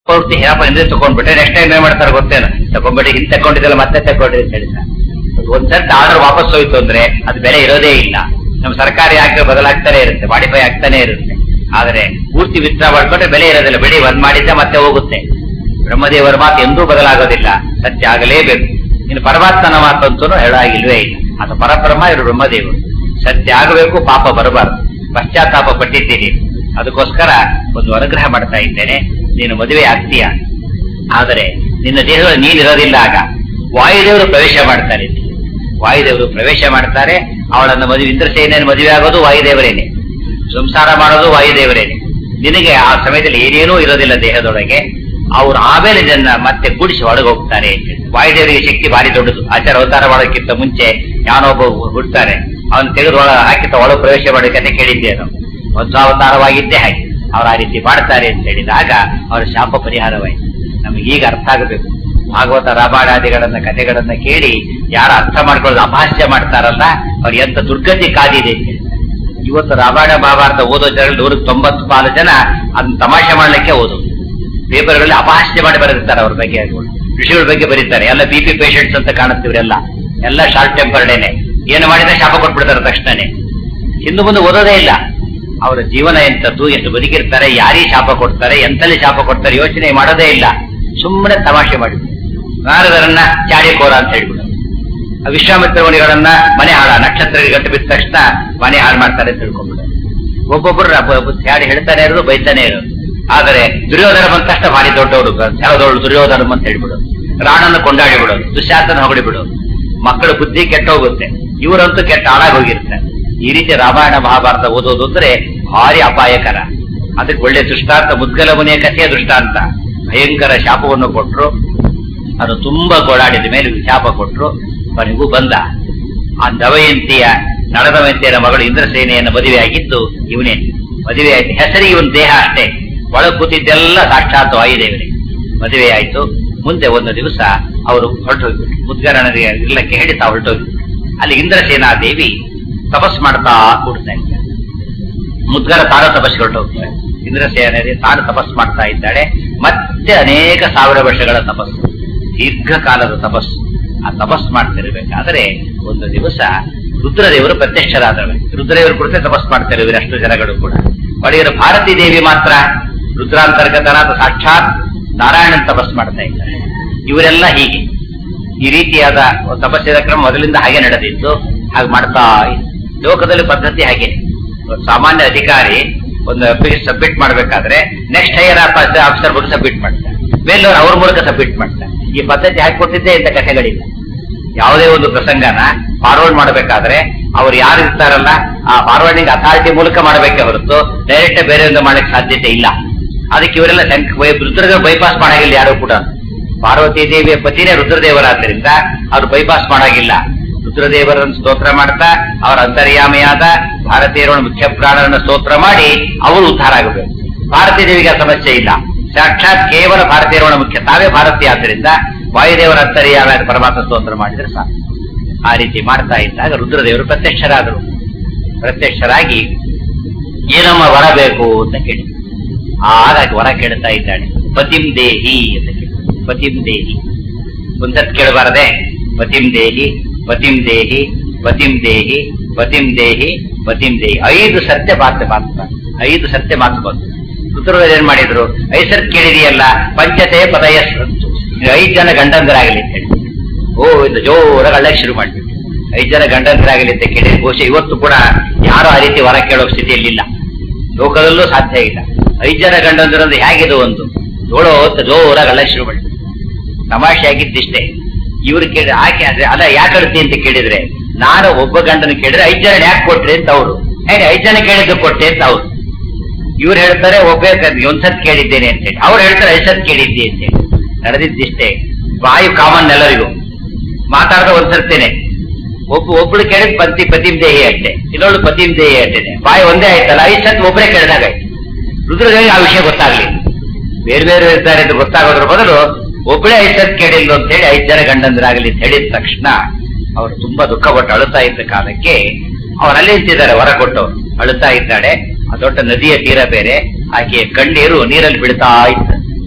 ಪೂರ್ತಿ ಹೇರಪ್ಪ ಹಿಂದೆ ತಗೊಂಡ್ಬಿಟ್ರೆ ನೆಕ್ಸ್ಟ್ ಟೈಮ್ ಏನ್ ಮಾಡ್ತಾರೆ ಗೊತ್ತೇನು ತಗೊಂಡ್ಬಿಟ್ಟು ಹಿಂದೆ ತಗೊಂಡಿದ್ದಲ್ಲ ಮತ್ತೆ ತಗೊಂಡ್ರಿ ಅಂತ ಹೇಳ್ತಾರೆ ಒಂದ್ಸರ್ತಿ ಆರ್ಡರ್ ವಾಪಸ್ ಹೋಯ್ತು ಅಂದ್ರೆ ಅದು ಬೆಲೆ ಇರೋದೇ ಇಲ್ಲ ನಮ್ಮ ಸರ್ಕಾರಿ ಆಜ್ಞೆ ಬದಲಾಗ್ತಾನೆ ಇರುತ್ತೆ ಮಾಡಿಫೈ ಆಗ್ತಾನೆ ಇರುತ್ತೆ ಆದ್ರೆ ಪೂರ್ತಿ ವಿತ್ಡ್ರಾ ಮಾಡ್ಕೊಂಡ್ರೆ ಬೆಲೆ ಇರೋದಿಲ್ಲ ಬೆಳೆ ಒಂದ್ ಮಾಡಿದ್ದೆ ಮತ್ತೆ ಹೋಗುತ್ತೆ ಬ್ರಹ್ಮದೇವರ ಮಾತು ಎಂದೂ ಬದಲಾಗೋದಿಲ್ಲ ಸತ್ಯ ಆಗಲೇಬೇಕು ಇನ್ನು ಪರಮಾತ್ಮನ ಮಾತಂತೂ ಹೇಳಾಗಿಲ್ವೇ ಇಲ್ಲ ಅದು ಪರಬ್ರಹ್ಮ ಇವರು ಬ್ರಹ್ಮದೇವರು ಸತ್ಯ ಆಗಬೇಕು ಪಾಪ ಬರಬಾರದು ಪಶ್ಚಾತ್ತಾಪ ಪಟ್ಟಿದ್ದೀನಿ ಅದಕ್ಕೋಸ್ಕರ ಒಂದು ಅನುಗ್ರಹ ಮಾಡ್ತಾ ಇದ್ದೇನೆ ನೀನು ಮದುವೆ ಆಗ್ತೀಯ ಆದರೆ ನಿನ್ನ ದೇಹದಲ್ಲಿ ನೀನಿರೋದಿಲ್ಲ ಆಗ ವಾಯುದೇವರು ಪ್ರವೇಶ ಮಾಡ್ತಾರೆ ಇಲ್ಲಿ. ವಾಯುದೇವರು ಪ್ರವೇಶ ಮಾಡ್ತಾರೆ ಅವಳನ್ನ ಮದುವೆ ಇಂದ್ರಸೇನೆಯನ್ನು ಮದುವೆ ಆಗೋದು ವಾಯುದೇವರೇನೆ ಸಂಸಾರ ಮಾಡೋದು ವಾಯುದೇವರೇನೆ ನಿನಗೆ ಆ ಸಮಯದಲ್ಲಿ ಏನೇನೂ ಇರೋದಿಲ್ಲ ದೇಹದೊಳಗೆ ಅವ್ರು ಆಮೇಲೆ ಇದನ್ನ ಮತ್ತೆ ಕೂಡಿಸಿ ಒಳಗೆ ಹೋಗ್ತಾರೆ ಅಂತ ಹೇಳಿ. ವಾಯುದೇವರಿಗೆ ಶಕ್ತಿ ಭಾರಿ ದೊಡ್ಡದು ಆಚಾರ ಅವತಾರ ಮಾಡೋಕ್ಕಿಂತ ಮುಂಚೆ ಯಾವನೊಬ್ಬ ಹುಡ್ತಾರೆ ಅವನು ತೆಗೆದು ಒಳ ಹಾಕಿತ್ತ ಒಳಗೆ ಪ್ರವೇಶ ಮಾಡೋ ಕತೆ ಕೇಳಿದ್ದೆ ನಾವು ವಜ್ರಾವತಾರವಾಗಿದ್ದೇ ಹಾಗೆ ಅವ್ರು ಆ ರೀತಿ ಮಾಡ್ತಾರೆ ಅಂತ ಹೇಳಿದಾಗ ಅವರ ಶಾಪ ಪರಿಹಾರವಾಯಿತು ನಮಗೆ ಈಗ ಅರ್ಥ ಆಗಬೇಕು ಭಾಗವತ ರಾಮಾಯಣಾದಿಗಳನ್ನ ಕಥೆಗಳನ್ನ ಕೇಳಿ ಯಾರು ಅರ್ಥ ಮಾಡ್ಕೊಳ್ಳೋದು ಅಪಹಾಸ್ಯ ಮಾಡ್ತಾರಲ್ಲ ಅವ್ರು ಎಂತ ದುರ್ಗತಿ ಕಾದಿದೆ ಅಂತ ಹೇಳ್ತಾರೆ. ಇವತ್ತು ರಾಮಾಯಣ ಮಹಾಭಾರತ ಓದೋ ಜನರಲ್ಲಿ ನೂರಕ್ಕೆ ತೊಂಬತ್ತು ಪಾಲು ಜನ ಅದನ್ನ ತಮಾಷೆ ಮಾಡ್ಲಿಕ್ಕೆ ಓದು ಪೇಪರ್ಗಳಲ್ಲಿ ಅಪಹಾಸ್ಯ ಮಾಡಿ ಬರೆದಿರ್ತಾರೆ ಅವ್ರ ಬಗ್ಗೆ ಋಷಿಗಳ ಬಗ್ಗೆ ಬರೀತಾರೆ ಎಲ್ಲ ಬಿ ಪಿ ಪೇಷಂಟ್ಸ್ ಅಂತ ಕಾಣುತ್ತಿವ್ರೆಲ್ಲ ಎಲ್ಲ ಶಾರ್ಟ್ ಟೆಂಪರ್ಡೇನೆ ಏನು ಮಾಡಿದ್ರೆ ಶಾಪ ಕೊಟ್ಬಿಡ್ತಾರೆ ತಕ್ಷಣನೇ ಹಿಂದೆ ಮುಂದೆ ಓದೋದೇ ಇಲ್ಲ ಅವರ ಜೀವನ ಎಂತದ್ದು ಎಷ್ಟು ಬದುಕಿರ್ತಾರೆ ಯಾರಿಗೆ ಶಾಪ ಕೊಡ್ತಾರೆ ಎಂತಲ್ಲಿ ಶಾಪ ಕೊಡ್ತಾರೆ ಯೋಚನೆ ಮಾಡೋದೇ ಇಲ್ಲ ಸುಮ್ಮನೆ ತಮಾಷೆ ಮಾಡಿ ನಾರದರನ್ನ ಚಾಡಿಕೋರ ಅಂತ ಹೇಳ್ಬಿಡು ಆ ವಿಶ್ವಾಮಿತ್ರ ಮುನಿಗಳನ್ನ ಮನೆ ಹಾಳ ನಕ್ಷತ್ರಗಳಿಗೆ ಗಂಟು ಬಿದ್ದ ತಕ್ಷಣ ಮನೆ ಹಾಳು ಮಾಡ್ತಾರೆ ಅಂತ ತಿಳ್ಕೊಂಡ್ಬಿಡು ಒಬ್ಬೊಬ್ಬರು ಚಾಡಿ ಹೇಳ್ತಾನೆ ಇರೋದು ಬೈತಾನೆ ಇರೋದು ಆದರೆ ದುರ್ಯೋಧನ ಬಂದ ತಕ್ಷಣ ಭಾರಿ ದೊಡ್ಡವರು ದೊಡ್ಡ ದುರ್ಯೋಧನ ಅಂತ ಹೇಳ್ಬಿಡೋದು ರಾಣನ್ನು ಕೊಂಡಾಡಿ ಬಿಡೋದು ದುಶ್ಯಾಸನ ಹೊಗಡಿ ಬಿಡೋದು ಮಕ್ಕಳ ಬುದ್ಧಿ ಕೆಟ್ಟೋಗುತ್ತೆ ಇವರಂತೂ ಕೆಟ್ಟ ಹಾಳಾಗಿ ಹೋಗಿರ್ತಾರೆ ಈ ರೀತಿ ರಾಮಾಯಣ ಮಹಾಭಾರತ ಓದೋದು ಅಂದ್ರೆ ಭಾರಿ ಅಪಾಯಕರ ಅದಕ್ಕೆ ಒಳ್ಳೆ ದೃಷ್ಟಾಂತ ಮುದ್ಗಲ ಮುನಿಯ ಕಥೆಯ ದೃಷ್ಟಾಂತ ಭಯಂಕರ ಶಾಪವನ್ನು ಕೊಟ್ರು ಅದು ತುಂಬಾ ಗೋಳಾಡಿದ ಮೇಲೆ ಶಾಪ ಕೊಟ್ರು ಕೊನೆಗೂ ಬಂದ ಆ ದವಯಂತಿಯ ನಳದವಂತಿಯರ ಮಗಳು ಇಂದ್ರಸೇನೆಯನ್ನು ಮದುವೆ ಆಗಿದ್ದು ಇವನೇ ಮದುವೆ ಆಯ್ತು ಹೆಸರಿಗೆ ಇವನ್ ದೇಹ ಅಷ್ಟೇ ಒಳಗ್ ಕೂತಿದ್ದೆಲ್ಲ ಸಾಕ್ಷಾತ್ ವಾಯುದೇವರೇ ಮದುವೆ ಆಯ್ತು ಮುಂದೆ ಒಂದು ದಿವಸ ಅವರು ಹೊರಟೋಗ್ಬಿಟ್ರು ಮುದ್ಗರನಿಗೆ ಇರ್ಲಕ್ಕೆ ಹೇಳಿ ತಾವು ಹೊರಟೋಗ್ಬಿಟ್ರು ಅಲ್ಲಿ ಇಂದ್ರಸೇನಾ ದೇವಿ ತಪಸ್ ಮಾಡ್ತಾ ಕೂಡ್ತಾ ಇದ್ದಾರೆ ಮುದ್ಗರ ತಾನು ತಪಸ್ಸಿಗೆ ಹೊರಟೋಗ್ತಾರೆ ಇಂದ್ರಸೇನ ತಾನು ತಪಸ್ ಮಾಡ್ತಾ ಇದ್ದಾಳೆ ಮತ್ತೆ ಅನೇಕ ಸಾವಿರ ವರ್ಷಗಳ ತಪಸ್ಸು ದೀರ್ಘಕಾಲದ ತಪಸ್ಸು ಆ ತಪಸ್ ಮಾಡ್ತಿರ್ಬೇಕಾದ್ರೆ ಒಂದು ದಿವಸ ರುದ್ರದೇವರು ಪ್ರತ್ಯಕ್ಷರಾದವೆ ರುದ್ರದೇವರು ಕುರಿತೇ ತಪಸ್ ಮಾಡ್ತಾರೆ ಇವರಷ್ಟು ಜನಗಳು ಕೂಡ ಒಡೆಯರು ಭಾರತೀ ದೇವಿ ಮಾತ್ರ ರುದ್ರಾಂತರ್ಗತನಾದ ಸಾಕ್ಷಾತ್ ನಾರಾಯಣನ್ ತಪಸ್ ಮಾಡ್ತಾ ಇದ್ದಾರೆ ಇವರೆಲ್ಲ ಹೀಗೆ ಈ ರೀತಿಯಾದ ತಪಸ್ಸಿನ ಕ್ರಮ ಮೊದಲಿಂದ ಹಾಗೆ ನಡೆದಿತ್ತು ಹಾಗೆ ಮಾಡ್ತಾ ಇದ್ರು. ಲೋಕದಲ್ಲಿ ಪದ್ಧತಿ ಹಾಗೆ ಸಾಮಾನ್ಯ ಅಧಿಕಾರಿ ಒಂದು ಅಪ್ಲಿಕೇಶನ್ ಸಬ್ಮಿಟ್ ಮಾಡಬೇಕಾದ್ರೆ ನೆಕ್ಸ್ಟ್ ಹೈಯರ್ ಆಫೀಸರ್ ಬಗ್ಗೆ ಸಬ್ಮಿಟ್ ಮಾಡ್ತಾರೆ ಮೇಲವರು ಅವ್ರ ಮೂಲಕ ಸಬ್ಮಿಟ್ ಮಾಡ್ತಾರೆ ಈ ಪದ್ಧತಿ ಹಾಕಿಕೊಟ್ಟಿದ್ದೇ ಇಂಥ ಕಥೆಗಳಿಲ್ಲ ಯಾವುದೇ ಒಂದು ಪ್ರಸಂಗನ ಫಾರ್ವರ್ಡ್ ಮಾಡಬೇಕಾದ್ರೆ ಅವ್ರು ಯಾರು ಇರ್ತಾರಲ್ಲ ಆ ಫಾರ್ವರ್ಡಿಂಗ್ ಅಥಾರಿಟಿ ಮೂಲಕ ಮಾಡಬೇಕೆ ಹೊರತು ಡೈರೆಕ್ಟ್ ಬೇರೆಯಿಂದ ಮಾಡಕ್ಕೆ ಸಾಧ್ಯತೆ ಇಲ್ಲ ಅದಕ್ಕೆ ಇವರೆಲ್ಲ ರುದ್ರದೇವ ಬೈಪಾಸ್ ಮಾಡಾಗಿಲ್ಲ ಯಾರು ಕೂಡ ಪಾರ್ವತಿ ದೇವಿಯ ಪತಿನೇ ರುದ್ರದೇವರಾದ್ದರಿಂದ ಅವರು ಬೈಪಾಸ್ ಮಾಡಾಗಿಲ್ಲ ರುದ್ರದೇವರನ್ನು ಸ್ತೋತ್ರ ಮಾಡ್ತಾ ಅವರ ಅಂತರ್ಯಾಮಿಯಾದ ಭಾರತೀಯರ ಮುಖ್ಯ ಪ್ರಾಣರನ್ನು ಸ್ತೋತ್ರ ಮಾಡಿ ಅವರು ಉದ್ಧಾರ ಆಗಬೇಕು ಭಾರತೀ ದೇವಿಗೆ ಆ ಸಮಸ್ಯೆ ಇಲ್ಲ ಸಾಕ್ಷಾತ್ ಕೇವಲ ಭಾರತೀಯರ ಮುಖ್ಯ ತಾವೇ ಭಾರತೀಯ ಆದ್ದರಿಂದ ವಾಯುದೇವರ ಅಂತರ್ಯಾಮಿಯಾದ ಪರಮಾತ್ಮ ಸ್ತೋತ್ರ ಮಾಡಿದ್ರೆ ಸಾಕು ಆ ರೀತಿ ಮಾಡ್ತಾ ಇದ್ದಾಗ ರುದ್ರದೇವರು ಪ್ರತ್ಯಕ್ಷರಾದರು ಪ್ರತ್ಯಕ್ಷರಾಗಿ ಏನಮ್ಮ ವರ ಬೇಕು ಅಂತ ಕೇಳಿ ಆಗ ಆಕೆ ವರ ಕೇಳ್ತಾ ಇದ್ದಾಳೆ ಪತಿಂ ದೇಹಿ ಅಂತ ಕೇಳಿ ಪತಿಂ ದೇಹಿ ಒಂದ್ಸತ್ ಕೇಳಬಾರದೆ ಪತಿಂ ದೇಹಿ ಪತಿಂ ದೇಹಿ ಪತಿಂ ದೇಹಿ ಪತಿಂ ದೇಹಿ ಪತಿಂ ದೇಹಿ ಐದು ಸತ್ಯ ಮಾತು ಮಾತು ಐದು ಸತ್ಯ ಮಾತು ಬಂತು ರುದ್ರವರು ಏನ್ ಮಾಡಿದ್ರು ಐದು ಸತ್ ಕೇಳಿದೆಯಲ್ಲ ಪಂಚತೆ ಪದಯ ಸಂತು. ನೀವು ಐದು ಜನ ಗಂಡಂದರಾಗಲಿ ಅಂತ ಹೇಳಿ ಓ ಇದು ಜೋರಾಗಿ ಅಳ್ಳಕ್ಕೆ ಶುರು ಮಾಡ್ಬಿಟ್ಟು ಐದು ಜನ ಗಂಡಂದರಾಗಲಿ ಅಂತ ಕೇಳಿ ಬಹುಶಃ ಇವತ್ತು ಕೂಡ ಯಾರು ಆ ರೀತಿ ವರ ಕೇಳೋ ಸ್ಥಿತಿಯಲ್ಲಿಲ್ಲ ಲೋಕದಲ್ಲೂ ಸಾಧ್ಯ ಇಲ್ಲ ಐದು ಜನ ಗಂಡಂದಿರಂದ್ರೆ ಹೇಗಿದು ಒಂದು ಜೋಳೋ ಅಂತ ಜೋರಾಗಿ ಅಳ್ಳಕ್ಕೆ ಶುರು ಮಾಡಿ ತಮಾಷೆ ಆಗಿದ್ದಿಷ್ಟೇ ಇವ್ರು ಕೇಳಿ ಆಕೆ ಅಂದ್ರೆ ಅಲ್ಲ ಯಾಕೆ ಅಳ್ತಿ ಅಂತ ಕೇಳಿದ್ರೆ ನಾನು ಒಬ್ಬ ಗಂಡನ ಕೇಳಿದ್ರೆ ಐದು ಜನ ಯಾಕೆ ಕೊಟ್ರಿ ಅಂತ ಅವರು ಹೇಗೆ ಐದು ಜನ ಕೇಳಿದ್ದು ಕೊಟ್ಟೆ ಅಂತ ಅವ್ರು ಇವ್ರು ಹೇಳ್ತಾರೆ ಒಬ್ಬೇ ಒಂದ್ಸತ್ ಕೇಳಿದ್ದೇನೆ ಅಂತ ಹೇಳಿ ಅವ್ರು ಹೇಳ್ತಾರೆ ಐದು ಸತ್ ಕೇಳಿದ್ದೆ ಅಂತ ಹೇಳಿ ನಡೆದಿದ್ದಿಷ್ಟೇ ವಾಯು ಕಾಮನ್ ಎಲ್ಲರಿಗೂ ಮಾತಾಡ್ದ ಒಂದ್ಸರ್ತೇನೆ ಒಬ್ಬ ಒಬ್ಳು ಕೇಳಿದ್ ಪತಿ ಪತಿಂ ದೇಹಿ ಅಷ್ಟೇ ಇನ್ನೊಬ್ಳು ಪತಿಂ ದೇಹಿ ಅಷ್ಟೇನೆ ಬಾಯಿ ಒಂದೇ ಆಯ್ತಲ್ಲ ಐದು ಸತ್ ಒಬ್ಬರೇ ಕೇಳಿದಾಗ ಆಯ್ತು ರುದ್ರದೇವಿ ಆ ವಿಷಯ ಗೊತ್ತಾಗ್ಲಿ ಬೇರೆ ಬೇರೆ ಇರ್ತಾರೆ ಅಂತ ಗೊತ್ತಾಗೋದ್ರ ಬದಲು ಒಬ್ಬಳೇ ಐದು ಸತ್ ಕೇಳಿಲ್ಲ ಅಂತ ಹೇಳಿ ಐದು ಜನ ಗಂಡಂದ್ರಾಗಲಿ ಅಂತ ಹೇಳಿದ ತಕ್ಷಣ ಅವರು ತುಂಬಾ ದುಃಖಪಟ್ಟು ಅಳುತ್ತಾ ಇದ್ದ ಕಾಲಕ್ಕೆ ಅವರಲ್ಲಿ ನಿಂತಿದ್ದಾರೆ ಹೊರ ಕೊಟ್ಟವರು ಅಳುತ್ತಾ ಇದ್ದಾಳೆ ಆ ದೊಡ್ಡ ನದಿಯ ತೀರ ಬೇರೆ ಆಕೆಯ ಕಣ್ಣೀರು ನೀರಲ್ಲಿ ಬೀಳ್ತಾ ಇತ್ತು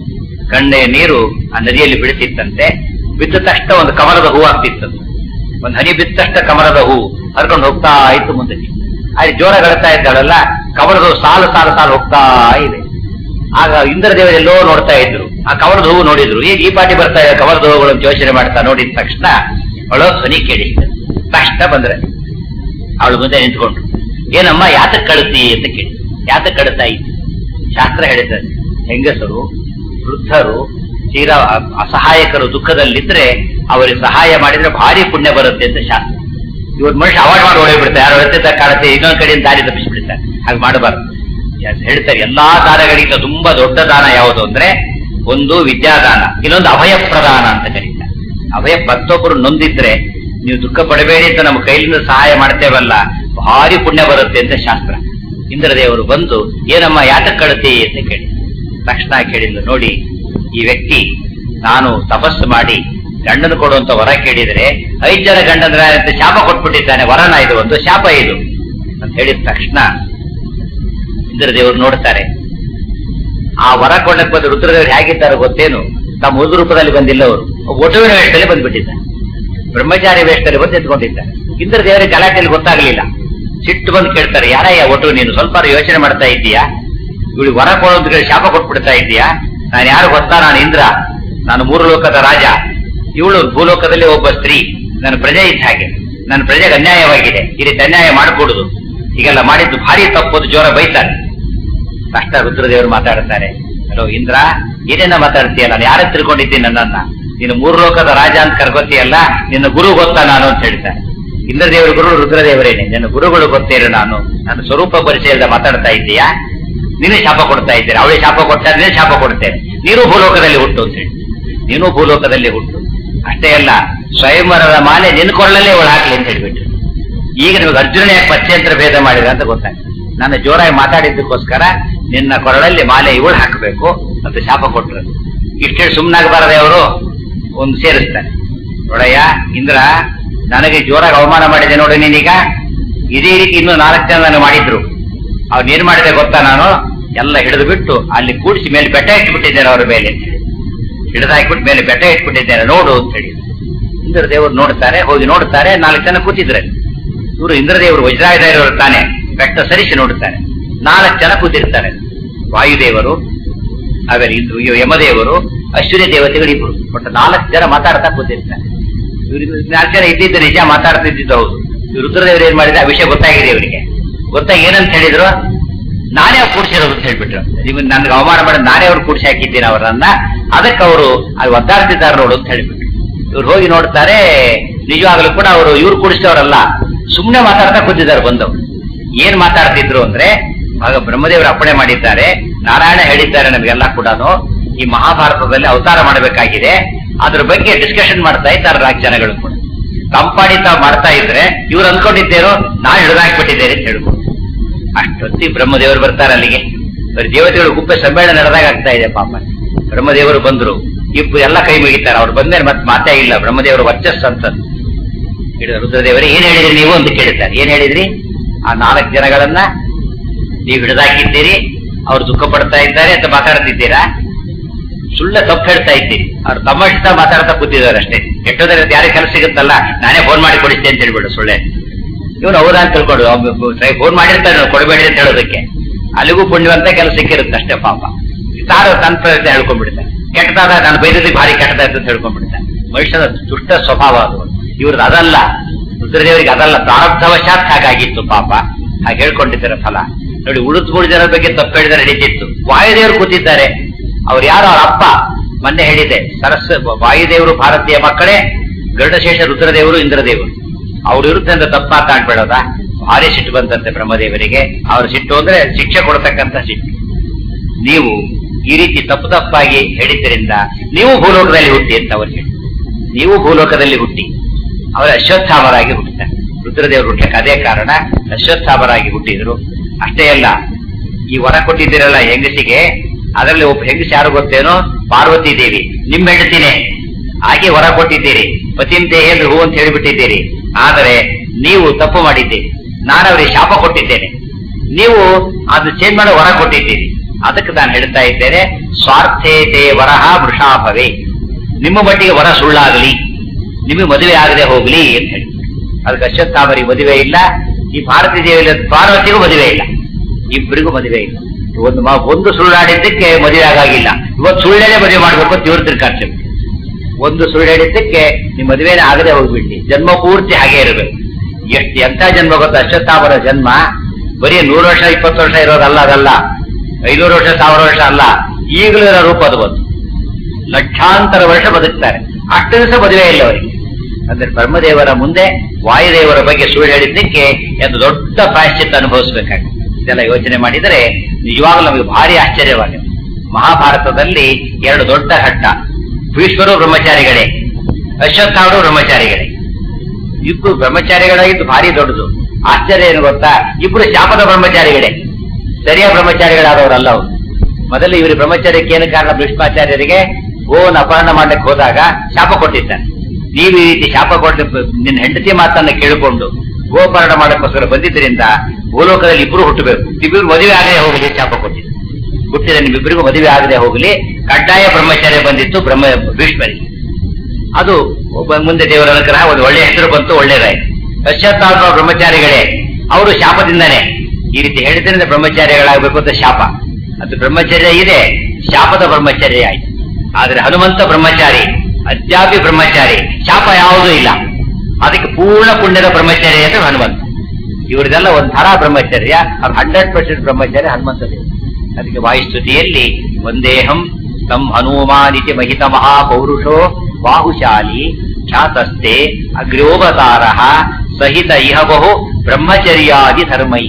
ಕಣ್ಣೆ ನೀರು ಆ ನದಿಯಲ್ಲಿ ಬೀಳ್ತಿತ್ತಂತೆ ಬಿದ್ದ ತಕ್ಷಣ ಒಂದು ಕಮಲದ ಹೂ ಆಗ್ತಿತ್ತಂತೆ ಒಂದು ಹನಿ ಬಿದ್ದ ತಕ್ಷಣ ಕಮಲದ ಹೂ ಹರ್ಕೊಂಡು ಹೋಗ್ತಾ ಇತ್ತು ಮುಂದಕ್ಕೆ ಅಲ್ಲಿ ಜೋರ ಗಳತಾ ಇದ್ದಾಳಲ್ಲ ಕಮಲದ ಹೂ ಸಾಲು ಸಾಲು ಸಾಲು ಹೋಗ್ತಾ ಇದೆ ಆಗ ಇಂದ್ರದೇವರೆಲ್ಲೋ ನೋಡ್ತಾ ಇದ್ರು ಆ ಕಮಲದ ಹೂವು ನೋಡಿದ್ರು ಈಗ ಈ ಪಾಟಿ ಬರ್ತಾ ಇದೆ ಕಮಲದ ಹೂವುಗಳನ್ನು ಯೋಚನೆ ಮಾಡ್ತಾ ನೋಡಿದ ತಕ್ಷಣ ಅವಳು ಧ್ವನಿ ಕೇಳಿದ್ದ ತಕ್ಷಣ ಬಂದ್ರೆ ಅವಳು ಮುಂದೆ ನಿಂತ್ಕೊಂಡ್ರು ಏನಮ್ಮ ಯಾತಕ್ ಕಳಿಸಿ ಅಂತ ಕೇಳಿ ಯಾತಕ್ ಕಳಿಸ್ತಾ ಇದ್ದಿ ಶಾಸ್ತ್ರ ಹೇಳಿದ್ದಾರೆ ಹೆಂಗಸರು ವೃದ್ಧರು ತೀರಾ ಅ- ಅಸಹಾಯಕರು ದುಃಖದಲ್ಲಿದ್ರೆ ಅವರಿಗೆ ಸಹಾಯ ಮಾಡಿದ್ರೆ ಭಾರಿ ಪುಣ್ಯ ಬರುತ್ತೆ ಅಂತ ಶಾಸ್ತ್ರ ಇವತ್ತು ಮನುಷ್ಯ ಅವಾಯ್ಡ್ ಮಾಡಿ ಓಡಿ ಬಿಡ್ತಾರೆ ಯಾರು ವ್ಯತ್ಯತ ಕಾಣುತ್ತೆ ಇನ್ನೊಂದ್ ಕಡೆಯಿಂದ ದಾರಿ ತಪ್ಪಿಸ್ಬಿಡ್ತಾರೆ ಹಾಗೆ ಮಾಡಬಾರ್ದು ಯಾಕ್ ಹೇಳ್ತಾರೆ ಎಲ್ಲಾ ದಾನಗಳಿಗಿಂತ ತುಂಬಾ ದೊಡ್ಡ ದಾನ ಯಾವುದು ಅಂದ್ರೆ ಒಂದು ವಿದ್ಯಾದಾನ ಇನ್ನೊಂದು ಅಭಯ ಪ್ರದಾನ ಅಂತ ಕರೀತಾರೆ ಅಭಯ ಮತ್ತೊಬ್ಬರು ನೊಂದಿದ್ರೆ ನೀವು ದುಃಖ ಪಡಬೇಡಿ ಅಂತ ನಮ್ಮ ಕೈಲಿಂದ ಸಹಾಯ ಮಾಡ್ತೇವಲ್ಲ ಭಾರಿ ಪುಣ್ಯ ಬರುತ್ತೆ ಅಂತ ಶಾಸ್ತ್ರ ಇಂದ್ರದೇವರು ಬಂದು ಏನಮ್ಮ ಯಾತಕ್ ಕಳತಿ ಅಂತ ಕೇಳಿ ತಕ್ಷಣ ಕೇಳಿದ್ಲು ನೋಡಿ ಈ ವ್ಯಕ್ತಿ ನಾನು ತಪಸ್ಸು ಮಾಡಿ ಗಂಡನ ಕೊಡುವಂತ ವರ ಕೇಳಿದ್ರೆ ಐದ್ ಜನ ಗಂಡಂದ್ರ ಅಂತ ಶಾಪ ಕೊಟ್ಬಿಟ್ಟಿದ್ದಾನೆ ವರನ ಇದು ಒಂದು ಶಾಪ ಇದು ಅಂತ ಹೇಳಿದ ತಕ್ಷಣ ಇಂದ್ರದೇವರು ನೋಡ್ತಾರೆ ಆ ವರ ಕೊಂಡಕ್ಕೆ ಬಂದ ರುದ್ರದೇವರು ಹೇಗಿದ್ದಾರೆ ಗೊತ್ತೇನು ತಮ್ಮ ಮೃದು ರೂಪದಲ್ಲಿ ಬಂದಿಲ್ಲ ಅವರು ಒಟುವಿನ ವೇಷದಲ್ಲಿ ಬಂದ್ಬಿಟ್ಟಿದ್ದಾರೆ ಬ್ರಹ್ಮಚಾರಿ ವೇಷದಲ್ಲಿ ಬಂದು ಎತ್ಕೊಂಡಿದ್ದಾರೆ ಇಂದ್ರದೇವರಿಗೆ ಗಲಾಟೆಯಲ್ಲಿ ಗೊತ್ತಾಗ್ಲಿಲ್ಲ ಸಿಟ್ಟು ಬಂದು ಕೇಳ್ತಾರೆ ಯಾರಯ್ಯ ಒಟ್ಟು ನೀನು ಸ್ವಲ್ಪ ಯೋಚನೆ ಮಾಡ್ತಾ ಇದ್ದೀಯಾ ಇವಳಿಗೆ ವರ ಕೊಡೋದು ಹೇಳಿ ಶಾಪ ಕೊಟ್ಬಿಡ್ತಾ ಇದ್ದೀಯಾ ನಾನು ಯಾರು ಗೊತ್ತಾ ನಾನು ಇಂದ್ರ ನಾನು ಮೂರು ಲೋಕದ ರಾಜ ಇವಳು ಭೂಲೋಕದಲ್ಲಿ ಒಬ್ಬ ಸ್ತ್ರೀ ನನ್ನ ಪ್ರಜೆ ಇದ್ದ ಹಾಗೆ ನನ್ನ ಪ್ರಜೆಗೆ ಅನ್ಯಾಯವಾಗಿದೆ ಈ ರೀತಿ ಅನ್ಯಾಯ ಮಾಡಕೂಡುದು ಹೀಗೆಲ್ಲ ಮಾಡಿದ್ದು ಭಾರಿ ತಪ್ಪೋದು ಜೋರ ಬೈತಾರೆ ಕಷ್ಟ ರುದ್ರದೇವರು ಮಾತಾಡ್ತಾರೆ ಹಲೋ ಇಂದ್ರ ಏನೇನ ಮಾತಾಡ್ತೀಯ ನಾನು ಯಾರ ತಿಳ್ಕೊಂಡಿದ್ದೀನಿ ನನ್ನನ್ನ ನೀನು ಮೂರು ಲೋಕದ ರಾಜ ಅಂತ ಕರ್ಕೋತೀಯಲ್ಲ ನಿನ್ನ ಗುರು ಗೊತ್ತಾ ನಾನು ಅಂತ ಹೇಳ್ತಾರೆ ಇಂದ್ರದೇವರ ಗುರು ರುದ್ರದೇವರೇನೆ ನಿನ್ನ ಗುರುಗಳು ಗೊತ್ತೇರು ನಾನು ನನ್ನ ಸ್ವರೂಪ ಪರಿಚಯದ ಮಾತಾಡ್ತಾ ಇದ್ದೀಯಾ ನೀನು ಶಾಪ ಕೊಡ್ತಾ ಇದ್ದೀರಾ ಅವಳಿಗೆ ಶಾಪ ಕೊಡ್ತಾ ಇದ್ರೆ ಶಾಪ ಕೊಡ್ತೇನೆ ನೀನು ಭೂಲೋಕದಲ್ಲಿ ಹುಟ್ಟು ಅಂತ ಹೇಳಿ ನೀನು ಭೂಲೋಕದಲ್ಲಿ ಹುಟ್ಟು ಅಷ್ಟೇ ಅಲ್ಲ ಸ್ವಯಂವರದ ಮಾಲೆ ನಿನ್ನ ಕೊರಳಲ್ಲೇ ಒಳ ಹಾಕ್ಲಿ ಅಂತ ಹೇಳ್ಬಿಟ್ರು ಈಗ ನಿಮಗೆ ಅರ್ಜುನ ಯಾಕೆ ಪಚ್ಚಂತ್ರ ಭೇದ ಮಾಡಿದ ಅಂತ ಗೊತ್ತಾಗ್ತದೆ ನನ್ನ ಜೋರಾಗಿ ಮಾತಾಡಿದ್ದಕ್ಕೋಸ್ಕರ ನಿನ್ನ ಕೊರಳಲ್ಲಿ ಮಾಲೆ ಇವಳು ಹಾಕಬೇಕು ಅಂತ ಶಾಪ ಕೊಟ್ರು ಇಷ್ಟೇ ಸುಮ್ಮನಾಗಬಾರದೆ ಅವರು ಒಂದು ಸೇರಿಸ್ತಾರೆ ನೋಡಯ್ಯ ಇಂದ್ರ ನನಗೆ ಜೋರಾಗಿ ಅವಮಾನ ಮಾಡಿದೆ ನೋಡಿ ನೀನೀಗ ಇದೇ ರೀತಿ ಇನ್ನೂ ನಾಲ್ಕು ಜನ ನಾನು ಮಾಡಿದ್ರು ಅವ್ನು ಏನ್ ಮಾಡಿದೆ ಗೊತ್ತಾ ನಾನು ಎಲ್ಲ ಹಿಡಿದು ಬಿಟ್ಟು ಅಲ್ಲಿ ಕೂಡಿಸಿ ಮೇಲೆ ಬೆಟ್ಟ ಇಟ್ಬಿಟ್ಟಿದ್ದೇನೆ ಅವ್ರ ಮೇಲೆ ಅಂತ ಹೇಳಿ ಹಿಡಿದು ಹಾಕ್ಬಿಟ್ಟು ಮೇಲೆ ಬೆಟ್ಟ ಇಟ್ಬಿಟ್ಟಿದ್ದೇನೆ ನೋಡು ಅಂತ ಹೇಳಿ ಇಂದ್ರದೇವರು ನೋಡ್ತಾರೆ ಹೋಗಿ ನೋಡ್ತಾರೆ ನಾಲ್ಕು ಜನ ಕೂತಿದ್ರೆ ಇವರು ಇಂದ್ರದೇವರು ವಜ್ರಾಯುಧ ಇರೋರು ತಾನೆ ಬೆಟ್ಟ ಸರಿಸಿ ನೋಡುತ್ತಾರೆ ನಾಲ್ಕು ಜನ ಕೂತಿರ್ತಾರೆ ವಾಯುದೇವರು ಆಮೇಲೆ ಇದು ಇವ ಯಮದೇವರು ಅಶ್ವಿನಿ ದೇವತೆಗಳಿಬ್ರು ಒಟ್ಟು ನಾಲ್ಕು ಜನ ಮಾತಾಡ್ತಾ ಕೂತಿರ್ತಾರೆ ಇವ್ರು ನಾಲ್ಕು ಜನ ಇದ್ದಿದ್ದು ನಿಜ ಮಾತಾಡ್ತಿದ್ದು ಹೌದು ಇವ್ರು ರುದ್ರದೇವರು ಏನ್ ಮಾಡಿದ್ರೆ ಆ ವಿಷಯ ಗೊತ್ತಾಗಿದೆ ಇವರಿಗೆ ಗೊತ್ತಾಗಿ ಏನಂತ ಹೇಳಿದ್ರು ನಾನೇ ಅವ್ರು ಕೂಡಿಸಿರೋದು ಅಂತ ಹೇಳ್ಬಿಟ್ರು ನೀವು ನನ್ಗೆ ಅವಮಾನ ಮಾಡಿ ನಾನೇ ಅವ್ರು ಕೂಡಿಸಿ ಹಾಕಿದ್ದೀನಿ ಅವರನ್ನ ಅದಕ್ಕೆ ಅವರು ಅಲ್ಲಿ ಒದ್ದಾಡ್ತಿದ್ದಾರೆ ನೋಡು ಅಂತ ಹೇಳ್ಬಿಟ್ರು ಇವ್ರು ಹೋಗಿ ನೋಡ್ತಾರೆ ನಿಜವಾಗ್ಲೂ ಕೂಡ ಅವರು ಇವ್ರು ಕೂಡಿಸಿದವರಲ್ಲ ಸುಮ್ನೆ ಮಾತಾಡ್ತಾ ಕೂತಿದ್ದಾರೆ ಬಂದವರು ಏನ್ ಮಾತಾಡ್ತಿದ್ರು ಅಂದ್ರೆ ಆಗ ಬ್ರಹ್ಮದೇವರು ಅಪ್ಪಣೆ ಮಾಡಿದ್ದಾರೆ ನಾರಾಯಣ ಹೇಳಿದ್ದಾರೆ ನಮಗೆಲ್ಲ ಕೂಡ ಈ ಮಹಾಭಾರತದಲ್ಲಿ ಅವತಾರ ಮಾಡಬೇಕಾಗಿದೆ ಅದ್ರ ಬಗ್ಗೆ ಡಿಸ್ಕಷನ್ ಮಾಡ್ತಾ ಇದ್ದಾರೆ ನಾಲ್ಕು ಜನಗಳು ಕೂಡ ಕಂಪಾಡಿ ತಾವು ಮಾಡ್ತಾ ಇದ್ರೆ ಇವ್ರು ಅಂದ್ಕೊಂಡಿದ್ದೇನೋ ನಾನು ಹಿಡಿದಾಕ್ಬಿಟ್ಟಿದ್ದೇನೆ ಅಂತ ಹೇಳ್ಕೊಂಡು ಅಷ್ಟೊತ್ತಿ ಬ್ರಹ್ಮದೇವರು ಬರ್ತಾರೆ ಅಲ್ಲಿಗೆ ಬರೀ ದೇವತೆಗಳು ಗುಪ್ಪೆ ಸಮ್ಮೇಳನ ನಡೆದಾಗ ಆಗ್ತಾ ಇದೆ ಪಾಪ ಬ್ರಹ್ಮದೇವರು ಬಂದ್ರು ಇಬ್ಬರು ಎಲ್ಲ ಕೈ ಮುಗಿತಾರೆ ಅವ್ರು ಬಂದ್ರೆ ಮತ್ತೆ ಮಾತೇ ಇಲ್ಲ ಬ್ರಹ್ಮದೇವರು ವರ್ಚಸ್ಸು ಅಂತದ್ದು ಹಿಡಿದ ರುದ್ರದೇವರೇ ಏನ್ ಹೇಳಿದ್ರಿ ನೀವು ಅಂತ ಕೇಳಿದ್ದಾರೆ ಏನ್ ಹೇಳಿದ್ರಿ ಆ ನಾಲ್ಕು ಜನಗಳನ್ನ ನೀವು ಹಿಡಿದಾಕಿದ್ದೀರಿ ಅವ್ರು ದುಃಖ ಪಡ್ತಾ ಇದ್ದಾರೆ ಅಂತ ಮಾತಾಡ್ತಿದ್ದೀರಾ ಸುಳ್ಳ ತಪ್ಪು ಹೇಳ್ತಾ ಇದ್ದೀರಿ ಅವ್ರು ತಮ್ಮ ಇಷ್ಟ ಮಾತಾಡ್ತಾ ಕೂತಿದ್ದಾರೆ ಅಷ್ಟೇ ಕೆಟ್ಟೋದ್ರೆ ಯಾರೇ ಕೆಲಸ ಸಿಗುತ್ತಲ್ಲ ನಾನೇ ಫೋನ್ ಮಾಡಿ ಕೊಡಿಸ್ತೇನೆ ಅಂತ ಹೇಳ್ಬಿಡು ಸುಳ್ಳೆ ಇವನು ಹೌದಾ ಅಂತ ತಿಳ್ಕೊಂಡು ಫೋನ್ ಮಾಡಿರ್ತಾನೆ ಅವ್ನು ಕೊಡಬೇಡಿ ಅಂತ ಹೇಳೋದಕ್ಕೆ ಅಲ್ಲಿಗೂ ಪುಣ್ಯವಂತ ಕೆಲಸ ಸಿಕ್ಕಿರುತ್ತೆ ಅಷ್ಟೇ ಪಾಪ ತಾನು ತನ್ನ ಪ್ರಯತ್ನ ಹೇಳ್ಕೊಂಡ್ಬಿಡ್ತಾನೆ ಕೆಟ್ಟದಾದ ನಾನು ಬೈದಕ್ಕೆ ಭಾರಿ ಕೆಟ್ಟದಾಯ್ತು ಅಂತ ಹೇಳ್ಕೊಂಡ್ಬಿಡ್ತಾನೆ ಮನುಷ್ಯನ ದುಷ್ಟ ಸ್ವಭಾವ ಅದು ಇವ್ರದ್ದು ಅದಲ್ಲ ರುದ್ರದೇವರಿಗೆ ಅದಲ್ಲ ಪ್ರಾರಬ್ಧವಶಾತ್ ಹಾಗಾಗಿತ್ತು ಪಾಪ ಹಾಗೆ ಹೇಳ್ಕೊಂಡಿದ್ದಾರೆ ಫಲ ನೋಡಿ ಉಳಿದ ಮೂರು ಜನರ ಬಗ್ಗೆ ತಪ್ಪು ಹೇಳಿದ್ರೆ ನಡೀತಿತ್ತು ವಾಯುದೇವರು ಕೂತಿದ್ದಾರೆ ಅವ್ರು ಯಾರು ಅವ್ರ ಅಪ್ಪ ಮೊನ್ನೆ ಹೇಳಿದೆ ಸರಸ್ ವಾಯುದೇವರು ಭಾರತೀಯ ಮಕ್ಕಳೇ ಗರುಡಶೇಷ ರುದ್ರದೇವರು ಇಂದ್ರದೇವರು ಅವ್ರು ಇರುತ್ತೆ ಅಂತ ತಪ್ಪು ಮಾತಾಡ್ಬೇಡದ ಭಾರಿ ಸಿಟ್ಟು ಬಂತಂತೆ ಬ್ರಹ್ಮದೇವರಿಗೆ ಅವ್ರ ಸಿಟ್ಟು ಅಂದ್ರೆ ಶಿಕ್ಷೆ ಕೊಡ್ತಕ್ಕಂತ ಸಿಟ್ಟು ನೀವು ಈ ರೀತಿ ತಪ್ಪು ತಪ್ಪಾಗಿ ಹೇಳಿದ್ದರಿಂದ ನೀವು ಭೂಲೋಕದಲ್ಲಿ ಹುಟ್ಟಿ ಅಂತ ಅವ್ರು ಹೇಳಿ ನೀವು ಭೂಲೋಕದಲ್ಲಿ ಹುಟ್ಟಿ ಅವರು ಅಶ್ವತ್ಥಾಮರಾಗಿ ಹುಟ್ಟಿದ್ದಾರೆ ರುದ್ರದೇವರು ಹುಟ್ಟಕ್ಕೆ ಅದೇ ಕಾರಣ ಅಶ್ವತ್ಥಾಮರಾಗಿ ಹುಟ್ಟಿದ್ರು ಅಷ್ಟೇ ಅಲ್ಲ ಈ ವರ ಕೊಟ್ಟಿದ್ದೀರಲ್ಲ ಹೆಂಗಸಿಗೆ ಅದರಲ್ಲಿ ಒಬ್ಬ ಹೆಂಗಸ ಯಾರು ಗೊತ್ತೇನೋ ಪಾರ್ವತಿ ದೇವಿ ನಿಮ್ಮ ಹೆಂಡತಿನೇ ಹಾಗೆ ವರ ಕೊಟ್ಟಿದ್ದೀರಿ ಪತಿಂ ದೇಹೇಂದ್ರ ಹೂ ಅಂತ ಹೇಳಿಬಿಟ್ಟಿದ್ದೀರಿ ಆದರೆ ನೀವು ತಪ್ಪು ಮಾಡಿದ್ದೀರಿ ನಾನು ಅವರಿಗೆ ಶಾಪ ಕೊಟ್ಟಿದ್ದೇನೆ ನೀವು ಅದು ಚೇಂಜ್ ಮಾಡೋ ವರ ಕೊಟ್ಟಿದ್ದೀರಿ ಅದಕ್ಕೆ ನಾನು ಹೇಳ್ತಾ ಇದ್ದೇನೆ ಸ್ವಾರ್ಥೇತೆ ವರಹ ವೃಷಾಭವೇ ನಿಮ್ಮ ಮಟ್ಟಿಗೆ ವರ ಸುಳ್ಳಾಗಲಿ ನಿಮಗೆ ಮದುವೆ ಆಗದೆ ಹೋಗ್ಲಿ ಅಂತ ಹೇಳಿ ಅದಕ್ಕೆ ಅಶ್ವತ್ಥಾಮರಿ ಮದುವೆ ಇಲ್ಲ ಈ ಭಾರತೀಯ ದೇವಿಯ ಪಾರ್ವತಿಗೂ ಮದುವೆ ಇಲ್ಲ ಇಬ್ಬರಿಗೂ ಮದುವೆ ಇಲ್ಲ ಒಂದು ಮ- ಒಂದು ಸುಳ್ಳಾಡಿದ್ದಕ್ಕೆ ಮದುವೆ ಆಗಾಗಿಲ್ಲ ಇವತ್ತು ಸುಳ್ಳೇನೆ ಮದುವೆ ಮಾಡ್ಬೇಕು ಅಂತ ಇವ್ರ ತಿರ್ಕಾಡ್ತೇವೆ ಒಂದು ಸುಳ್ಳು ಹೇಳಿದ್ದಕ್ಕೆ ನಿಮ್ ಮದುವೆನೇ ಆಗದೆ ಹೋಗ್ಬಿಡ್ಲಿ ಜನ್ಮ ಪೂರ್ತಿ ಹಾಗೆ ಇರಬೇಕು ಎಷ್ಟು ಎಂತ ಜನ್ಮ ಗೊತ್ತಾ ಅಶ್ವತ್ಥಾಮರ ಜನ್ಮ ಬರೀ ನೂರು ವರ್ಷ ಇಪ್ಪತ್ತು ವರ್ಷ ಇರೋದಲ್ಲ ಅದಲ್ಲ ಐನೂರು ವರ್ಷ ಸಾವಿರ ವರ್ಷ ಅಲ್ಲ ಈಗಲೂ ಇರೋ ರೂಪ ಅದು ಬಂತು ಲಕ್ಷಾಂತರ ವರ್ಷ ಬದುಕ್ತಾರೆ ಅಷ್ಟು ದಿವಸ ಮದುವೆ ಇಲ್ಲ ಅವರಿಗೆ ಅಂದ್ರೆ ಬ್ರಹ್ಮದೇವರ ಮುಂದೆ ವಾಯುದೇವರ ಬಗ್ಗೆ ಸುಳ್ಳು ಹೇಳಿದ್ದಕ್ಕೆ ಒಂದು ದೊಡ್ಡ ಪ್ರಾಯಶ್ಚಿತ್ತ ಅನುಭವಿಸಬೇಕಾಗುತ್ತೆ ಇದೆಲ್ಲ ಯೋಚನೆ ಮಾಡಿದರೆ ನಿಜವಾಗ್ಲೂ ನಮಗೆ ಭಾರಿ ಆಶ್ಚರ್ಯವಾಗಿದೆ ಮಹಾಭಾರತದಲ್ಲಿ ಎರಡು ದೊಡ್ಡ ಘಟ್ಟ ಭೀಷ್ಮರು ಬ್ರಹ್ಮಚಾರಿಗಳೇ ಅಶ್ವತ್ಥಾವರು ಬ್ರಹ್ಮಚಾರಿಗಳೇ ಇಬ್ರು ಬ್ರಹ್ಮಚಾರಿಗಳಾಗಿದ್ದು ಭಾರಿ ದೊಡ್ಡದು ಆಶ್ಚರ್ಯ ಏನು ಗೊತ್ತಾ ಇಬ್ರು ಶಾಪದ ಬ್ರಹ್ಮಚಾರಿಗಳೇ ಸರಿಯಾದ ಬ್ರಹ್ಮಚಾರಿಗಳಾದವರಲ್ಲ ಅವರು ಮೊದಲು ಇವರು ಬ್ರಹ್ಮಚಾರ್ಯಕ್ಕೆ ಏನು ಕಾರಣ ಭೀಷ್ಮಾಚಾರ್ಯರಿಗೆ ಗೋನ್ ಅಪಹರಣ ಮಾಡ್ಲಿಕ್ಕೆ ಹೋದಾಗ ಶಾಪ ಕೊಟ್ಟಿದ್ದಾರೆ ನೀವು ಈ ರೀತಿ ಶಾಪ ಕೊಟ್ಟು ನಿನ್ನ ಹೆಂಡತಿ ಮಾತನ್ನ ಕೇಳಿಕೊಂಡು ಗೋಪಹರಣ ಮಾಡಕ್ಕೋಸ್ಕರ ಬಂದಿದ್ದರಿಂದ ಭೂಲೋಕದಲ್ಲಿ ಇಬ್ರು ಹುಟ್ಟಬೇಕು ಇಬ್ಬರು ಮದುವೆ ಆಗದೆ ಹೋಗಲಿ ಶಾಪ ಕೊಟ್ಟಿದ್ರು ಹುಟ್ಟಿದ ನಿಮ್ಮಿಬ್ಬರಿಗೂ ಮದುವೆ ಆಗದೆ ಹೋಗಲಿ ಕಡ್ಡಾಯ ಬ್ರಹ್ಮಚಾರ್ಯ ಬಂದಿತ್ತು ಬ್ರಹ್ಮ ಭೀಷ್ಮರಿಗೆ ಅದು ಒಬ್ಬ ಮುಂದೆ ದೇವರ ಅನುಗ್ರಹ ಒಂದು ಒಳ್ಳೆ ಹೆಸರು ಬಂತು ಒಳ್ಳೇದಾಯ್ತು ಪಶ್ಚಾತ್ತಾಪ ಬ್ರಹ್ಮಚಾರಿಗಳೇ ಅವರು ಶಾಪದಿಂದನೇ ಈ ರೀತಿ ಹೇಳಿದ್ರಿಂದ ಬ್ರಹ್ಮಚಾರಿಗಳಾಗಬೇಕು ಅಂತ ಶಾಪ ಅದು ಬ್ರಹ್ಮಚರ್ಯ ಇದೆ ಶಾಪದ ಬ್ರಹ್ಮಚರ್ಯ ಆಯ್ತು ಆದ್ರೆ ಹನುಮಂತ ಬ್ರಹ್ಮಚಾರಿ ಅದ್ಯಾಪಿ ಬ್ರಹ್ಮಚಾರಿ ಶಾಪ ಯಾವುದೂ ಇಲ್ಲ ಅದಕ್ಕೆ ಪೂರ್ಣ ಪುಣ್ಯದ ಬ್ರಹ್ಮಚರ್ಯ ಅಂದ್ರೆ ಹನುಮಂತ ಇವ್ರದೆಲ್ಲ ಒಂಥರ ಬ್ರಹ್ಮಚರ್ಯ ಅದು ಹಂಡ್ರೆಡ್ ಪರ್ಸೆಂಟ್ ಬ್ರಹ್ಮಚರ್ಯ ಹನುಮಂತ ದೇವರು ಅದಕ್ಕೆ ವಾಯುಸ್ತುತಿಯಲ್ಲಿ ಒಂದೇಹಂ ತಂ ಹನುಮಾನಿತಿ ಮಹಿತ ಮಹಾಪೌರುಷೋ ಬಾಹುಶಾಲಿ ಖ್ಯಾತಸ್ತೆ ಅಗ್ರ್ಯೋವತಾರ ಸಹಿತ ಇಹ ಬಹು ಬ್ರಹ್ಮಚರ್ಯಾದಿ ಧರ್ಮೈ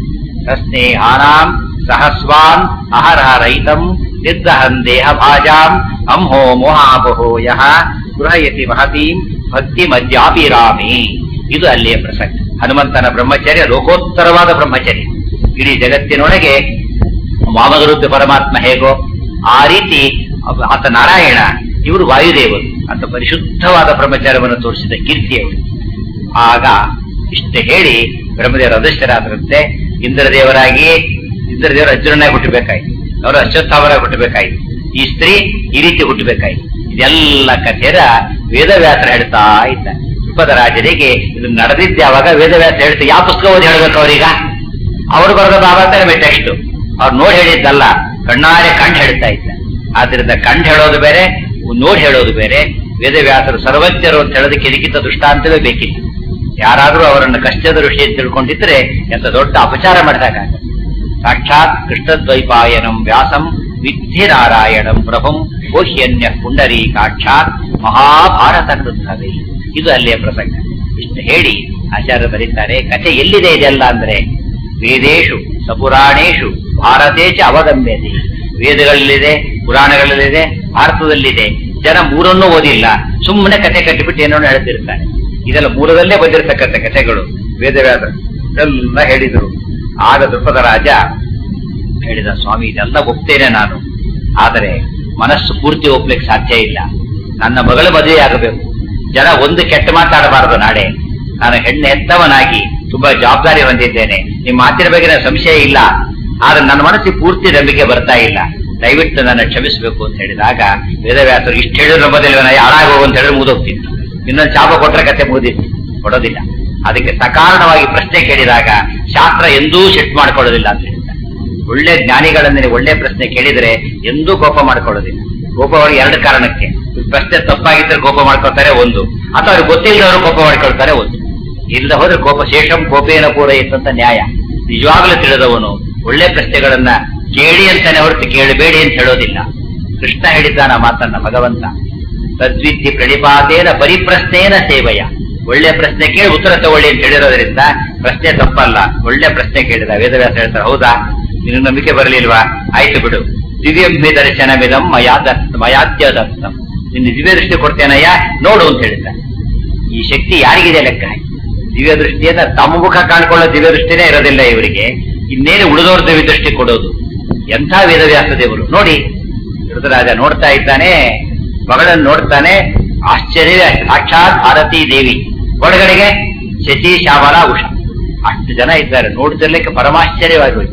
ಸ್ನೇಹಾನಾಂ ಸಹಸ್ವಾನ್ ಅಹರಹ ರಹಿತಂ ನಿರ್ದಹನ್ ದೇಹ ಭಾಜಾಂ ಅಂಹೋ ಮೋಹಾಪಹೋ ಯಹ ಗೃಹಯತಿ ಮಹತೀಂ ಭಕ್ತಿ ಮಧ್ಯಾಪಿರಾಮಿ ಇದು ಅಲ್ಲಿಯ ಪ್ರಸಕ್ತಿ ಹನುಮಂತನ ಬ್ರಹ್ಮಚರ್ಯ ಲೋಕೋತ್ತರವಾದ ಬ್ರಹ್ಮಚರ್ಯ ಇಡೀ ಜಗತ್ತಿನೊಳಗೆ ವಾಮಗರುದ್ಧ ಪರಮಾತ್ಮ ಹೇಗೋ ಆ ರೀತಿ ಅವ- ಆತ ನಾರಾಯಣ ಇವರು ವಾಯುದೇವರು ಅಂತ ಪರಿಶುದ್ಧವಾದ ಬ್ರಹ್ಮಚಾರ್ಯವನ್ನು ತೋರಿಸಿದ ಕೀರ್ತಿಯವರು ಆಗ ಇಷ್ಟು ಹೇಳಿ ಬ್ರಹ್ಮದೇವರ ಅದೃಷ್ಟರಾದರಂತೆ ಇಂದ್ರದೇವರಾಗಿ ಇಂದ್ರದೇವರು ಅರ್ಜುನನಾಗಿ ಹುಟ್ಟಬೇಕಾಯ್ತು ಅವರು ಅಶ್ವತ್ಥಾವರಾಗಿ ಹುಟ್ಟಬೇಕಾಯ್ತು ಈ ಸ್ತ್ರೀ ಈ ರೀತಿ ಹುಟ್ಟಬೇಕಾಯ್ತು ಇದೆಲ್ಲ ಕಥೆರ ವೇದವ್ಯಾಸರ ಹೇಳ್ತಾ ಇದ್ದ ದ್ರುಪದ ರಾಜರಿಗೆ ಇದು ನಡೆದಿದ್ದೆ ಯಾವಾಗ ವೇದವ್ಯಾಸ ಹೇಳ್ತಾ ಯಾವ ಪುಸ್ತಕ ಓದಿ ಹೇಳ್ಬೇಕು ಅವ್ರೀಗ ಅವರು ಬರೆದ ಭಾಗವತ ನಮಗೆ ಟೆಕ್ಸ್ಟ್ ಅವ್ರು ನೋಡಿ ಹೇಳಿದ್ದಲ್ಲ ಕಣ್ಣಾರೆ ಕಂಡು ಹೇಳ್ತಾ ಇದ್ದ ಆದ್ರಿಂದ ಕಂಡು ಹೇಳೋದು ಬೇರೆ ನೋಡಿ ಹೇಳೋದು ಬೇರೆ ವೇದವ್ಯಾಸರು ಸರ್ವಜ್ಞರು ಅಂತ ಹೇಳೋದಕ್ಕೆ ಇದಕ್ಕಿಂತ ದೃಷ್ಟಾಂತವೇ ಬೇಕಿತ್ತು ಯಾರಾದರೂ ಅವರನ್ನು ಕಷ್ಟದ ಋಷಿ ಅಂತ ತಿಳ್ಕೊಂಡಿದ್ರೆ ಎಂತ ದೊಡ್ಡ ಅಪಚಾರ ಮಾಡಿದಾಗ ಸಾಕ್ಷಾತ್ ಕೃಷ್ಣದ್ವೈಪಾಯನಂ ವ್ಯಾಸಂ ವಿದ್ಧಿ ನಾರಾಯಣಂ ಪ್ರಭುಂ ಕೋಹ್ಯನ್ಯ ಪುಂಡರೀಕಾಕ್ಷಾತ್ ಮಹಾಭಾರತ ಕೃತವೇ ಇದು ಅಲ್ಲಿಯ ಪ್ರಸಂಗ ಇಷ್ಟು ಹೇಳಿ ಆಚಾರ್ಯ ಬರೀತಾರೆ ಕಥೆ ಎಲ್ಲಿದೆ ಇದೆಲ್ಲ ಅಂದ್ರೆ ವೇದೇಶು ಸಪುರಾಣೇಶು ಭಾರತೇ ಚ ಅವಗಮ್ಯತೆ ವೇದಗಳಲ್ಲಿದೆ ಪುರಾಣಗಳಲ್ಲಿದೆ ಭಾರತದಲ್ಲಿದೆ ಜನ ಮೂರನ್ನೂ ಓದಿಲ್ಲ ಸುಮ್ಮನೆ ಕತೆ ಕಟ್ಟಿಬಿಟ್ಟು ಏನೋ ಹೇಳ್ತಿರ್ತಾರೆ ಇದೆಲ್ಲ ಮೂಲದಲ್ಲೇ ಬಂದಿರತಕ್ಕಂಥ ಕಥೆಗಳು ವೇದವ್ಯಾಸ ಎಲ್ಲ ಹೇಳಿದ್ರು ಆಗ ದೃಪದ ರಾಜ ಹೇಳಿದ ಸ್ವಾಮಿ ಇದೆಲ್ಲ ಒಪ್ತೇನೆ ನಾನು ಆದರೆ ಮನಸ್ಸು ಪೂರ್ತಿ ಒಪ್ಲಿಕ್ಕೆ ಸಾಧ್ಯ ಇಲ್ಲ ನನ್ನ ಮಗಳ ಮದುವೆ ಆಗಬೇಕು ಜನ ಒಂದು ಕೆಟ್ಟ ಮಾತಾಡಬಾರದು ನಾಳೆ ನಾನು ಹೆಣ್ಣು ಹೆತ್ತವನಾಗಿ ತುಂಬಾ ಜವಾಬ್ದಾರಿ ಹೊಂದಿದ್ದೇನೆ ನಿಮ್ಮ ಮಾತಿನ ಬಗ್ಗೆ ನನಗೆ ಸಂಶಯ ಇಲ್ಲ ಆದ್ರೆ ನನ್ನ ಮನಸ್ಸಿಗೆ ಪೂರ್ತಿ ನಂಬಿಕೆ ಬರ್ತಾ ಇಲ್ಲ ದಯವಿಟ್ಟು ನನ್ನ ಕ್ಷಮಿಸಬೇಕು ಅಂತ ಹೇಳಿದಾಗ ವೇದವ್ಯಾಸರು ಇಷ್ಟು ಹೇಳಿದ್ರು ನಂಬೋದಿಲ್ಲ ನಾ ಯಾರಾಗೋ ಅಂತ ಹೇಳಿದ್ರೆ ಮುಗಿದೋಗ್ತೀನಿ ಇನ್ನೊಂದು ಶಾಪ ಕೊಟ್ರೆ ಕತೆ ಮುಗಿದಿತ್ತು ಕೊಡೋದಿಲ್ಲ ಅದಕ್ಕೆ ಸಕಾರಣವಾಗಿ ಪ್ರಶ್ನೆ ಕೇಳಿದಾಗ ಶಾಸ್ತ್ರ ಎಂದೂ ಸಿಟ್ಟು ಮಾಡ್ಕೊಳ್ಳೋದಿಲ್ಲ ಅಂತ ಹೇಳ್ತಾರೆ ಒಳ್ಳೆ ಜ್ಞಾನಿಗಳನ್ನೇ ಒಳ್ಳೆ ಪ್ರಶ್ನೆ ಕೇಳಿದರೆ ಎಂದೂ ಕೋಪ ಮಾಡ್ಕೊಳ್ಳೋದಿಲ್ಲ ಕೋಪ ಅವ್ರಿಗೆ ಎರಡು ಕಾರಣಕ್ಕೆ ಪ್ರಶ್ನೆ ತಪ್ಪಾಗಿದ್ರೆ ಕೋಪ ಮಾಡ್ಕೊಳ್ತಾರೆ ಒಂದು ಅಥವಾ ಅವ್ರಿಗೆ ಗೊತ್ತಿಲ್ಲದವರು ಕೋಪ ಮಾಡ್ಕೊಳ್ತಾರೆ ಒಂದು ಇಲ್ಲದ ಹೋದ್ರೆ ಕೋಪ ಶೇಷಂ ಕೋಪೇನ ಪೂರ ಇತ್ತಂತ ನ್ಯಾಯ ನಿಜವಾಗ್ಲೂ ತಿಳಿದವನು ಒಳ್ಳೆ ಪ್ರಶ್ನೆಗಳನ್ನ ಕೇಳಿ ಅಂತಾನೆ ಹೊರತು ಕೇಳಬೇಡಿ ಅಂತ ಹೇಳೋದಿಲ್ಲ ಕೃಷ್ಣ ಹೇಳಿದ್ದಾನ ಮಾತನ್ನ ಭಗವಂತ ತದ್ವಿದ್ಧಿ ಪ್ರಣಿಪಾತೇನ ಪರಿಪ್ರಶ್ನೇನ ಸೇವೆಯ ಒಳ್ಳೆ ಪ್ರಶ್ನೆ ಕೇಳಿ ಉತ್ತರ ತಗೊಳ್ಳಿ ಅಂತ ಹೇಳಿರೋದ್ರಿಂದ ಪ್ರಶ್ನೆ ತಪ್ಪಲ್ಲ ಒಳ್ಳೆ ಪ್ರಶ್ನೆ ಕೇಳಿದ ವೇದವ್ಯಾಸ ಹೇಳ್ತಾರೆ ಹೌದಾ ನಿನಗೆ ನಂಬಿಕೆ ಬರಲಿಲ್ವಾ ಆಯ್ತು ಬಿಡು ದಿವ್ಯಂಭಿ ದರ್ಶನವಿದಂ ಮಯಾ ದತ್ತ ಮಯಾದ್ಯ ದತ್ತಂ ನಿನ್ನ ದಿವ್ಯ ದೃಷ್ಟಿ ಕೊಡ್ತೇನಯ್ಯ ನೋಡು ಅಂತ ಹೇಳಿದ್ದ ಈ ಶಕ್ತಿ ಯಾರಿಗಿದೆ ಲೆಕ್ಕ ಹಾಕಿ ದಿವ್ಯ ದೃಷ್ಟಿಯನ್ನ ತಮ್ಮ ಮುಖ ಕಾಣ್ಕೊಳ್ಳೋ ದಿವ್ಯ ದೃಷ್ಟಿನೇ ಇರೋದಿಲ್ಲ ಇವರಿಗೆ ಇನ್ನೇನು ಉಳಿದವ್ರ ದಿವ್ಯ ದೃಷ್ಟಿ ಕೊಡೋದು ಎಂಥ ವೇದವ್ಯಾಸ ದೇವರು ನೋಡಿ ಋತುರಾಜ ನೋಡ್ತಾ ಇದ್ದಾನೆ ಮಗಳನ್ನು ನೋಡ್ತಾನೆ ಆಶ್ಚರ್ಯ ಸಾಕ್ಷಾತ್ ಭಾರತೀ ದೇವಿ ಒಳಗಡೆಗೆ ಶಶಿ ಶ್ಯಾಮಲ ಉಷಾ ಅಷ್ಟು ಜನ ಇದ್ದಾರೆ ನೋಡಿದಲ್ಲಕ್ಕೆ ಪರಮಾಶ್ಚರ್ಯವಾಗಿ ಹೋಯ್ತು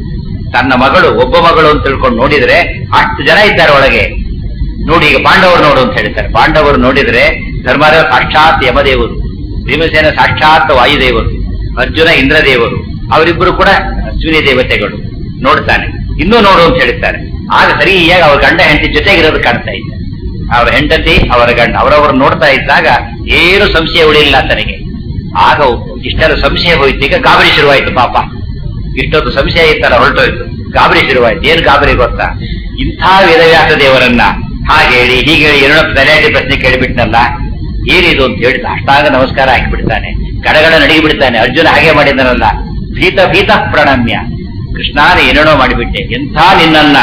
ತನ್ನ ಮಗಳು ಒಬ್ಬ ಮಗಳು ಅಂತ ತಿಳ್ಕೊಂಡು ನೋಡಿದ್ರೆ ಅಷ್ಟು ಜನ ಇದ್ದಾರೆ ಒಳಗೆ ನೋಡಿ ಈಗ ಪಾಂಡವರು ನೋಡು ಅಂತ ಹೇಳ್ತಾರೆ ಪಾಂಡವರು ನೋಡಿದ್ರೆ ಧರ್ಮರಾಜ ಸಾಕ್ಷಾತ್ ಯಮದೇವರು ಭೀಮಸೇನ ಸಾಕ್ಷಾತ್ ವಾಯುದೇವರು ಅರ್ಜುನ ಇಂದ್ರದೇವರು ಅವರಿಬ್ಬರು ಕೂಡ ಅಶ್ವಿನಿ ದೇವತೆಗಳು ನೋಡ್ತಾನೆ ಇನ್ನೂ ನೋಡು ಅಂತ ಹೇಳ್ತಾರೆ ಆಗ ಸರಿಯಾಗಿ ಅವ್ರ ಗಂಡ ಹೆಂಡತಿ ಜೊತೆಗಿರೋದು ಕಾಣ್ತಾ ಇದ್ದ ಅವರ ಹೆಂಡತಿ ಅವರ ಗಂಡ ಅವರವರು ನೋಡ್ತಾ ಇದ್ದಾಗ ಏನು ಸಂಶಯ ಉಳಿಲಿಲ್ಲ ಆತನಿಗೆ ಆಗ ಇಷ್ಟೆಲ್ಲ ಸಂಶಯ ಹೋಯ್ತು ಈಗ ಗಾಬರಿ ಶುರುವಾಯ್ತು ಪಾಪ ಇಷ್ಟೊಂದು ಸಂಶಯ ಇತ್ತಲ್ಲ ಹೊರಟೋಯ್ತು ಗಾಬರಿ ಶುರುವಾಯ್ತು ಏನ್ ಗಾಬರಿ ಗೊತ್ತಾ ಇಂಥ ವೇದವ್ಯಾಸ ದೇವರನ್ನ ಹಾಗೆ ಹೇಳಿ ಹೀಗೆ ಹೇಳಿ ಏನೋ ತಲೆಯಾಟಿ ಪ್ರಶ್ನೆ ಕೇಳಿಬಿಟ್ನಲ್ಲ ಏನಿದು ಅಂತ ಹೇಳಿ ಅಷ್ಟಾಗ ನಮಸ್ಕಾರ ಹಾಕಿಬಿಡ್ತಾನೆ ಗಡಗಡ ನಡಿಗೆ ಬಿಡ್ತಾನೆ ಅರ್ಜುನ ಹಾಗೆ ಮಾಡಿದನಲ್ಲ ಭೀತ ಭೀತ ಪ್ರಣಮ್ಯ ಕೃಷ್ಣಾನ ಏನೇನೋ ಮಾಡಿಬಿಟ್ಟೆ ಎಂಥ ನಿನ್ನನ್ನ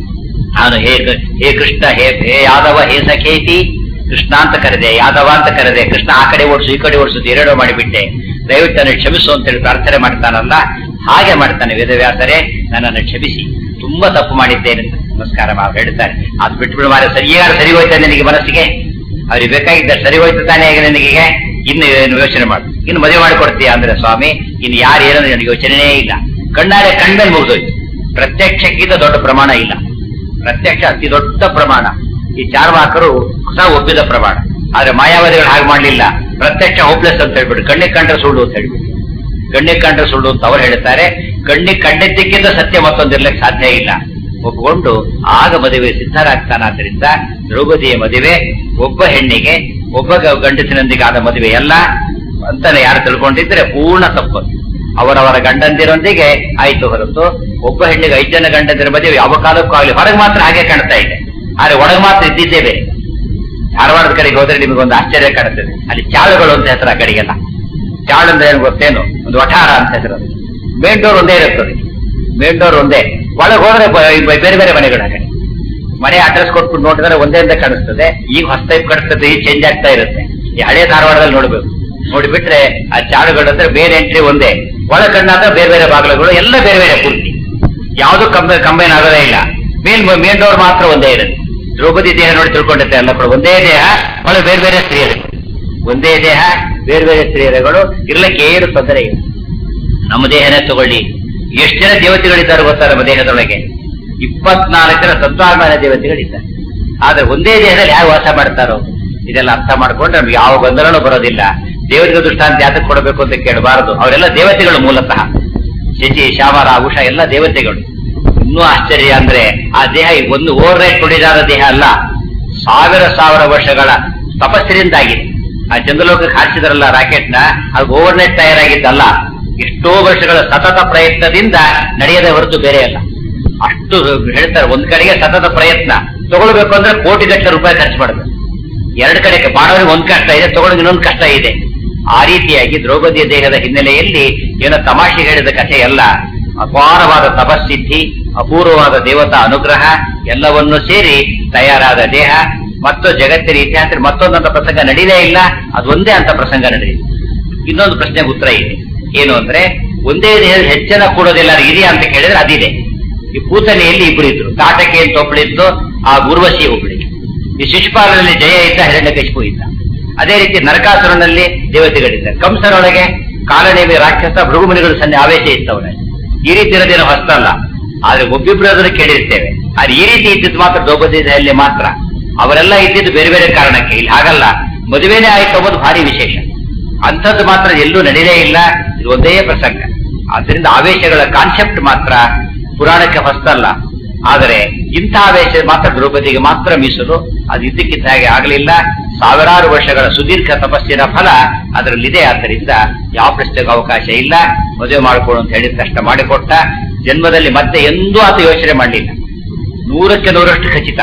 ನಾನು ಹೇ ಹೇ ಕೃಷ್ಣ ಹೇ ಹೇ ಯಾದವ ಹೇ ಸಖೇತಿ ಕೃಷ್ಣ ಅಂತ ಕರೆದೆ ಯಾದವ ಅಂತ ಕರೆದೆ ಕೃಷ್ಣ ಆ ಕಡೆ ಓಡಿಸು ಈ ಕಡೆ ಓಡಿಸು ಏನೇನೋ ಮಾಡಿಬಿಟ್ಟೆ ದಯವಿಟ್ಟು ನನ್ನ ಕ್ಷಮಿಸು ಅಂತ ಹೇಳಿ ಪ್ರಾರ್ಥನೆ ಮಾಡ್ತಾನಲ್ಲ ಹಾಗೆ ಮಾಡ್ತಾನೆ ವೇದವ್ಯಾಸರೇ ನನ್ನನ್ನು ಕ್ಷಮಿಸಿ ತುಂಬಾ ತಪ್ಪು ಮಾಡಿದ್ದೇನೆ ಅಂತ ನಮಸ್ಕಾರ ಮಾಡಿ ಹೇಳ್ತಾರೆ ಅದು ಬಿಟ್ಬಿಡು ಮಾರ ಸರಿಯಾಗಿ ಸರಿ ಹೋಯ್ತಾ ನಿನಗೆ ಮನಸ್ಸಿಗೆ ಅವ್ರಿಗೆ ಬೇಕಾಗಿದ್ದ ಸರಿ ಹೋಯ್ತು ತಾನೇ ಈಗ ನಿನಗೆ ಇನ್ನು ಏನು ಯೋಚನೆ ಮಾಡು ಇನ್ನು ಮದುವೆ ಮಾಡಿಕೊಡ್ತೀಯ ಅಂದ್ರೆ ಸ್ವಾಮಿ ಇನ್ನು ಯಾರು ಏನಂದ್ರೆ ನನಗೆ ಯೋಚನೆನೇ ಇಲ್ಲ ಕಣ್ಣಾರೆ ಕಣ್ಮೇಲೆ ಮುಗಿದೋಯ್ತು ಪ್ರತ್ಯಕ್ಷಕ್ಕಿಂತ ದೊಡ್ಡ ಪ್ರಮಾಣ ಇಲ್ಲ ಪ್ರತ್ಯಕ್ಷ ಅತಿ ದೊಡ್ಡ ಪ್ರಮಾಣ ಈ ಚಾರ್ವಾಕರು ಹೊಸ ಒಪ್ಪಿದ ಪ್ರಮಾಣ ಆದ್ರೆ ಮಾಯಾವಾದಿಗಳು ಹಾಗೆ ಮಾಡ್ಲಿಲ್ಲ ಪ್ರತ್ಯಕ್ಷ ಹೋಪ್ಲೆಸ್ ಅಂತ ಹೇಳ್ಬಿಟ್ಟು ಕಣ್ಣಿಗೆ ಕಂಡ್ರೆ ಸುಳ್ಳು ಅಂತ ಹೇಳ್ಬಿಟ್ಟು ಕಣ್ಣಿಗೆ ಕಂಡ್ರೆ ಸುಳ್ಳು ಅಂತ ಅವ್ರು ಹೇಳ್ತಾರೆ ಕಣ್ಣಿಗೆ ಕಂಡಿದ್ದಕ್ಕಿಂತ ಸತ್ಯ ಮತ್ತೊಂದಿರ್ಲಿಕ್ಕೆ ಸಾಧ್ಯ ಇಲ್ಲ ಒಪ್ಪಿಕೊಂಡು ಆಗ ಮದುವೆ ಸಿದ್ಧರಾಗ್ತಾನಾದ್ರಿಂದ ದ್ರೌಪದಿಯ ಮದುವೆ ಒಬ್ಬ ಹೆಣ್ಣಿಗೆ ಒಬ್ಬ ಗ- ಗಂಡಸಿನೊಂದಿಗೆ ಆದ ಮದುವೆ ಎಲ್ಲ ಅಂತಾನೆ ಯಾರು ತಿಳ್ಕೊಂಡಿದ್ರೆ ಪೂರ್ಣ ತಪ್ಪು ಅವರವರ ಗಂಡಂದಿರೊಂದಿಗೆ ಆಯ್ತು ಹೊರತು ಒಬ್ಬ ಹೆಣ್ಣಿಗೆ ಐದು ಜನ ಗಂಡಂದಿರ ಮದುವೆ ಯಾವ ಕಾಲಕ್ಕೂ ಆಗಲಿ ಹೊರಗೆ ಮಾತ್ರ ಹಾಗೆ ಕಾಣ್ತಾ ಇದೆ ಆದ್ರೆ ಒಳಗೆ ಮಾತ್ರ ಇದ್ದಿದ್ದೇ ಬೇರೆ ಧಾರವಾಡದ ಕಡೆಗೆ ಹೋದ್ರೆ ನಿಮಗೊಂದು ಆಶ್ಚರ್ಯ ಕಾಣುತ್ತದೆ ಅಲ್ಲಿ ಚಾಳುಗಳು ಅಂತ ಹೆಸರು ಆ ಕಡೆಗೆಲ್ಲ ಚಾಳು ಅಂದ್ರೆ ಏನು ಗೊತ್ತೇನು ಒಂದು ವಠಾರ ಅಂತ ಹೆಸರು ಅದು ಮೇನ್ ಡೋರ್ ಒಂದೇ ಇರುತ್ತದೆ ಮೇನ್ ಡೋರ್ ಒಂದೇ ಒಳಗೆ ಹೋದ್ರೆ ಬ- ಬ- ಬೇರೆ ಬೇರೆ ಮನೆಗಳು ಆ ಕಡೆ ಮನೆ ಅಡ್ರೆಸ್ ಕೊಟ್ಬಿಟ್ಟು ನೋಡಿದ್ರೆ ಒಂದೇ ಅಂತ ಕಾಣಿಸ್ತದೆ ಈಗ ಹೊಸ ಟೈಪ್ ಕಾಣಿಸ್ತದೆ ಈಗ ಚೇಂಜ್ ಆಗ್ತಾ ಇರುತ್ತೆ ಈ ಹಳೆ ಧಾರವಾಡದಲ್ಲಿ ನೋಡ್ಬೇಕು ನೋಡಿಬಿಟ್ರೆ ಆ ಚಾಳುಗಳು ಅಂದ್ರೆ ಬೇರೆ ಎಂಟ್ರಿ ಒಂದೇ ಒಳ ಕಣ್ಣಾದ ಬೇರೆ ಬೇರೆ ಬಾಗಿಲುಗಳು ಎಲ್ಲ ಬೇರೆ ಬೇರೆ ಪೂರ್ತಿ ಯಾವುದು ಕಂಬ ಕಂಬೈನ್ ಆಗೋದೇ ಇಲ್ಲ ಮೇಲ್ ಮೇನ್ ಡೋರ್ ಮಾತ್ರ ಒಂದೇ ಇರುತ್ತೆ ದ್ರೌಪದಿ ದೇಹ ನೋಡಿ ತಿಳ್ಕೊಂಡಿರ್ತೆ ಎಲ್ಲ ಕೂಡ ಒಂದೇ ದೇಹ ಒಳಗೆ ಬೇರೆ ಬೇರೆ ಸ್ತ್ರೀಯರು ಒಂದೇ ದೇಹ ಬೇರೆ ಬೇರೆ ಸ್ತ್ರೀಯರುಗಳು ಇರ್ಲಿಕ್ಕೆ ಏನು ತೊಂದರೆ ಇಲ್ಲ ನಮ್ಮ ದೇಹನೇ ತಗೊಳ್ಳಿ ಎಷ್ಟು ಜನ ದೇವತೆಗಳಿದ್ದಾರೆ ಗೊತ್ತಾ ನಮ್ಮ ದೇಹದೊಳಗೆ ಇಪ್ಪತ್ನಾಲ್ಕು ಜನ ತತ್ವಾಭಿಮಾನ ದೇವತೆಗಳಿದ್ದಾರೆ ಆದ್ರೆ ಒಂದೇ ದೇಹದಲ್ಲಿ ಯಾವ ವಾಸ ಮಾಡ್ತಾರೋ ಇದೆಲ್ಲ ಅರ್ಥ ಮಾಡ್ಕೊಂಡ್ರೆ ನಮ್ಗೆ ಯಾವ ಗೊಂದಲನೂ ಬರೋದಿಲ್ಲ ದೇವರಿಗೆ ದೃಷ್ಟಾಂತ ಯಾತಕ್ಕೆ ಕೊಡಬೇಕು ಅಂತ ಕೇಳಬಾರದು ಅವರೆಲ್ಲ ದೇವತೆಗಳು ಮೂಲತಃ ಶಚಿ ಶ್ಯಾಮರ ಉಷಾ ಎಲ್ಲ ದೇವತೆಗಳು ಇನ್ನೂ ಆಶ್ಚರ್ಯ ಅಂದ್ರೆ ಆ ದೇಹ ಒಂದು ಓವರ್ ನೈಟ್ ಕೊಡಿದಾದ ದೇಹ ಅಲ್ಲ ಸಾವಿರ ಸಾವಿರ ವರ್ಷಗಳ ತಪಸ್ಸಿನಿಂದಾಗಿದೆ ಆ ಚಂದ್ರಲೋಕಕ್ಕೆ ಹಾರಿಸಿದ್ರಲ್ಲ ರಾಕೆಟ್ ನ ಅದು ಓವರ್ ನೈಟ್ ತಯಾರಾಗಿದ್ದಲ್ಲ ಎಷ್ಟೋ ವರ್ಷಗಳ ಸತತ ಪ್ರಯತ್ನದಿಂದ ನಡೆಯದೆ ಹೊರತು ಬೇರೆ ಅಲ್ಲ ಅಷ್ಟು ಹೇಳ್ತಾರೆ ಒಂದ್ ಕಡೆಗೆ ಸತತ ಪ್ರಯತ್ನ ತಗೊಳ್ಬೇಕು ಅಂದ್ರೆ ಕೋಟಿ ಗಟ್ಟಲೆ ರೂಪಾಯಿ ಖರ್ಚು ಮಾಡಬೇಕು ಎರಡು ಕಡೆ ಮಾಡೋರಿಗೆ ಒಂದ್ ಕಷ್ಟ ಇದೆ ತಗೊಳ್ಳೋಕೆ ಇನ್ನೊಂದು ಕಷ್ಟ ಇದೆ ಆ ರೀತಿಯಾಗಿ ದ್ರೌಪದಿಯ ದೇಹದ ಹಿನ್ನೆಲೆಯಲ್ಲಿ ಏನೋ ತಮಾಷೆ ಹೇಳಿದ ಕಥೆ ಅಲ್ಲ ಅಪಾರವಾದ ತಪಸ್ಸಿದ್ಧಿ ಅಪೂರ್ವವಾದ ದೇವತಾ ಅನುಗ್ರಹ ಎಲ್ಲವನ್ನೂ ಸೇರಿ ತಯಾರಾದ ದೇಹ ಮತ್ತು ಜಗತ್ತಿನ ಇತಿಹಾಸದಲ್ಲಿ ಮತ್ತೊಂದಂತ ಪ್ರಸಂಗ ನಡೀದೇ ಇಲ್ಲ ಅದೊಂದೇ ಅಂತ ಪ್ರಸಂಗ ನಡೆದಿದೆ ಇನ್ನೊಂದು ಪ್ರಶ್ನೆಗೆ ಉತ್ತರ ಇದೆ ಏನು ಅಂದ್ರೆ ಒಂದೇ ದೇಹದಲ್ಲಿ ಹೆಚ್ಚನ ಕೂಡೋದಿಲ್ಲ ಇದೆಯಾ ಅಂತ ಕೇಳಿದ್ರೆ ಅದಿದೆ ಈ ಪೂತನೆಯಲ್ಲಿ ಇಬ್ರು ಇದ್ರು ಕಾಟಕೆ ಅಂತ ಒಬ್ಬಳಿದ್ದು ಆ ಉರ್ವಶಿ ಒಬ್ಬಳಿಗೆ ಈ ಶಿಶುಪಾಲನಲ್ಲಿ ಜಯ ಇದ್ದ ಹಿರಣ್ಯಕಶಿಪು ಇದ್ದ ಅದೇ ರೀತಿ ನರಕಾಸುರನಲ್ಲಿ ದೇವತೆಗಳಿದ್ದ ಕಂಸನೊಳಗೆ ಕಾಲನೇಮಿ ರಾಕ್ಷಸ ಭೃಗುಮುನಿಗಳು ಸನ್ನೆ ಆವೇಶ ಇತ್ತವನಲ್ಲಿ ಈ ರೀತಿ ಇರೋದೇನೋ ಹೊಸ್ತಲ್ಲ ಆದ್ರೆ ಒಬ್ಬಿಬ್ರು ಅದನ್ನು ಕೇಳಿರ್ತೇವೆ ಆದ್ರೆ ಈ ರೀತಿ ಇದ್ದಿದ್ದು ಮಾತ್ರ ದ್ರೌಪದಿ ದೇಹದಲ್ಲಿ ಮಾತ್ರ ಅವರೆಲ್ಲ ಇದ್ದಿದ್ದು ಬೇರೆ ಬೇರೆ ಕಾರಣಕ್ಕೆ ಇಲ್ಲಿ ಹಾಗಲ್ಲ ಮದುವೆನೇ ಆಯ್ತು ಅನ್ನೋದು ಭಾರಿ ವಿಶೇಷ ಅಂಥದ್ದು ಮಾತ್ರ ಎಲ್ಲೂ ನಡೆಯಲೇ ಇಲ್ಲ ಇದು ಒಂದೇ ಪ್ರಸಂಗ ಆದ್ರಿಂದ ಆವೇಶಗಳ ಕಾನ್ಸೆಪ್ಟ್ ಮಾತ್ರ ಪುರಾಣಕ್ಕೆ ಹೊಸ್ತಲ್ಲ ಆದರೆ ಇಂಥ ಆವೇಶ ಮಾತ್ರ ದ್ರೌಪದಿಗೆ ಮಾತ್ರ ಮೀಸಲು ಅದು ಇದ್ದಕ್ಕಿದ್ದ ಹಾಗೆ ಆಗಲಿಲ್ಲ ಸಾವಿರಾರು ವರ್ಷಗಳ ಸುದೀರ್ಘ ತಪಸ್ಸಿನ ಫಲ ಅದರಲ್ಲಿದೆ ಆದ್ದರಿಂದ ಯಾವ ಪ್ರಶ್ನೆಗೂ ಅವಕಾಶ ಇಲ್ಲ ಮದುವೆ ಮಾಡಿಕೊಡು ಅಂತ ಹೇಳಿದ ತಕ್ಷಣ ಮಾಡಿಕೊಟ್ಟ ಜನ್ಮದಲ್ಲಿ ಮತ್ತೆ ಎಂದೂ ಆತ ಯೋಚನೆ ಮಾಡಲಿಲ್ಲ ನೂರಕ್ಕೆ ನೂರಷ್ಟು ಖಚಿತ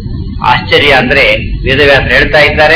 ಆಶ್ಚರ್ಯ ಅಂದ್ರೆ ವೇದವ್ಯಾಸ ಹೇಳ್ತಾ ಇದ್ದಾರೆ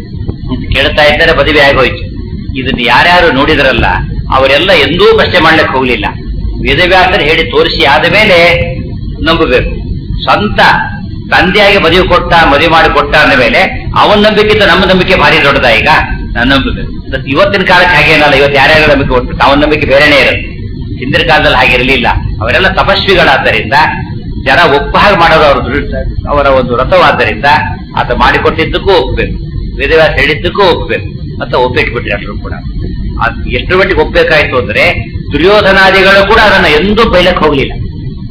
ಇದು ಕೇಳ್ತಾ ಇದ್ದಾರೆ ಮದುವೆ ಆಗೋಯ್ತು ಇದನ್ನ ಯಾರ್ಯಾರು ನೋಡಿದ್ರಲ್ಲ ಅವರೆಲ್ಲ ಎಂದೂ ಪ್ರಶ್ನೆ ಮಾಡ್ಲಿಕ್ಕೆ ಹೋಗ್ಲಿಲ್ಲ ವೇದವ್ಯಾಸರು ಹೇಳಿ ತೋರಿಸಿ ಆದ ಮೇಲೆ ನಂಬಬೇಕು ಸ್ವಂತ ತಂದೆಯಾಗಿ ಮದುವೆ ಕೊಟ್ಟ ಮದುವೆ ಮಾಡಿ ಕೊಟ್ಟ ಅಂದ ಮೇಲೆ ಅವನ ನಂಬಿಕೆಗಿಂತ ನಮ್ಮ ನಂಬಿಕೆ ಭಾರಿ ದೊಡ್ಡದ ಈಗ ನನ್ನ ನಂಬಬೇಕು ಇವತ್ತು- ಇವತ್ತಿನ ಕಾಲಕ್ಕೆ ಹಾಗೇನಲ್ಲ ಇವತ್ತು ಯಾರ್ಯಾರ ನಂಬಿಕೆ ಕೊಟ್ಟು ಅವನ ನಂಬಿಕೆ ಬೇರೆನೇ ಇರುತ್ತೆ ಹಿಂದಿನ ಕಾಲದಲ್ಲಿ ಹಾಗಿರಲಿಲ್ಲ ಅವರೆಲ್ಲ ತಪಸ್ವಿಗಳಾದ್ದರಿಂದ ಜನ ಒಪ್ಪ ಹಾಗೆ ಮಾಡೋದು ಅವ್ರ ದೃಷ್ಟ ಅವರ ಒಂದು ವ್ರತವಾದ್ದರಿಂದ ಆತ ಮಾಡಿಕೊಟ್ಟಿದ್ದಕ್ಕೂ ಒಪ್ಪಬೇಕು ವೇದವ್ಯಾಸ ಹೇಳಿದ್ದಕ್ಕೂ ಒಪ್ಪಬೇಕು ಮತ್ತೆ ಒಪ್ಪಿಟ್ಬಿಟ್ರಿ ಅಷ್ಟರು ಕೂಡ ಅದ್ ಎಷ್ಟು ಮಟ್ಟಿಗೆ ಒಪ್ಪಬೇಕಾಯ್ತು ಅಂದ್ರೆ ದುರ್ಯೋಧನಾದಿಗಳು ಕೂಡ ಅದನ್ನ ಎಂದೂ ಬೈಲಕ್ಕೆ ಹೋಗ್ಲಿಲ್ಲ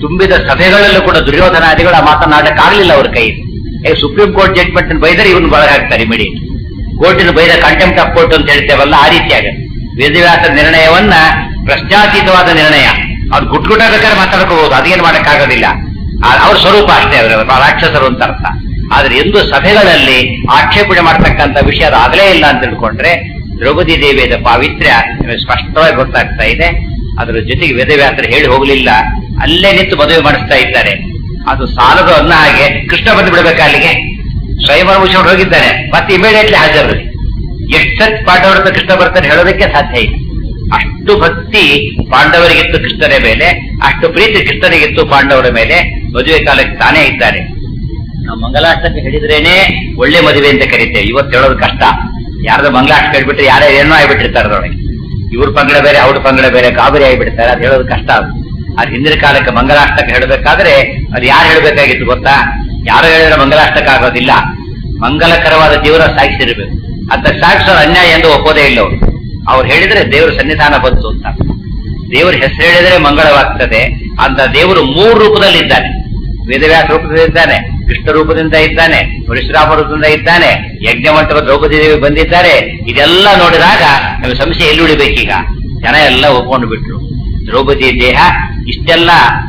ತುಂಬಿದ ಸಭೆಗಳಲ್ಲೂ ಕೂಡ ದುರ್ಯೋಧನಾದಿಗಳು ಆ ಮಾತನಾಡಕ್ಕಾಗಲಿಲ್ಲ ಅವ್ರ ಕೈ ಸುಪ್ರೀಂ ಕೋರ್ಟ್ ಜಡ್ಜ್ಮೆಂಟ್ ಬೈದರೆ ಇವನು ಒಳಗಾಗ್ತಾರೆ ಇಮಿಡಿಯೇಟ್ ಕೋರ್ಟಿನ ಬೈದ ಕಂಟೆಂಪ್ಟ್ ಆಫ್ ಕೋರ್ಟ್ ಅಂತ ಹೇಳ್ತೇವಲ್ಲ ಆ ರೀತಿ ಆಗುತ್ತೆ ವೇದವ್ಯಾಸ ನಿರ್ಣಯವನ್ನ ಪ್ರಶ್ನಾತೀತವಾದ ನಿರ್ಣಯ ಅವ್ರು ಗುಟ್ ಗುಟ್ಟ ಬೇಕಾದ್ರೆ ಮಾತಾಡ್ಕೋಬಹುದು ಅದೇನು ಮಾಡಕ್ಕಾಗೋದಿಲ್ಲ ಆ- ಅವ್ರ ಸ್ವರೂಪ ಅಷ್ಟೇ ಅವರು ರಾಕ್ಷಸರು ಅಂತ ಅರ್ಥ ಆದ್ರೆ ಎಂದು ಸಭೆಗಳಲ್ಲಿ ಆಕ್ಷೇಪಣೆ ಮಾಡ್ತಕ್ಕಂಥ ವಿಷಯ ಅದು ಆಗಲೇ ಇಲ್ಲ ಅಂತ ತಿಳ್ಕೊಂಡ್ರೆ ದ್ರೌಪದಿ ದೇವಿಯ ಪಾವಿತ್ರ್ಯ ನಿಮಗೆ ಸ್ಪಷ್ಟವಾಗಿ ಗೊತ್ತಾಗ್ತಾ ಇದೆ ಅದರ ಜೊತೆಗೆ ವೇದವ್ಯಾಸರು ಹೇಳಿ ಹೋಗಲಿಲ್ಲ ಅಲ್ಲೇ ನಿಂತು ಮದುವೆ ಮಾಡಿಸ್ತಾ ಇದ್ದಾರೆ ಅದು ಸಾಲದ ಅನ್ನ ಹಾಗೆ ಕೃಷ್ಣ ಬಂದು ಬಿಡಬೇಕಾ ಅಲ್ಲಿಗೆ ಸ್ವಯಂವರ ಮುಗಿಸ್ಕೊಂಡು ಹೋಗಿದ್ದಾನೆ ಮತ್ತೆ ಇಮಿಡಿಯೇಟ್ಲಿ ಹಾಜರಲ್ಲಿ ಎಷ್ಟು ಸತ್ ಪಾಂಡವರ ಹತ್ರ ಕೃಷ್ಣ ಬರ್ತಾನೆ ಹೇಳೋದಕ್ಕೆ ಸಾಧ್ಯ ಇಲ್ಲ ಅಷ್ಟು ಭಕ್ತಿ ಪಾಂಡವರಿಗಿತ್ತು ಕೃಷ್ಣನ ಮೇಲೆ ಅಷ್ಟು ಪ್ರೀತಿ ಕೃಷ್ಣನಿಗಿತ್ತು ಪಾಂಡವರ ಮೇಲೆ ಮದುವೆ ಕಾಲಕ್ಕೆ ತಾನೇ ಇದ್ದಾರೆ ನಾವು ಮಂಗಲಾಷ್ಟಕ್ಕೆ ಹೇಳಿದ್ರೇನೆ ಒಳ್ಳೆ ಮದುವೆ ಅಂತ ಕರಿತೇವೆ ಇವತ್ತು ಹೇಳೋದು ಕಷ್ಟ ಯಾರ್ದು ಮಂಗಲಾಷ್ಟ ಕೇಳ್ಬಿಟ್ರೆ ಯಾರೇ ಏನೋ ಆಗ್ಬಿಟ್ಟಿರ್ತಾರೆ ಅದ್ರೊಳಗೆ ಇವ್ರ ಪಂಗಡ ಬೇರೆ ಅವ್ರ ಪಂಗಡ ಬೇರೆ ಗಾಬರಿ ಆಗಿಬಿಡ್ತಾರೆ ಅದು ಹೇಳೋದು ಕಷ್ಟ ಅದು ಅದು ಹಿಂದಿನ ಕಾಲಕ್ಕೆ ಮಂಗಲಾಷ್ಟಕ ಹೇಳಬೇಕಾದ್ರೆ ಅದು ಯಾರು ಹೇಳಬೇಕಾಗಿತ್ತು ಗೊತ್ತಾ ಯಾರು ಹೇಳಿದ್ರೆ ಮಂಗಲಾಷ್ಟಕ ಆಗೋದಿಲ್ಲ ಮಂಗಲಕರವಾದ ಜೀವನ ಸಾಗಿಸಿರ್ಬೇಕು ಅಂತ ಸಾಗಿಸೋದು ಅನ್ಯಾಯ ಎಂದು ಒಪ್ಪೋದೇ ಇಲ್ಲ ಅವರು ಅವ್ರು ಹೇಳಿದ್ರೆ ದೇವರ ಸನ್ನಿಧಾನ ಬಂತು ಅಂತ ದೇವರ ಹೆಸರು ಹೇಳಿದ್ರೆ ಮಂಗಳವಾಗ್ತದೆ ಅಂತ ದೇವರು ಮೂರು ರೂಪದಲ್ಲಿ ಇದ್ದಾನೆ ವೇದವ್ಯಾಸ ರೂಪದಿಂದ ಇದ್ದಾನೆ ಕೃಷ್ಣ ರೂಪದಿಂದ ಇದ್ದಾನೆ ಪರಶುರಾಮ ರೂಪದಿಂದ ಇದ್ದಾನೆ ಯಜ್ಞಮಂಟಪ ದ್ರೌಪದಿ ದೇವಿ ಬಂದಿದ್ದಾರೆ ಇದೆಲ್ಲ ನೋಡಿದಾಗ ನಮಗೆ ಸಂಶಯ ಎಲ್ಲಿ ಉಳಿಬೇಕೀಗ ಜನ ಎಲ್ಲ ಒಪ್ಕೊಂಡು ಬಿಟ್ರು ದ್ರೌಪದಿ ದೇಹ ಇಷ್ಟೆಲ್ಲ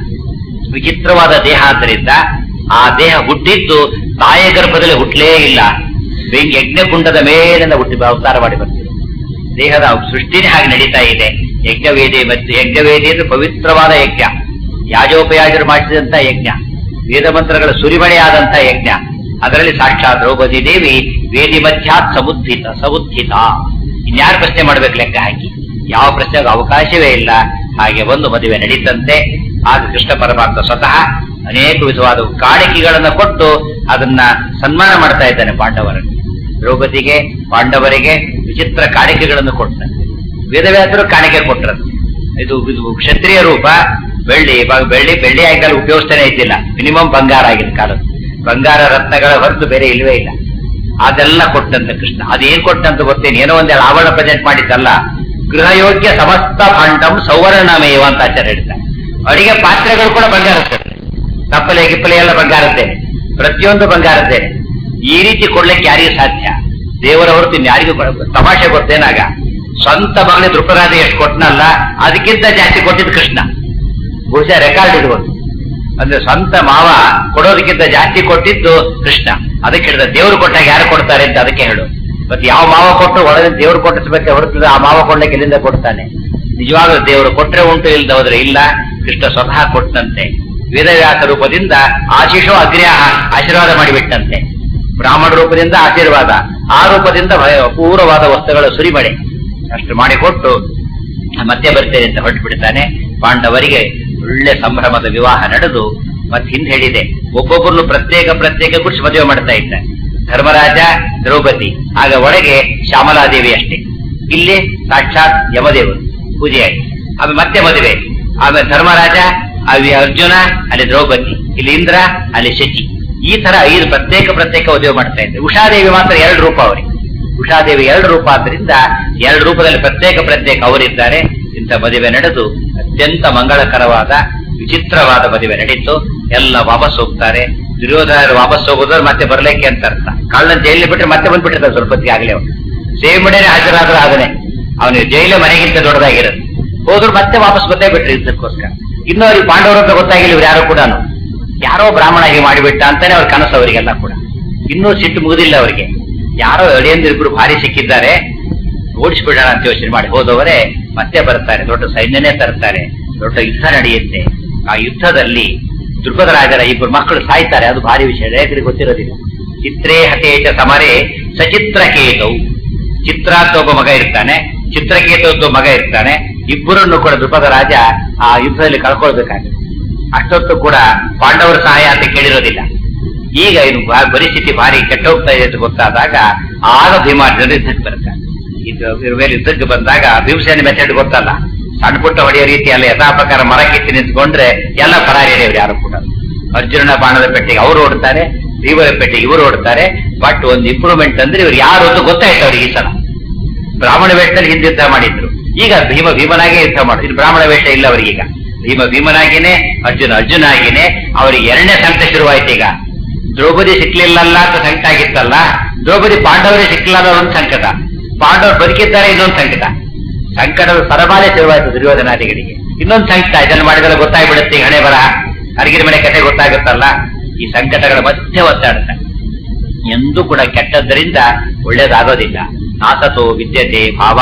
ವಿಚಿತ್ರವಾದ ದೇಹ ಆದ್ದರಿಂದ ಆ ದೇಹ ಹುಟ್ಟಿದ್ದು ತಾಯಿಯ ಗರ್ಭದಲ್ಲಿ ಹುಟ್ಟಲೇ ಇಲ್ಲ ಬೆಂಕಿ ಯಜ್ಞಕುಂಡದ ಮೇಲಿಂದ ಹುಟ್ಟಿ ಅವತಾರ ಮಾಡಿ ಬರ್ತಿದ್ರು ದೇಹದ ಸೃಷ್ಟಿನೇ ಹಾಗೆ ನಡೀತಾ ಇದೆ ಯಜ್ಞವೇದಿ ಮತ್ತು ಯಜ್ಞವೇದಿ ಅಂದ್ರೆ ಪವಿತ್ರವಾದ ಯಜ್ಞ ಯಾಜೋಪಯಾಜರು ಮಾಡಿಸಿದಂತ ಯಜ್ಞ ವೇದ ಮಂತ್ರಗಳ ಸುರಿಮಳೆಯಾದಂತ ಯಜ್ಞ ಅದರಲ್ಲಿ ಸಾಕ್ಷಾತ್ ದ್ರೌಪದಿ ದೇವಿ ವೇದಿ ಮಧ್ಯಾತ್ ಸಮುದ್ಧಿತ ಸಮುದ್ಧಿತ ಇನ್ಯಾರು ಪ್ರಶ್ನೆ ಮಾಡ್ಬೇಕು ಲೆಕ್ಕ ಹಾಕಿ ಯಾವ ಪ್ರಶ್ನೆಗೂ ಅವಕಾಶವೇ ಇಲ್ಲ ಹಾಗೆ ಒಂದು ಮದುವೆ ನಡೀತಂತೆ ಆಗ ಕೃಷ್ಣ ಪರಮಾತ್ಮ ಸ್ವತಃ ಅನೇಕ ವಿಧವಾದ ಕಾಣಿಕೆಗಳನ್ನು ಕೊಟ್ಟು ಅದನ್ನ ಸನ್ಮಾನ ಮಾಡ್ತಾ ಇದ್ದಾನೆ ಪಾಂಡವರನ್ನು ದ್ರೌಪದಿಗೆ ಪಾಂಡವರಿಗೆ ವಿಚಿತ್ರ ಕಾಣಿಕೆಗಳನ್ನು ಕೊಡ್ತಾನೆ ವೇದವ್ಯಾಸರು ಕಾಣಿಕೆ ಕೊಟ್ಟರಂತೆ ಇದು ಇದು ಕ್ಷತ್ರಿಯ ರೂಪ ಬೆಳ್ಳಿ ಬ- ಬೆಳ್ಳಿ ಬೆಳ್ಳಿ ಆಗಿಲ್ಲ ಉಪಯೋಗಿಸ್ತಾನೆ ಇದ್ದಿಲ್ಲ ಮಿನಿಮಮ್ ಬಂಗಾರ ಆಗಿದ್ದ ಕಾಲದ ಬಂಗಾರ ರತ್ನಗಳ ಹೊರತು ಬೇರೆ ಇಲ್ವೇ ಇಲ್ಲ ಅದೆಲ್ಲ ಕೊಟ್ಟಂತ ಕೃಷ್ಣ ಅದೇನ್ ಕೊಟ್ಟಂತ ಗೊತ್ತೇನು ಏನೋ ಒಂದೆರಡು ಆವರಣ ಪ್ರೆಸೆಂಟ್ ಮಾಡಿದ್ದಲ್ಲ ಗೃಹಯೋಗ್ಯ ಸಮಸ್ತ ಭಾಂಡಂ ಸೌವರ್ಣಮೇವ ಅಂತ ಆಚಾರ್ಯ ಹೇಳ್ತಾರೆ ಅಡಿಗೆ ಪಾತ್ರೆಗಳು ಕೂಡ ಬಂಗಾರದ್ದೇನೆ ತಪ್ಪಲೆ ಗಿಪ್ಪಲೆ ಎಲ್ಲ ಬಂಗಾರದ್ದೇನೆ ಪ್ರತಿಯೊಂದು ಬಂಗಾರದ್ದೇನೆ ಈ ರೀತಿ ಕೊಡ್ಲಿಕ್ಕೆ ಯಾರಿಗೂ ಸಾಧ್ಯ ದೇವರ ಹೊರತು ಯಾರಿಗೂ ತಮಾಷೆ ಗೊತ್ತೇನಾಗ ಸ್ವಂತ ಮಗನೇ ದೃಪರಾಜ ಎಷ್ಟು ಕೊಟ್ಟನಲ್ಲ ಅದಕ್ಕಿಂತ ಜಾಸ್ತಿ ಕೊಟ್ಟಿದ್ದು ಕೃಷ್ಣ ಬಹುಶಃ ರೆಕಾರ್ಡ್ ಇರ್ಬೋದು ಅಂದ್ರೆ ಸ್ವಂತ ಮಾವ ಕೊಡೋದಕ್ಕಿಂತ ಜಾಸ್ತಿ ಕೊಟ್ಟಿದ್ದು ಕೃಷ್ಣ ಅದಕ್ಕೆ ಹೇಳಿದ ದೇವರು ಕೊಟ್ಟಾಗ ಯಾರು ಕೊಡ್ತಾರೆ ಅಂತ ಅದಕ್ಕೆ ಹೇಳು ಮತ್ತೆ ಯಾವ ಮಾವ ಕೊಟ್ಟು ಒಳಗೆ ದೇವರು ಕೊಟ್ಟಿಸ್ಬೇಕೆ ಹೊರತು ಆ ಮಾವ ಕೊಡ್ಲಿಕ್ಕೆ ಎಲ್ಲಿಂದ ಕೊಡ್ತಾನೆ ನಿಜವಾಗ್ಲೂ ದೇವರು ಕೊಟ್ರೆ ಉಂಟು ಇಲ್ದ ಹೋದ್ರೆ ಇಲ್ಲ ಕೃಷ್ಣ ಸ್ವತಃ ಕೊಟ್ಟಂತೆ ವೇದವ್ಯಾಸ ರೂಪದಿಂದ ಆಶೀಷೋ ಅಗ್ರ್ಯಾಹ ಆಶೀರ್ವಾದ ಮಾಡಿಬಿಟ್ಟಂತೆ ಬ್ರಾಹ್ಮಣ ರೂಪದಿಂದ ಆಶೀರ್ವಾದ ಆ ರೂಪದಿಂದ ಭಯ- ಅಪೂರ್ವವಾದ ವಸ್ತುಗಳ ಸುರಿಮಳೆ ಅಷ್ಟು ಮಾಡಿಕೊಟ್ಟು ಮತ್ತೆ ಬರ್ತೇನೆ ಅಂತ ಹೊರಟು ಬಿಡ್ತಾನೆ ಪಾಂಡವರಿಗೆ ಒಳ್ಳೆ ಸಂಭ್ರಮದ ವಿವಾಹ ನಡೆದು ಮತ್ತೆ ಹಿಂದೆ ಹೇಳಿದೆ ಒಬ್ಬೊಬ್ಬರನ್ನು ಪ್ರತ್ಯೇಕ ಪ್ರತ್ಯೇಕ ಗುಡಿಸಿ ಮದುವೆ ಮಾಡ್ತಾ ಇದ್ದಾನೆ ಧರ್ಮರಾಜ ದ್ರೌಪದಿ ಆಗ ಒಳಗೆ ಶ್ಯಾಮಲಾದೇವಿ ಅಷ್ಟೇ ಇಲ್ಲಿ ಸಾಕ್ಷಾತ್ ಯಮದೇವರು ಪೂಜೆಯಾಗಿ ಆಮೇಲೆ ಮತ್ತೆ ಮದುವೆ ಆಮೇಲೆ ಧರ್ಮರಾಜ ಅಲ್ಲಿ ಅರ್ಜುನ ಅಲ್ಲಿ ದ್ರೌಪದಿ ಇಲ್ಲಿ ಇಂದ್ರ ಅಲ್ಲಿ ಶಚಿ ಈ ತರ ಐದು ಪ್ರತ್ಯೇಕ ಪ್ರತ್ಯೇಕ ಮದುವೆ ಮಾಡ್ತಾ ಇದ್ದಾರೆ ಉಷಾದೇವಿ ಮಾತ್ರ ಎರಡು ರೂಪ ಅವರಿಗೆ ಉಷಾದೇವಿ ಎರಡು ರೂಪ ಆದ್ರಿಂದ ಎರಡು ರೂಪದಲ್ಲಿ ಪ್ರತ್ಯೇಕ ಪ್ರತ್ಯೇಕ ಅವರಿದ್ದಾರೆ ಇಂಥ ಮದುವೆ ನಡೆದು ಅತ್ಯಂತ ಮಂಗಳಕರವಾದ ವಿಚಿತ್ರವಾದ ಮದುವೆ ನಡೀತು ಎಲ್ಲ ವಾಪಸ್ ಹೋಗ್ತಾರೆ ದುರ್ಯೋಧನರು ವಾಪಸ್ ಹೋಗೋದ್ರೆ ಮತ್ತೆ ಬರ್ಲಿಕ್ಕೆ ಅಂತ ಅರ್ಥ ಕಳ್ಳನ ಜೈಲಿಗೆ ಬಿಟ್ರೆ ಮತ್ತೆ ಬಂದ್ಬಿಟ್ಟಿರ್ತಾರೆ ಸ್ವಲ್ಪ ಹೊತ್ತಿಗೆ ಆಗ್ಲೇ ಅವನು ಸೇಮ್ ಮನೆನೇ ಹಾಜರಾದ್ರೂ ಆಗನೆ ಅವನಿಗೆ ಜೈಲೇ ಮನೆಗಿಂತ ದೊಡ್ಡದಾಗಿರೋದು ಹೋದ್ರು ಮತ್ತೆ ವಾಪಸ್ ಗೊತ್ತೇ ಬಿಟ್ರಿ ಇದಕ್ಕೋಸ್ಕರ ಇನ್ನೂ ಅವ್ರಿಗೆ ಪಾಂಡವರು ಅಂತ ಗೊತ್ತಾಗಿಲ್ಲ ಇವ್ರು ಯಾರು ಕೂಡ ಯಾರೋ ಬ್ರಾಹ್ಮಣ ಹೀಗೆ ಮಾಡಿಬಿಟ್ಟ ಅಂತಾನೆ ಅವ್ರ ಕನಸು ಅವರಿಗೆಲ್ಲ ಕೂಡ ಇನ್ನೂ ಸಿಟ್ಟು ಮುಗುದಿಲ್ಲ ಅವರಿಗೆ ಯಾರೋ ಅಳಿಯಂದಿರಿಬ್ರು ಭಾರಿ ಸಿಕ್ಕಿದ್ದಾರೆ ಓಡಿಸ್ಬಿಡೋಣ ಅಂತ ಯೋಚನೆ ಮಾಡಿ ಹೋದವರೇ ಮತ್ತೆ ಬರ್ತಾರೆ ದೊಡ್ಡ ಸೈನ್ಯನೇ ತರ್ತಾರೆ ದೊಡ್ಡ ಯುದ್ಧ ನಡೆಯುತ್ತೆ ಆ ಯುದ್ಧದಲ್ಲಿ ದ್ರುಪದ ರಾಜರ ಇಬ್ಬರು ಮಕ್ಕಳು ಸಾಯ್ತಾರೆ ಅದು ಭಾರಿ ವಿಷಯ ರೇಖರಿಗೆ ಗೊತ್ತಿರೋದಿಲ್ಲ ಚಿತ್ರೇ ಹತೇಚ ಸಮರೇ ಸಚಿತ್ರಕೇತವು ಚಿತ್ರ ಅಂತ ಒಬ್ಬ ಮಗ ಇರ್ತಾನೆ ಚಿತ್ರಕೇತು ಅಂತ ಒಬ್ಬ ಮಗ ಇರ್ತಾನೆ ಇಬ್ಬರನ್ನು ಕೂಡ ದ್ರುಪದ ರಾಜ ಆ ಯುದ್ಧದಲ್ಲಿ ಕಳ್ಕೊಳ್ಬೇಕಾಗುತ್ತೆ ಅಷ್ಟೊತ್ತು ಕೂಡ ಪಾಂಡವರ ಸಹಾಯ ಅಂತ ಕೇಳಿರೋದಿಲ್ಲ ಈಗ ಇದು ಬಾ- ಪರಿಸ್ಥಿತಿ ಭಾರಿ ಕೆಟ್ಟೋಗ್ತಾ ಇದೆ ಅಂತ ಗೊತ್ತಾದಾಗ ಆಗ ಭೀಮಾರ್ಜುನ ಯುದ್ಧಕ್ಕೆ ಬರ್ತಾರೆ ಇದು ಇವ್ರ ಮೇಲೆ ಯುದ್ಧಕ್ಕೆ ಬಂದಾಗ ಭೀಮಸೇನ ಮೆಥಡ್ ಗೊತ್ತಲ್ಲ ಸಣ್ಣ ಪುಟ್ಟ ಹೊಡೆಯೋ ರೀತಿಯಲ್ಲಿ ಯಥಾ ಪ್ರಕಾರ ಮರ ಕಿತ್ತಿ ನಿಂತ್ಕೊಂಡ್ರೆ ಎಲ್ಲ ಪರಾರಿಯರೇ ಇವ್ರು ಯಾರು ಕೂಡ ಅರ್ಜುನನ ಬಾಣದ ಪೆಟ್ಟಿಗೆ ಅವರು ಓಡ್ತಾರೆ ಭೀಮರ ಪೆಟ್ಟಿಗೆ ಇವರು ಓಡ್ತಾರೆ ಬಟ್ ಒಂದು ಇಂಪ್ರೂವ್ಮೆಂಟ್ ಅಂದ್ರೆ ಇವ್ರು ಯಾರು ಅಂತ ಗೊತ್ತಾಯ್ತು ಅವ್ರಿಗೆ ಈ ಸಲ ಬ್ರಾಹ್ಮಣ ವೇಷದಲ್ಲಿ ಹಿಂದೆ ಯುದ್ಧ ಮಾಡಿದ್ರು ಈಗ ಭೀಮ ಭೀಮನಾಗೆ ಯುದ್ಧ ಮಾಡಿದ್ರು ಇದು ಬ್ರಾಹ್ಮಣ ವೇಷ ಇಲ್ಲ ಅವರಿಗೀಗ ಭೀಮ ಭೀಮನಾಗಿನೇ ಅರ್ಜುನ ಅರ್ಜುನ ಆಗಿನೇ ಅವರಿಗೆ ಎರಡನೇ ಸಂಕಟ ಶುರುವಾಯ್ತು ಈಗ ದ್ರೌಪದಿ ಸಿಕ್ಲಿಲ್ಲಲ್ಲ ಅಂತ ಸಂಕಟ ಆಗಿತ್ತಲ್ಲ ದ್ರೌಪದಿ ಪಾಂಡವರೇ ಸಿಕ್ಲಿಲ್ಲ ಅನ್ನೋ ಒಂದು ಸಂಕಟ ಪಾಂಡವರು ಬದುಕಿದ್ದಾರೆ ಇನ್ನೊಂದು ಸಂಕಟ ಸಂಕಟದ ಸರಬಾಲೆ ಶುರುವಾಯಿತು ದುರ್ಯೋಧನಾದಿಗಳಿಗೆ ಇನ್ನೊಂದು ಸಂಕಟ ಇದನ್ನು ಮಾಡಿದ್ರೆ ಗೊತ್ತಾಗ್ಬಿಡುತ್ತೆ ಈ ಹಣೆ ಬರ ಅರಗಿನ ಮನೆ ಕಥೆ ಗೊತ್ತಾಗುತ್ತಲ್ಲ ಈ ಸಂಕಟಗಳ ಮಧ್ಯೆ ಒತ್ತಾಡುತ್ತೆ ಎಂದೂ ಕೂಡ ಕೆಟ್ಟದ್ದರಿಂದ ಒಳ್ಳೇದಾಗೋದಿಲ್ಲ ನಾಸತೋ ವಿದ್ಯತೆ ಭಾವ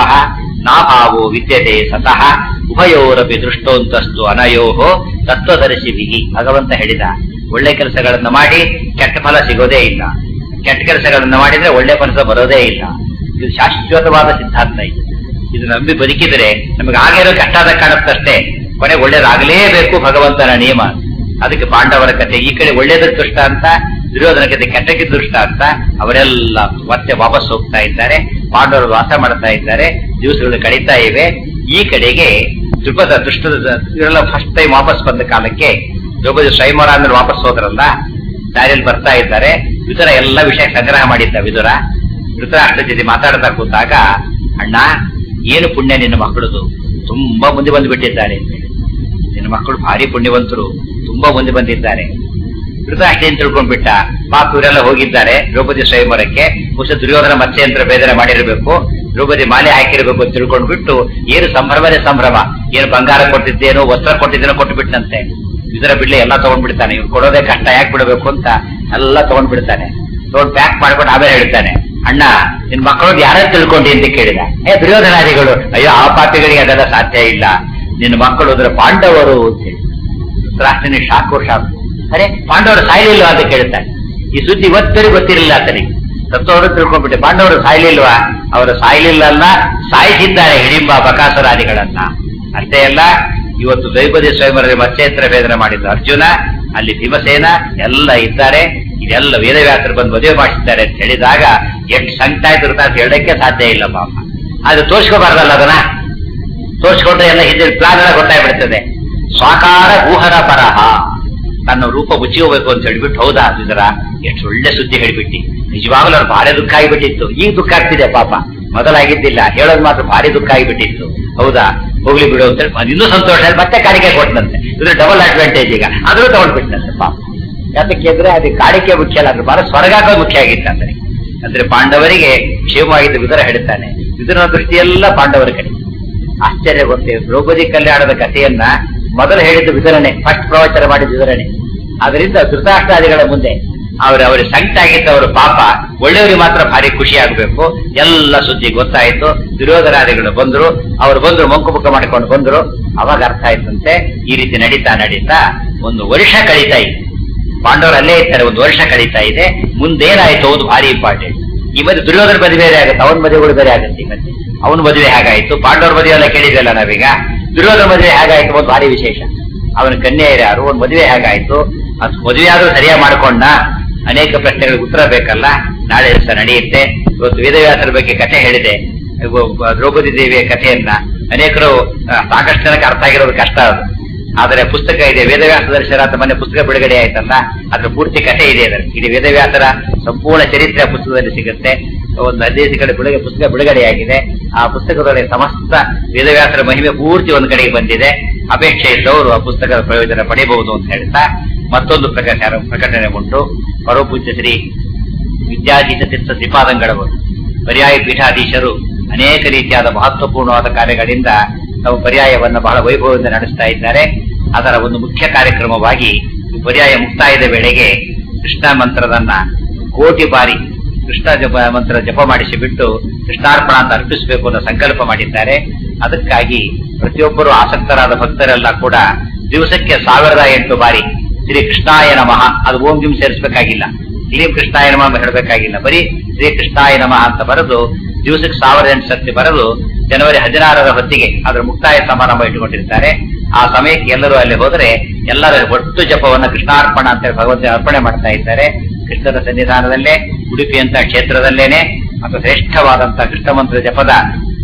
ನಾಭಾವೋ ವಿದ್ಯತೆ ಸತಃ ಉಭಯೋರಪಿ ದೃಷ್ಟೋಂತಸ್ತು ಅನಯೋಹೋ ತತ್ವದರ್ಶಿ ಬಿಗಿ ಭಗವಂತ ಹೇಳಿದ ಒಳ್ಳೆ ಕೆಲಸಗಳನ್ನ ಮಾಡಿ ಕೆಟ್ಟ ಫಲ ಸಿಗೋದೇ ಇಲ್ಲ ಕೆಟ್ಟ ಕೆಲಸಗಳನ್ನ ಮಾಡಿದ್ರೆ ಒಳ್ಳೆ ಫಲ ಬರೋದೇ ಇಲ್ಲ ಇದು ಶಾಶ್ವತವಾದ ಸಿದ್ಧಾಂತ ಇದು ಇದು ನಂಬಿ ಬದುಕಿದರೆ ನಮಗೆ ಆಗಿರೋ ಕಷ್ಟಾದ ಕಾಣುತ್ತಷ್ಟೇ ಕೊನೆಗೆ ಒಳ್ಳೇದಾಗಲೇಬೇಕು ಭಗವಂತನ ನಿಯಮ ಅದಕ್ಕೆ ಪಾಂಡವರ ಕಥೆ ಈ ಕಡೆ ಒಳ್ಳೇದಕ್ಕೆ ದುಷ್ಟ ಅಂತ ದುರ್ಯೋಧನ ಕಥೆ ಕೆಟ್ಟಕ್ಕೆ ದುಷ್ಟ ಅಂತ ಅವರೆಲ್ಲ ಮತ್ತೆ ವಾಪಸ್ ಹೋಗ್ತಾ ಇದ್ದಾರೆ ಪಾಂಡವರು ವಾಸ ಮಾಡ್ತಾ ಇದ್ದಾರೆ ದಿವಸಗಳು ಕಳೀತಾ ಇವೆ ಈ ಕಡೆಗೆ ದ್ರುಪದ ದುಷ್ಟದ ಇವರೆಲ್ಲ ಫಸ್ಟ್ ಟೈಮ್ ವಾಪಸ್ ಬಂದ ಕಾಲಕ್ಕೆ ದ್ರೌಪದಿ ಸ್ವಯಂವರ ಅಂದ್ರೆ ವಾಪಸ್ ಹೋದ್ರಲ್ಲ ದಾರಿಯಲ್ಲಿ ಬರ್ತಾ ಇದ್ದಾರೆ ವಿದುರ ಎಲ್ಲ ವಿಷಯ ಸಂಗ್ರಹ ಮಾಡಿದ್ದ ವಿದುರ ಧೃತರಾಷ್ಟ್ರ ಜೊತೆ ಮಾತಾಡ್ತಾ ಕೂತಾಗ ಅಣ್ಣ ಏನು ಪುಣ್ಯ ನಿನ್ನ ಮಕ್ಕಳದು ತುಂಬಾ ಮುಂದೆ ಬಂದು ಬಿಟ್ಟಿದ್ದಾರೆ ಅಂತ ಹೇಳಿ. ನಿನ್ನ ಮಕ್ಕಳು ಭಾರಿ ಪುಣ್ಯವಂತರು ತುಂಬಾ ಮುಂದೆ ಬಂದಿದ್ದಾರೆ ಧೃತರಾಷ್ಟ್ರ ಏನ್ ತಿಳ್ಕೊಂಡ್ಬಿಟ್ಟ ಪಾಪ ಇವರೆಲ್ಲ ಹೋಗಿದ್ದಾರೆ ದ್ರೌಪದಿ ಸ್ವಯಂವರಕ್ಕೆ ಬಹುಶಃ ದುರ್ಯೋಧನ ಮತ್ಸ್ಯ ಯಂತ್ರ ಬೇದನೆ ಮಾಡಿರಬೇಕು ದ್ರೌಪದಿ ಮಾಲೆ ಹಾಕಿರಬೇಕು ಅಂತ ತಿಳ್ಕೊಂಡ್ಬಿಟ್ಟು ಏನು ಸಂಭ್ರಮನೇ ಸಂಭ್ರಮ ಏನು ಬಂಗಾರ ಕೊಟ್ಟಿದ್ದೇನೋ ವಸ್ತ್ರ ಕೊಟ್ಟಿದ್ದೇನೋ ಕೊಟ್ಟು ಬಿಟ್ಟಂತೆ ಇದರ ಬಿಡ್ಲೆ ಎಲ್ಲ ತಗೊಂಡ್ಬಿಡ್ತಾನೆ ಇವ್ರು ಕೊಡೋದೇ ಕಷ್ಟ ಯಾಕೆ ಬಿಡಬೇಕು ಅಂತ ಎಲ್ಲ ತಗೊಂಡ್ಬಿಡ್ತಾನೆ ತಗೊಂಡ್ ಪ್ಯಾಕ್ ಮಾಡ್ಕೊಂಡು ಆಮೇಲೆ ಹೇಳ್ತಾನೆ ಅಣ್ಣ ನಿನ್ ಮಕ್ಕಳು ಯಾರ ತಿಳ್ಕೊಂಡಿ ಅಂತ ಕೇಳಿದ ಏ ದುರ್ಯೋಧನಾದಿಗಳು ಅಯ್ಯೋ ಆ ಪಾಪಿಗಳಿಗೆ ಅದೆಲ್ಲ ಸಾಧ್ಯ ಇಲ್ಲ ನಿನ್ನ ಮಕ್ಕಳು ಅದರ ಪಾಂಡವರು ಅಂತ ಹೇಳಿ ರಾಷ್ಟ್ರನೇ ಶಾಕೋ ಶಾಕು ಅರೆ ಪಾಂಡವರು ಸಾಯ್ಲಿಲ್ವಾ ಅಂತ ಕೇಳ್ತಾನೆ ಈ ಸುದ್ದಿ ಇವತ್ತರಿಗೆ ಗೊತ್ತಿರಲಿಲ್ಲ ಆತನಿಗೆ ಸತ್ತವರು ತಿಳ್ಕೊಂಡ್ಬಿಟ್ಟೆ ಪಾಂಡವರು ಸಾಯ್ಲಿಲ್ವಾ ಅವರು ಸಾಯ್ಲಿಲ್ಲ ಅಲ್ಲ ಸಾಯಿಸಿದ್ದಾರೆ ಹಿಡಿಂಬ ಬಕಾಸುರಾದಿಗಳನ್ನ ಅಷ್ಟೇ ಅಲ್ಲ ಇವತ್ತು ದ್ರೌಪದಿ ಸ್ವಯಂವರಲ್ಲಿ ಮತ್ಸ್ಯೇತ್ರ ಭೇದನ ಮಾಡಿದ ಅರ್ಜುನ ಅಲ್ಲಿ ಭೀಮಸೇನ ಎಲ್ಲ ಇದ್ದಾರೆ ಇದೆಲ್ಲ ವೇದವ್ಯಾಸರು ಬಂದು ಮದುವೆ ಮಾಡಿಸಿದ್ದಾರೆ ಅಂತ ಹೇಳಿದಾಗ ಎಷ್ಟು ಸಂಕಟ ಆಯ್ತು ಅಂತ ಹೇಳಕ್ಕೆ ಸಾಧ್ಯ ಇಲ್ಲ ಪಾಪ ಅದು ತೋರಿಸ್ಕೋಬಾರ್ದಲ್ಲ ಅದನ್ನ ತೋರಿಸ್ಕೊಂಡ್ರೆ ಎಲ್ಲ ಹಿಂದಿನ ಪ್ಲಾನ್ ಎಲ್ಲ ಗೊತ್ತಾಗ್ಬಿಡ್ತದೆ ಸ್ವಾಕಾರ ಊಹರ ಪರಹ ತನ್ನ ರೂಪ ಮುಚ್ಚಿ ಹೋಗ್ಬೇಕು ಅಂತ ಹೇಳ್ಬಿಟ್ಟು ಹೌದಾ ಇದರ ಎಷ್ಟು ಒಳ್ಳೆ ಸುದ್ದಿ ಹೇಳ್ಬಿಟ್ಟಿ ನಿಜವಾಗ್ಲೂ ಅವ್ರು ಭಾರಿ ದುಃಖ ಆಗಿಬಿಟ್ಟಿತ್ತು ಈಗ ದುಃಖ ಆಗ್ತಿದೆ ಪಾಪ ಮೊದಲಾಗಿದ್ದಿಲ್ಲ ಹೇಳೋದು ಮಾತ್ರ ಭಾರಿ ದುಃಖ ಆಗಿಬಿಟ್ಟಿತ್ತು ಹೌದಾ ಹೋಗ್ಲಿ ಬಿಡು ಅಂತ ಹೇಳಿ ಅದು ಇನ್ನೂ ಸಂತೋಷ ಆಯ್ತು, ಮತ್ತೆ ಕಾಣಿಕೆ ಕೊಟ್ಟನಂತೆ ಇದ್ರ ಡಬಲ್ ಅಡ್ವಾಂಟೇಜ್ ಈಗ ಆದ್ರೂ ತಗೊಂಡ್ಬಿಟ್ಟನಂತೆ ಪಾಪ ಯಾತಕ್ಕೆ ಅಂದ್ರೆ ಅದು ಕಾಣಿಕೆ ಮುಖ್ಯ ಅಲ್ಲ ಅದ್ರ ಬರ ಸ್ವರ್ಗಾಕ ಮುಖ್ಯ ಆಗಿತ್ತು ಅಂದ್ರೆ ಅಂದ್ರೆ ಪಾಂಡವರಿಗೆ ಕ್ಷೇಮವಾಗಿದ್ದ ವಿದುರ ಹೇಳ್ತಾನೆ ವಿದುರನ ದೃಷ್ಟಿಯೆಲ್ಲ ಪಾಂಡವರ ಕಡೆ ಆಶ್ಚರ್ಯ ಗೊತ್ತೇ ದ್ರೌಪದಿ ಕಲ್ಯಾಣದ ಕಥೆಯನ್ನ ಮೊದಲು ಹೇಳಿದ್ದು ವಿತರಣೆ ಫಸ್ಟ್ ಪ್ರವಚನ ಮಾಡಿದ ವಿತರಣೆ ಅದರಿಂದ ಧೃತರಾಷ್ಟ್ರಾದಿಗಳ ಮುಂದೆ ಅವ್ರ ಅವ್ರಿಗೆ ಸಂಕಟ ಆಗಿದ್ದವರು ಪಾಪ ಒಳ್ಳೆಯವರಿಗೆ ಮಾತ್ರ ಭಾರಿ ಖುಷಿ ಆಗ್ಬೇಕು ಎಲ್ಲ ಸುದ್ದಿ ಗೊತ್ತಾಯ್ತು ದುರ್ಯೋಧನಾದಿಗಳು ಬಂದ್ರು ಅವ್ರು ಬಂದ್ರು ಮಂಕುಮುಖ ಮಾಡಿಕೊಂಡು ಬಂದ್ರು ಅವಾಗ ಅರ್ಥ ಆಯ್ತಂತೆ ಈ ರೀತಿ ನಡೀತಾ ನಡೀತಾ ಒಂದು ವರ್ಷ ಕಳೀತಾ ಇದೆ ಪಾಂಡವರು ಅಲ್ಲೇ ಇರ್ತಾರೆ ಒಂದು ವರ್ಷ ಕಳೀತಾ ಇದೆ ಮುಂದೇನಾಯ್ತು ಅದು ಭಾರಿ ಇಂಪಾರ್ಟೆಂಟ್ ಈ ಮಧ್ಯೆ ದುರ್ಯೋಧನ ಮದುವೆ ಬೇರೆ ಆಗುತ್ತೆ ಅವನ ಮದುವೆಗಳು ಬೇರೆ ಆಗುತ್ತೆ ಈ ಮಧ್ಯೆ ಅವನ ಮದುವೆ ಹೇಗಾಯ್ತು ಪಾಂಡವರ ಮದುವೆ ಎಲ್ಲ ಕೇಳಿದ್ವಲ್ಲ ನಾವೀಗ ದುರ್ಯೋಧನ ಮದುವೆ ಹೇಗಾಯ್ತು ಒಂದು ಭಾರಿ ವಿಶೇಷ ಅವನ ಕನ್ಯೆ ಯಾರು ಒಂದು ಮದುವೆ ಹೇಗಾಯ್ತು ಅದು ಮದುವೆ ಆದ್ರೂ ಸರಿಯಾಗಿ ಮಾಡ್ಕೊಂಡ ಅನೇಕ ಪ್ರಶ್ನೆಗಳಿಗೆ ಉತ್ತರ ಬೇಕಲ್ಲ ನಾಳೆ ದಿವಸ ನಡೆಯುತ್ತೆ ಇವತ್ತು ವೇದವ್ಯಾಸರ ಬಗ್ಗೆ ಕಥೆ ಹೇಳಿದೆ ಇವು ದ್ರೌಪದಿ ದೇವಿಯ ಕಥೆಯನ್ನ ಅನೇಕರು ಆ, ಸಾಕಷ್ಟು ಜನಕ್ಕೆ ಅರ್ಥ ಆಗಿರೋದು ಕಷ್ಟ ಅದು ಆದರೆ ಪುಸ್ತಕ ಇದೆ ವೇದವ್ಯಾಸ ದರ್ಶನ ಅಂತ ಮೊನ್ನೆ ಪುಸ್ತಕ ಬಿಡುಗಡೆ ಆಯ್ತಲ್ಲ ಅದ್ರ ಪೂರ್ತಿ ಕಥೆ ಇದೆ ಅದರಲ್ಲಿ ಇಡೀ ವೇದವ್ಯಾಸರ ಸಂಪೂರ್ಣ ಚರಿತ್ರೆ ಆ ಪುಸ್ತಕದಲ್ಲಿ ಸಿಗುತ್ತೆ ಒಂದು ಹದಿನೈದು ಕಡೆ ಬಿಡುಗಡೆ ಪುಸ್ತಕ ಬಿಡುಗಡೆಯಾಗಿದೆ ಆ ಪುಸ್ತಕದೊಳಗೆ ಸಮಸ್ತ ವೇದವ್ಯಾಸರ ಮಹಿಮೆ ಪೂರ್ತಿ ಒಂದು ಕಡೆಗೆ ಬಂದಿದೆ ಅಪೇಕ್ಷೆ ಇದ್ದವರು ಆ ಪುಸ್ತಕದ ಪ್ರಯೋಜನ ಪಡೆಯಬಹುದು ಅಂತ ಹೇಳ್ತಾ ಮತ್ತೊಂದು ಪ್ರಕಟಣೆ ಪ್ರಕಟಣೆ ಉಂಟು ಪರಮಪೂಜ್ಯ ಶ್ರೀ ವಿದ್ಯಾಧೀಶ ತೀರ್ಥ ಶ್ರೀಪಾದಂಗಳವರು ಪರ್ಯಾಯ ಪೀಠಾಧೀಶರು ಅನೇಕ ರೀತಿಯಾದ ಮಹತ್ವಪೂರ್ಣವಾದ ಕಾರ್ಯಗಳಿಂದ ತಾವು ಪರ್ಯಾಯವನ್ನು ಬಹಳ ವೈಭವದಿಂದ ನಡೆಸ್ತಾ ಇದ್ದಾರೆ ಅದರ ಒಂದು ಮುಖ್ಯ ಕಾರ್ಯಕ್ರಮವಾಗಿ ಈ ಪರ್ಯಾಯ ಮುಕ್ತಾಯದ ವೇಳೆಗೆ ಕೃಷ್ಣ ಮಂತ್ರದನ್ನ ಕೋಟಿ ಬಾರಿ ಕೃಷ್ಣ ಜಪ ಮಂತ್ರ ಜಪ ಮಾಡಿಸಿ ಬಿಟ್ಟು ಕೃಷ್ಣಾರ್ಪಣ ಅಂತ ಅರ್ಪಿಸಬೇಕು ಅನ್ನೋ ಸಂಕಲ್ಪ ಮಾಡಿದ್ದಾರೆ ಅದಕ್ಕಾಗಿ ಪ್ರತಿಯೊಬ್ಬರು ಆಸಕ್ತರಾದ ಭಕ್ತರೆಲ್ಲ ಕೂಡ ದಿವಸಕ್ಕೆ ಸಾವಿರದ ಎಂಟು ಬಾರಿ ಶ್ರೀ ಕೃಷ್ಣಾಯ ನಮಃ ಅದು ಓಂ ಗಿಂ ಸೇರಿಸಬೇಕಾಗಿಲ್ಲ ಕ್ಲೀಂ ಕೃಷ್ಣಾಯ ನಮಃ ಅಂತ ಹೇಳಬೇಕಾಗಿಲ್ಲ ಬರೀ ಶ್ರೀ ಕೃಷ್ಣಾಯ ನಮಃ ಅಂತ ಬರೆದು ದಿವಸಕ್ಕೆ ಸಾವಿರದ ಎಂಟು ಸರ್ತಿ ಬರೆದು ಜನವರಿ ಹದಿನಾರರ ಹೊತ್ತಿಗೆ ಅದರ ಮುಕ್ತಾಯ ಸಮಾರಂಭ ಇಟ್ಟುಕೊಂಡಿರ್ತಾರೆ ಆ ಸಮಯಕ್ಕೆ ಎಲ್ಲರೂ ಅಲ್ಲಿ ಹೋದರೆ ಎಲ್ಲರ ಒಟ್ಟು ಜಪವನ್ನ ಕೃಷ್ಣಾರ್ಪಣ ಅಂತ ಹೇಳಿ ಭಗವಂತ ಅರ್ಪಣೆ ಮಾಡ್ತಾ ಇದ್ದಾರೆ ಕೃಷ್ಣನ ಸನ್ನಿಧಾನದಲ್ಲೇ ಉಡುಪಿ ಅಂತ ಕ್ಷೇತ್ರದಲ್ಲೇನೆ ಮತ್ತು ಶ್ರೇಷ್ಠವಾದಂತಹ ಕೃಷ್ಣ ಮಂತ್ರ ಜಪದ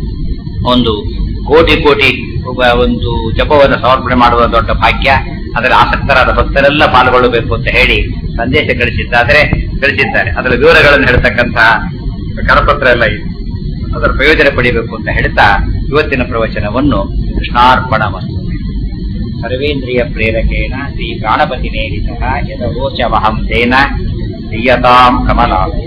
ಒಂದು ಕೋಟಿ ಕೋಟಿ ಒಬ್ಬ ಒಂದು ಜಪವನ್ನು ಸಮರ್ಪಣೆ ಮಾಡುವ ದೊಡ್ಡ ಭಾಗ್ಯ ಅದರ ಆಸಕ್ತರಾದ ಭಕ್ತರೆಲ್ಲ ಪಾಲ್ಗೊಳ್ಳಬೇಕು ಅಂತ ಹೇಳಿ ಸಂದೇಶ ಕಳಿಸಿದ್ದಾದ್ರೆ ಕಳಿಸಿದ್ದಾರೆ ಅದರ ವಿವರಗಳನ್ನು ಹೇಳ್ತಕ್ಕಂತಹ ಕರಪತ್ರ ಎಲ್ಲ ಇದೆ ಅದರ ಪ್ರಯೋಜನ ಪಡಿಬೇಕು ಅಂತ ಹೇಳ್ತಾ ಇವತ್ತಿನ ಪ್ರವಚನವನ್ನು ಕೃಷ್ಣಾರ್ಪಣ ಸರ್ವೇಂದ್ರಿಯ ಪ್ರೇರಕೇಣ ಶ್ರೀ ಪ್ರಾಣಪತಿ ನೇರಿತ ಯದವೋಚಮಹಂ ತೇನ ದೀಯತಾಂ ಕಮಲಾಲಯ